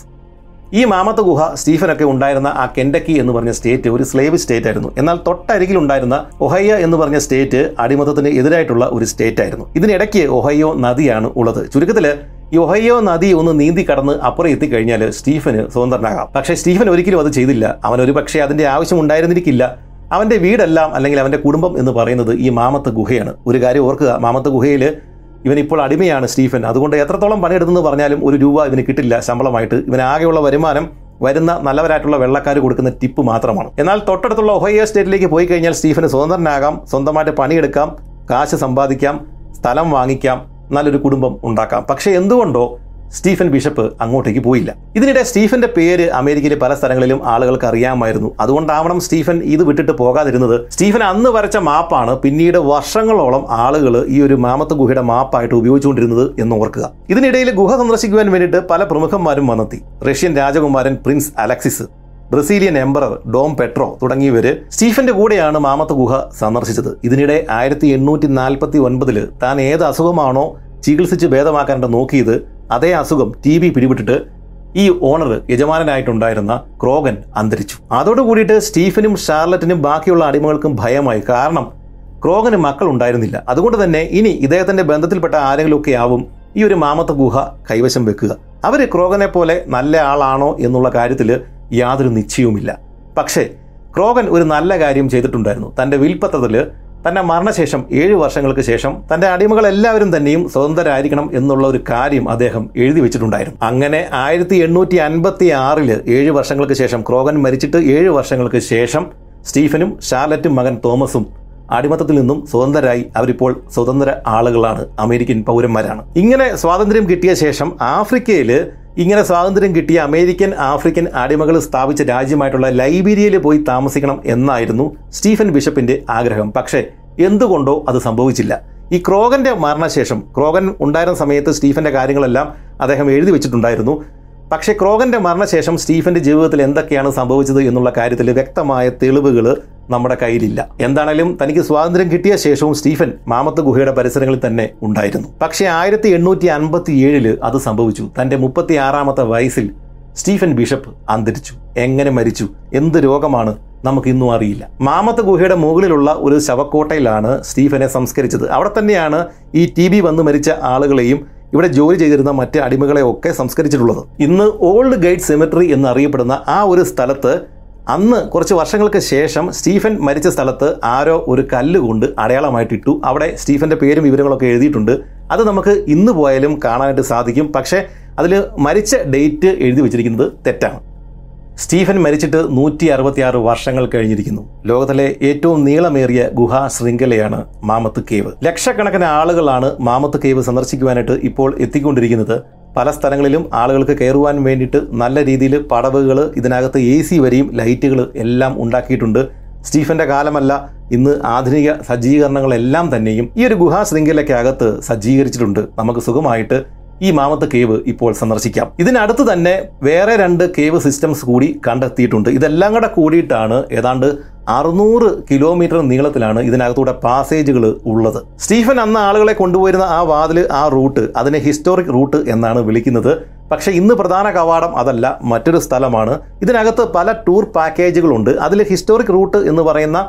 ഈ മാമത്ത് ഗുഹ സ്റ്റീഫനൊക്കെ ഉണ്ടായിരുന്ന ആ കെൻഡക്കി എന്ന് പറഞ്ഞ സ്റ്റേറ്റ് ഒരു സ്ലേവ് സ്റ്റേറ്റ് ആയിരുന്നു എന്നാൽ തൊട്ടരികിൽ ഉണ്ടായിരുന്ന ഒഹയ്യ എന്ന് പറഞ്ഞ സ്റ്റേറ്റ് അടിമത്തത്തിന് എതിരായിട്ടുള്ള ഒരു സ്റ്റേറ്റ് ആയിരുന്നു ഇതിനിടയ്ക്ക് ഒഹയ്യോ നദിയാണ് ഉള്ളത് ചുരുക്കത്തില് ഈ ഒഹയ്യോ നദി ഒന്ന് നീന്തി കടന്ന് അപ്പുറം എത്തിക്കഴിഞ്ഞാൽ സ്റ്റീഫന് സ്വതന്ത്രനാകാം പക്ഷേ സ്റ്റീഫൻ ഒരിക്കലും അത് ചെയ്തില്ല അവൻ ഒരു പക്ഷേ അതിന്റെ ആവശ്യം ഉണ്ടായിരുന്നിരിക്കില്ല അവന്റെ വീടെല്ലാം അല്ലെങ്കിൽ അവന്റെ കുടുംബം എന്ന് പറയുന്നത് ഈ മാമത്ത് ഗുഹയാണ് ഒരു കാര്യം ഓർക്കുക മാമത്ത് ഗുഹയിൽ ഇവൻ ഇപ്പോൾ അടിമയാണ് സ്റ്റീഫൻ അതുകൊണ്ട് എത്രത്തോളം പണിയെടുത്തെന്ന് പറഞ്ഞാലും ഒരു രൂപ ഇവന് കിട്ടില്ല ശമ്പളമായിട്ട് ഇവൻ ആകെയുള്ള വരുമാനം വരുന്ന നല്ലവരായിട്ടുള്ള വെള്ളക്കാർ കൊടുക്കുന്ന ടിപ്പ് മാത്രമാണ് എന്നാൽ തൊട്ടടുത്തുള്ള ഒഹയ്യോ സ്റ്റേറ്റിലേക്ക് പോയി കഴിഞ്ഞാൽ സ്റ്റീഫന് സ്വതന്ത്രനാകാം സ്വന്തമായിട്ട് പണിയെടുക്കാം കാശ് സമ്പാദിക്കാം സ്ഥലം വാങ്ങിക്കാം നല്ലൊരു കുടുംബം ഉണ്ടാക്കാം പക്ഷേ എന്തുകൊണ്ടോ സ്റ്റീഫൻ ബിഷപ്പ് അങ്ങോട്ടേക്ക് പോയില്ല ഇതിനിടെ സ്റ്റീഫന്റെ പേര് അമേരിക്കയിലെ പല സ്ഥലങ്ങളിലും ആളുകൾക്ക് അറിയാമായിരുന്നു അതുകൊണ്ടാവണം സ്റ്റീഫൻ ഇത് വിട്ടിട്ട് പോകാതിരുന്നത് സ്റ്റീഫൻ അന്ന് വരച്ച മാപ്പാണ് പിന്നീട് വർഷങ്ങളോളം ആളുകൾ ഈ ഒരു മാമത്ത് ഗുഹയുടെ മാപ്പായിട്ട് ഉപയോഗിച്ചുകൊണ്ടിരുന്നത് എന്ന് ഓർക്കുക ഇതിനിടയിൽ ഗുഹ സന്ദർശിക്കുവാൻ വേണ്ടിയിട്ട് പല പ്രമുഖന്മാരും വന്നെത്തി റഷ്യൻ രാജകുമാരൻ prince Alexis Brazilian emperor Dom Pedro തുടങ്ങിയവര് സ്റ്റീഫന്റെ കൂടെയാണ് മാമത്ത് ഗുഹ സന്ദർശിച്ചത് ഇതിനിടെ ആയിരത്തി എണ്ണൂറ്റി നാൽപ്പത്തി ഒൻപതില് താൻ ഏത് അസുഖമാണോ ചികിത്സിച്ച് ഭേദമാക്കാനായിട്ട് നോക്കിയത് അതേ അസുഖം ടി ബി പിടിപെട്ടിട്ട് ഈ ഓണർ യജമാനനായിട്ടുണ്ടായിരുന്ന ക്രോഗൻ അന്തരിച്ചു അതോടുകൂടിയിട്ട് സ്റ്റീഫനും ഷാർലറ്റിനും ബാക്കിയുള്ള അടിമകൾക്കും ഭയമായി കാരണം ക്രോഗന് മക്കൾ ഉണ്ടായിരുന്നില്ല അതുകൊണ്ട് തന്നെ ഇനി ഇദ്ദേഹത്തിന്റെ ബന്ധത്തിൽപ്പെട്ട ആരെങ്കിലുമൊക്കെ ആവും ഈ ഒരു മാമത്ത ഗുഹ കൈവശം വെക്കുക അവര് ക്രോഗനെ പോലെ നല്ല ആളാണോ എന്നുള്ള കാര്യത്തിൽ യാതൊരു നിശ്ചയവുമില്ല പക്ഷേ ക്രോഗൻ ഒരു നല്ല കാര്യം ചെയ്തിട്ടുണ്ടായിരുന്നു തന്റെ വിൽപ്പത്രത്തിൽ തന്റെ മരണശേഷം ഏഴ് വർഷങ്ങൾക്ക് ശേഷം തന്റെ അടിമകൾ എല്ലാവരും തന്നെയും സ്വതന്ത്രരായിരിക്കണം എന്നുള്ള ഒരു കാര്യം അദ്ദേഹം എഴുതി വെച്ചിട്ടുണ്ടായിരുന്നു അങ്ങനെ ആയിരത്തി എണ്ണൂറ്റി അൻപത്തി ആറില് ഏഴ് വർഷങ്ങൾക്ക് ശേഷം ക്രോഗൻ മരിച്ചിട്ട് ഏഴ് വർഷങ്ങൾക്ക് ശേഷം സ്റ്റീഫനും ഷാർലറ്റും മകൻ തോമസും അടിമത്തത്തിൽ നിന്നും സ്വതന്ത്രരായി അവരിപ്പോൾ സ്വതന്ത്ര ആളുകളാണ് അമേരിക്കൻ പൗരന്മാരാണ് ഇങ്ങനെ സ്വാതന്ത്ര്യം കിട്ടിയ ശേഷം ആഫ്രിക്കയിൽ ഇങ്ങനെ സ്വാതന്ത്ര്യം കിട്ടിയ അമേരിക്കൻ ആഫ്രിക്കൻ അടിമകൾ സ്ഥാപിച്ച രാജ്യമായിട്ടുള്ള ലൈബീരിയയിൽ പോയി താമസിക്കണം എന്നായിരുന്നു സ്റ്റീഫൻ ബിഷപ്പിന്റെ ആഗ്രഹം പക്ഷേ എന്തുകൊണ്ടോ അത് സംഭവിച്ചില്ല ഈ ക്രോഗന്റെ മരണശേഷം ക്രോഗൻ ഉണ്ടായിരുന്ന സമയത്ത് സ്റ്റീഫന്റെ കാര്യങ്ങളെല്ലാം അദ്ദേഹം എഴുതി വെച്ചിട്ടുണ്ടായിരുന്നു പക്ഷേ ക്രോഗന്റെ മരണശേഷം സ്റ്റീഫന്റെ ജീവിതത്തിൽ എന്തൊക്കെയാണ് സംഭവിച്ചത് എന്നുള്ള കാര്യത്തിൽ വ്യക്തമായ തെളിവുകൾ നമ്മുടെ കയ്യിലില്ല എന്താണേലും തനിക്ക് സ്വാതന്ത്ര്യം കിട്ടിയ ശേഷവും സ്റ്റീഫൻ മാമത്ത് ഗുഹയുടെ പരിസരങ്ങളിൽ തന്നെ ഉണ്ടായിരുന്നു പക്ഷേ ആയിരത്തി എണ്ണൂറ്റി അൻപത്തി ഏഴില് അത് സംഭവിച്ചു തന്റെ മുപ്പത്തി ആറാമത്തെ വയസ്സിൽ സ്റ്റീഫൻ ബിഷപ്പ് അന്തരിച്ചു എങ്ങനെ മരിച്ചു എന്ത് രോഗമാണ് നമുക്ക് ഇന്നും അറിയില്ല മാമത്ത് ഗുഹയുടെ മുകളിലുള്ള ഒരു ശവക്കോട്ടയിലാണ് സ്റ്റീഫനെ സംസ്കരിച്ചത് അവിടെ തന്നെയാണ് ഈ ടി ബി വന്ന് മരിച്ച ആളുകളെയും ഇവിടെ ജോലി ചെയ്തിരുന്ന മറ്റ് അടിമകളെ ഒക്കെ സംസ്കരിച്ചിട്ടുള്ളത് ഇന്ന് ഓൾഡ് ഗൈഡ് സെമിട്രി എന്നറിയപ്പെടുന്ന ആ ഒരു സ്ഥലത്ത് അന്ന് കുറച്ച് വർഷങ്ങൾക്ക് ശേഷം സ്റ്റീഫൻ മരിച്ച സ്ഥലത്ത് ആരോ ഒരു കല്ല് കൊണ്ട് അടയാളമായിട്ടിട്ടു അവിടെ സ്റ്റീഫന്റെ പേരും വിവരങ്ങളൊക്കെ എഴുതിയിട്ടുണ്ട് അത് നമുക്ക് ഇന്ന് പോയാലും കാണാനായിട്ട് സാധിക്കും പക്ഷേ അതിൽ മരിച്ച ഡേറ്റ് എഴുതി വെച്ചിരിക്കുന്നത് തെറ്റാണ് സ്റ്റീഫൻ മരിച്ചിട്ട് നൂറ്റി അറുപത്തിയാറ് വർഷങ്ങൾ കഴിഞ്ഞിരിക്കുന്നു ലോകത്തിലെ ഏറ്റവും നീളമേറിയ ഗുഹാ ശൃംഖലയാണ് മാമത്ത് കേവ് ലക്ഷക്കണക്കിന് ആളുകളാണ് മാമത്ത് കേവ് സന്ദർശിക്കുവാനായിട്ട് ഇപ്പോൾ എത്തിക്കൊണ്ടിരിക്കുന്നത് പല സ്ഥലങ്ങളിലും ആളുകൾക്ക് കയറുവാൻ വേണ്ടിയിട്ട് നല്ല രീതിയിൽ പടവുകൾ ഇതിനകത്ത് എ സി വരെയും ലൈറ്റുകൾ എല്ലാം ഉണ്ടാക്കിയിട്ടുണ്ട് സ്റ്റീഫന്റെ കാലമല്ല ഇന്ന് ആധുനിക സജ്ജീകരണങ്ങളെല്ലാം തന്നെയും ഈ ഒരു ഗുഹാ ശൃംഖലയ്ക്കകത്ത് സജ്ജീകരിച്ചിട്ടുണ്ട് നമുക്ക് സുഖമായിട്ട് ഈ മാമത്ത് കേവ് ഇപ്പോൾ സന്ദർശിക്കാം ഇതിനടുത്ത് തന്നെ വേറെ രണ്ട് കേവ് സിസ്റ്റംസ് കൂടി കണ്ടെത്തിയിട്ടുണ്ട് ഇതെല്ലാം കൂടെ കൂടിയിട്ടാണ് ഏതാണ്ട് അറുന്നൂറ് കിലോമീറ്റർ നീളത്തിലാണ് ഇതിനകത്തൂടെ പാസേജുകൾ ഉള്ളത് സ്റ്റീഫൻ അന്ന് ആളുകളെ കൊണ്ടുപോയിരുന്ന ആ വാതില് ആ റൂട്ട് അതിനെ ഹിസ്റ്റോറിക് റൂട്ട് എന്നാണ് വിളിക്കുന്നത് പക്ഷേ ഇന്ന് പ്രധാന കവാടം അതല്ല മറ്റൊരു സ്ഥലമാണ് ഇതിനകത്ത് പല ടൂർ പാക്കേജുകളുണ്ട് അതിൽ ഹിസ്റ്റോറിക് റൂട്ട് എന്ന് പറയുന്ന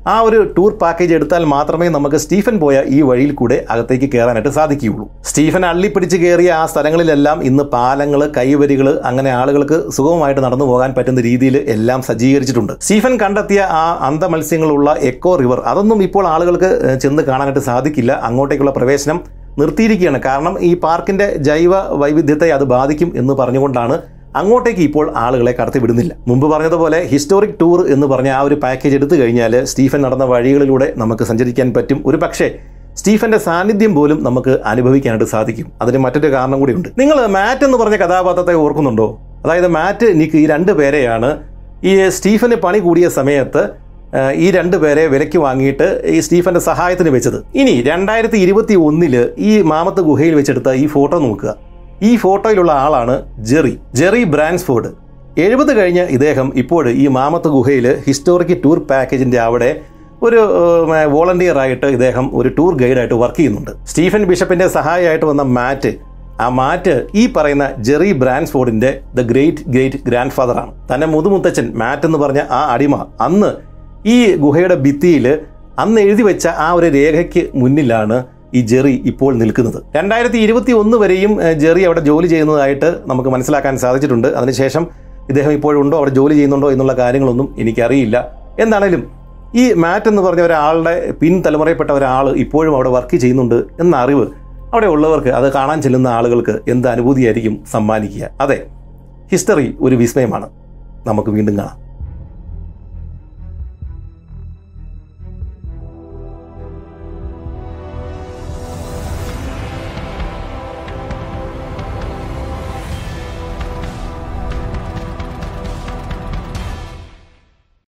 ആ ഒരു ടൂർ പാക്കേജ് എടുത്താൽ മാത്രമേ നമുക്ക് സ്റ്റീഫൻ പോയ ഈ വഴിയിൽ കൂടെ അകത്തേക്ക് കയറാനായിട്ട് സാധിക്കുകയുള്ളൂ സ്റ്റീഫൻ അള്ളിപ്പിടിച്ച് കയറിയ ആ സ്ഥലങ്ങളിലെല്ലാം ഇന്ന് പാലങ്ങൾ കൈവരികൾ അങ്ങനെ ആളുകൾക്ക് സുഗമമായിട്ട് നടന്നു പോകാൻ പറ്റുന്ന രീതിയിൽ എല്ലാം സജ്ജീകരിച്ചിട്ടുണ്ട് സ്റ്റീഫൻ കണ്ടെത്തിയ ആ അന്തമത്സ്യങ്ങളുള്ള എക്കോ റിവർ അതൊന്നും ഇപ്പോൾ ആളുകൾക്ക് ഏഹ്, ചെന്ന് കാണാനായിട്ട് സാധിക്കില്ല അങ്ങോട്ടേക്കുള്ള പ്രവേശനം നിർത്തിയിരിക്കുകയാണ് കാരണം ഈ പാർക്കിന്റെ ജൈവ വൈവിധ്യത്തെ അത് ബാധിക്കും എന്ന് പറഞ്ഞുകൊണ്ടാണ് അങ്ങോട്ടേക്ക് ഇപ്പോൾ ആളുകളെ കടത്തി വിടുന്നില്ല മുമ്പ് പറഞ്ഞതുപോലെ ഹിസ്റ്റോറിക് ടൂർ എന്ന് പറഞ്ഞ ആ ഒരു പാക്കേജ് എടുത്തു കഴിഞ്ഞാൽ സ്റ്റീഫൻ നടന്ന വഴികളിലൂടെ നമുക്ക് സഞ്ചരിക്കാൻ പറ്റും ഒരു പക്ഷേ സ്റ്റീഫന്റെ സാന്നിധ്യം പോലും നമുക്ക് അനുഭവിക്കാനായിട്ട് സാധിക്കും അതിന് മറ്റൊരു കാരണം കൂടിയുണ്ട് നിങ്ങൾ മാറ്റ് എന്ന് പറഞ്ഞ കഥാപാത്രത്തെ ഓർക്കുന്നുണ്ടോ അതായത് മാറ്റ് നിക്ക് ഈ രണ്ട് പേരെയാണ് ഈ സ്റ്റീഫന് പണി കൂടിയ സമയത്ത് ആ, ഈ രണ്ട് പേരെ വിലയ്ക്ക് വാങ്ങിയിട്ട് ഈ സ്റ്റീഫന്റെ സഹായത്തിന് വെച്ചത് ഇനി രണ്ടായിരത്തി ഇരുപത്തി ഒന്നില് ഈ മാമത്ത് ഗുഹയിൽ വെച്ചെടുത്ത ഈ ഫോട്ടോ നോക്കുക ഈ ഫോട്ടോയിലുള്ള ആളാണ് ജെറി ജെറി ബ്രാൻസ്ഫോർഡ് എഴുപത് കഴിഞ്ഞ ഇദ്ദേഹം ഇപ്പോൾ ഈ മാമത്ത് ഗുഹയിൽ ഹിസ്റ്റോറിക് ടൂർ പാക്കേജിന്റെ അവിടെ ഒരു വോളണ്ടിയർ ആയിട്ട് ഇദ്ദേഹം ഒരു ടൂർ ഗൈഡായിട്ട് വർക്ക് ചെയ്യുന്നുണ്ട് സ്റ്റീഫൻ ബിഷപ്പിന്റെ സഹായമായിട്ട് വന്ന മാറ്റ് ആ മാറ്റ് ഈ പറയുന്ന ജെറി ബ്രാൻസ്ഫോർഡിന്റെ ദ ഗ്രേറ്റ് ഗ്രേറ്റ് ഗ്രാൻഡ് ഫാദറാണ് തന്നെ മുതുമുത്തച്ഛൻ മാറ്റ് എന്ന് പറഞ്ഞ ആ അടിമ അന്ന് ഈ ഗുഹയുടെ ഭിത്തിയിൽ അന്ന് എഴുതി വെച്ച ആ ഒരു രേഖയ്ക്ക് മുന്നിലാണ് ഈ ജെറി ഇപ്പോൾ നിൽക്കുന്നത് രണ്ടായിരത്തി ഇരുപത്തി ഒന്ന് വരെയും ഏഹ്, ജെറി അവിടെ ജോലി ചെയ്യുന്നതായിട്ട് നമുക്ക് മനസ്സിലാക്കാൻ സാധിച്ചിട്ടുണ്ട് അതിനുശേഷം ഇദ്ദേഹം ഇപ്പോഴുണ്ടോ അവിടെ ജോലി ചെയ്യുന്നുണ്ടോ എന്നുള്ള കാര്യങ്ങളൊന്നും എനിക്കറിയില്ല എന്താണേലും ഈ മാറ്റ് എന്ന് പറഞ്ഞ ഒരാളുടെ പിൻതലമുറയിൽപ്പെട്ട ഒരാൾ ഇപ്പോഴും അവിടെ വർക്ക് ചെയ്യുന്നുണ്ട് എന്ന അറിവ് അവിടെ ഉള്ളവർക്ക് അത് കാണാൻ ചെല്ലുന്ന ആളുകൾക്ക് എന്ത് അനുഭൂതിയായിരിക്കും സമ്മാനിക്കുക അതെ ഹിസ്റ്ററി ഒരു വിസ്മയമാണ് നമുക്ക് വീണ്ടും കാണാം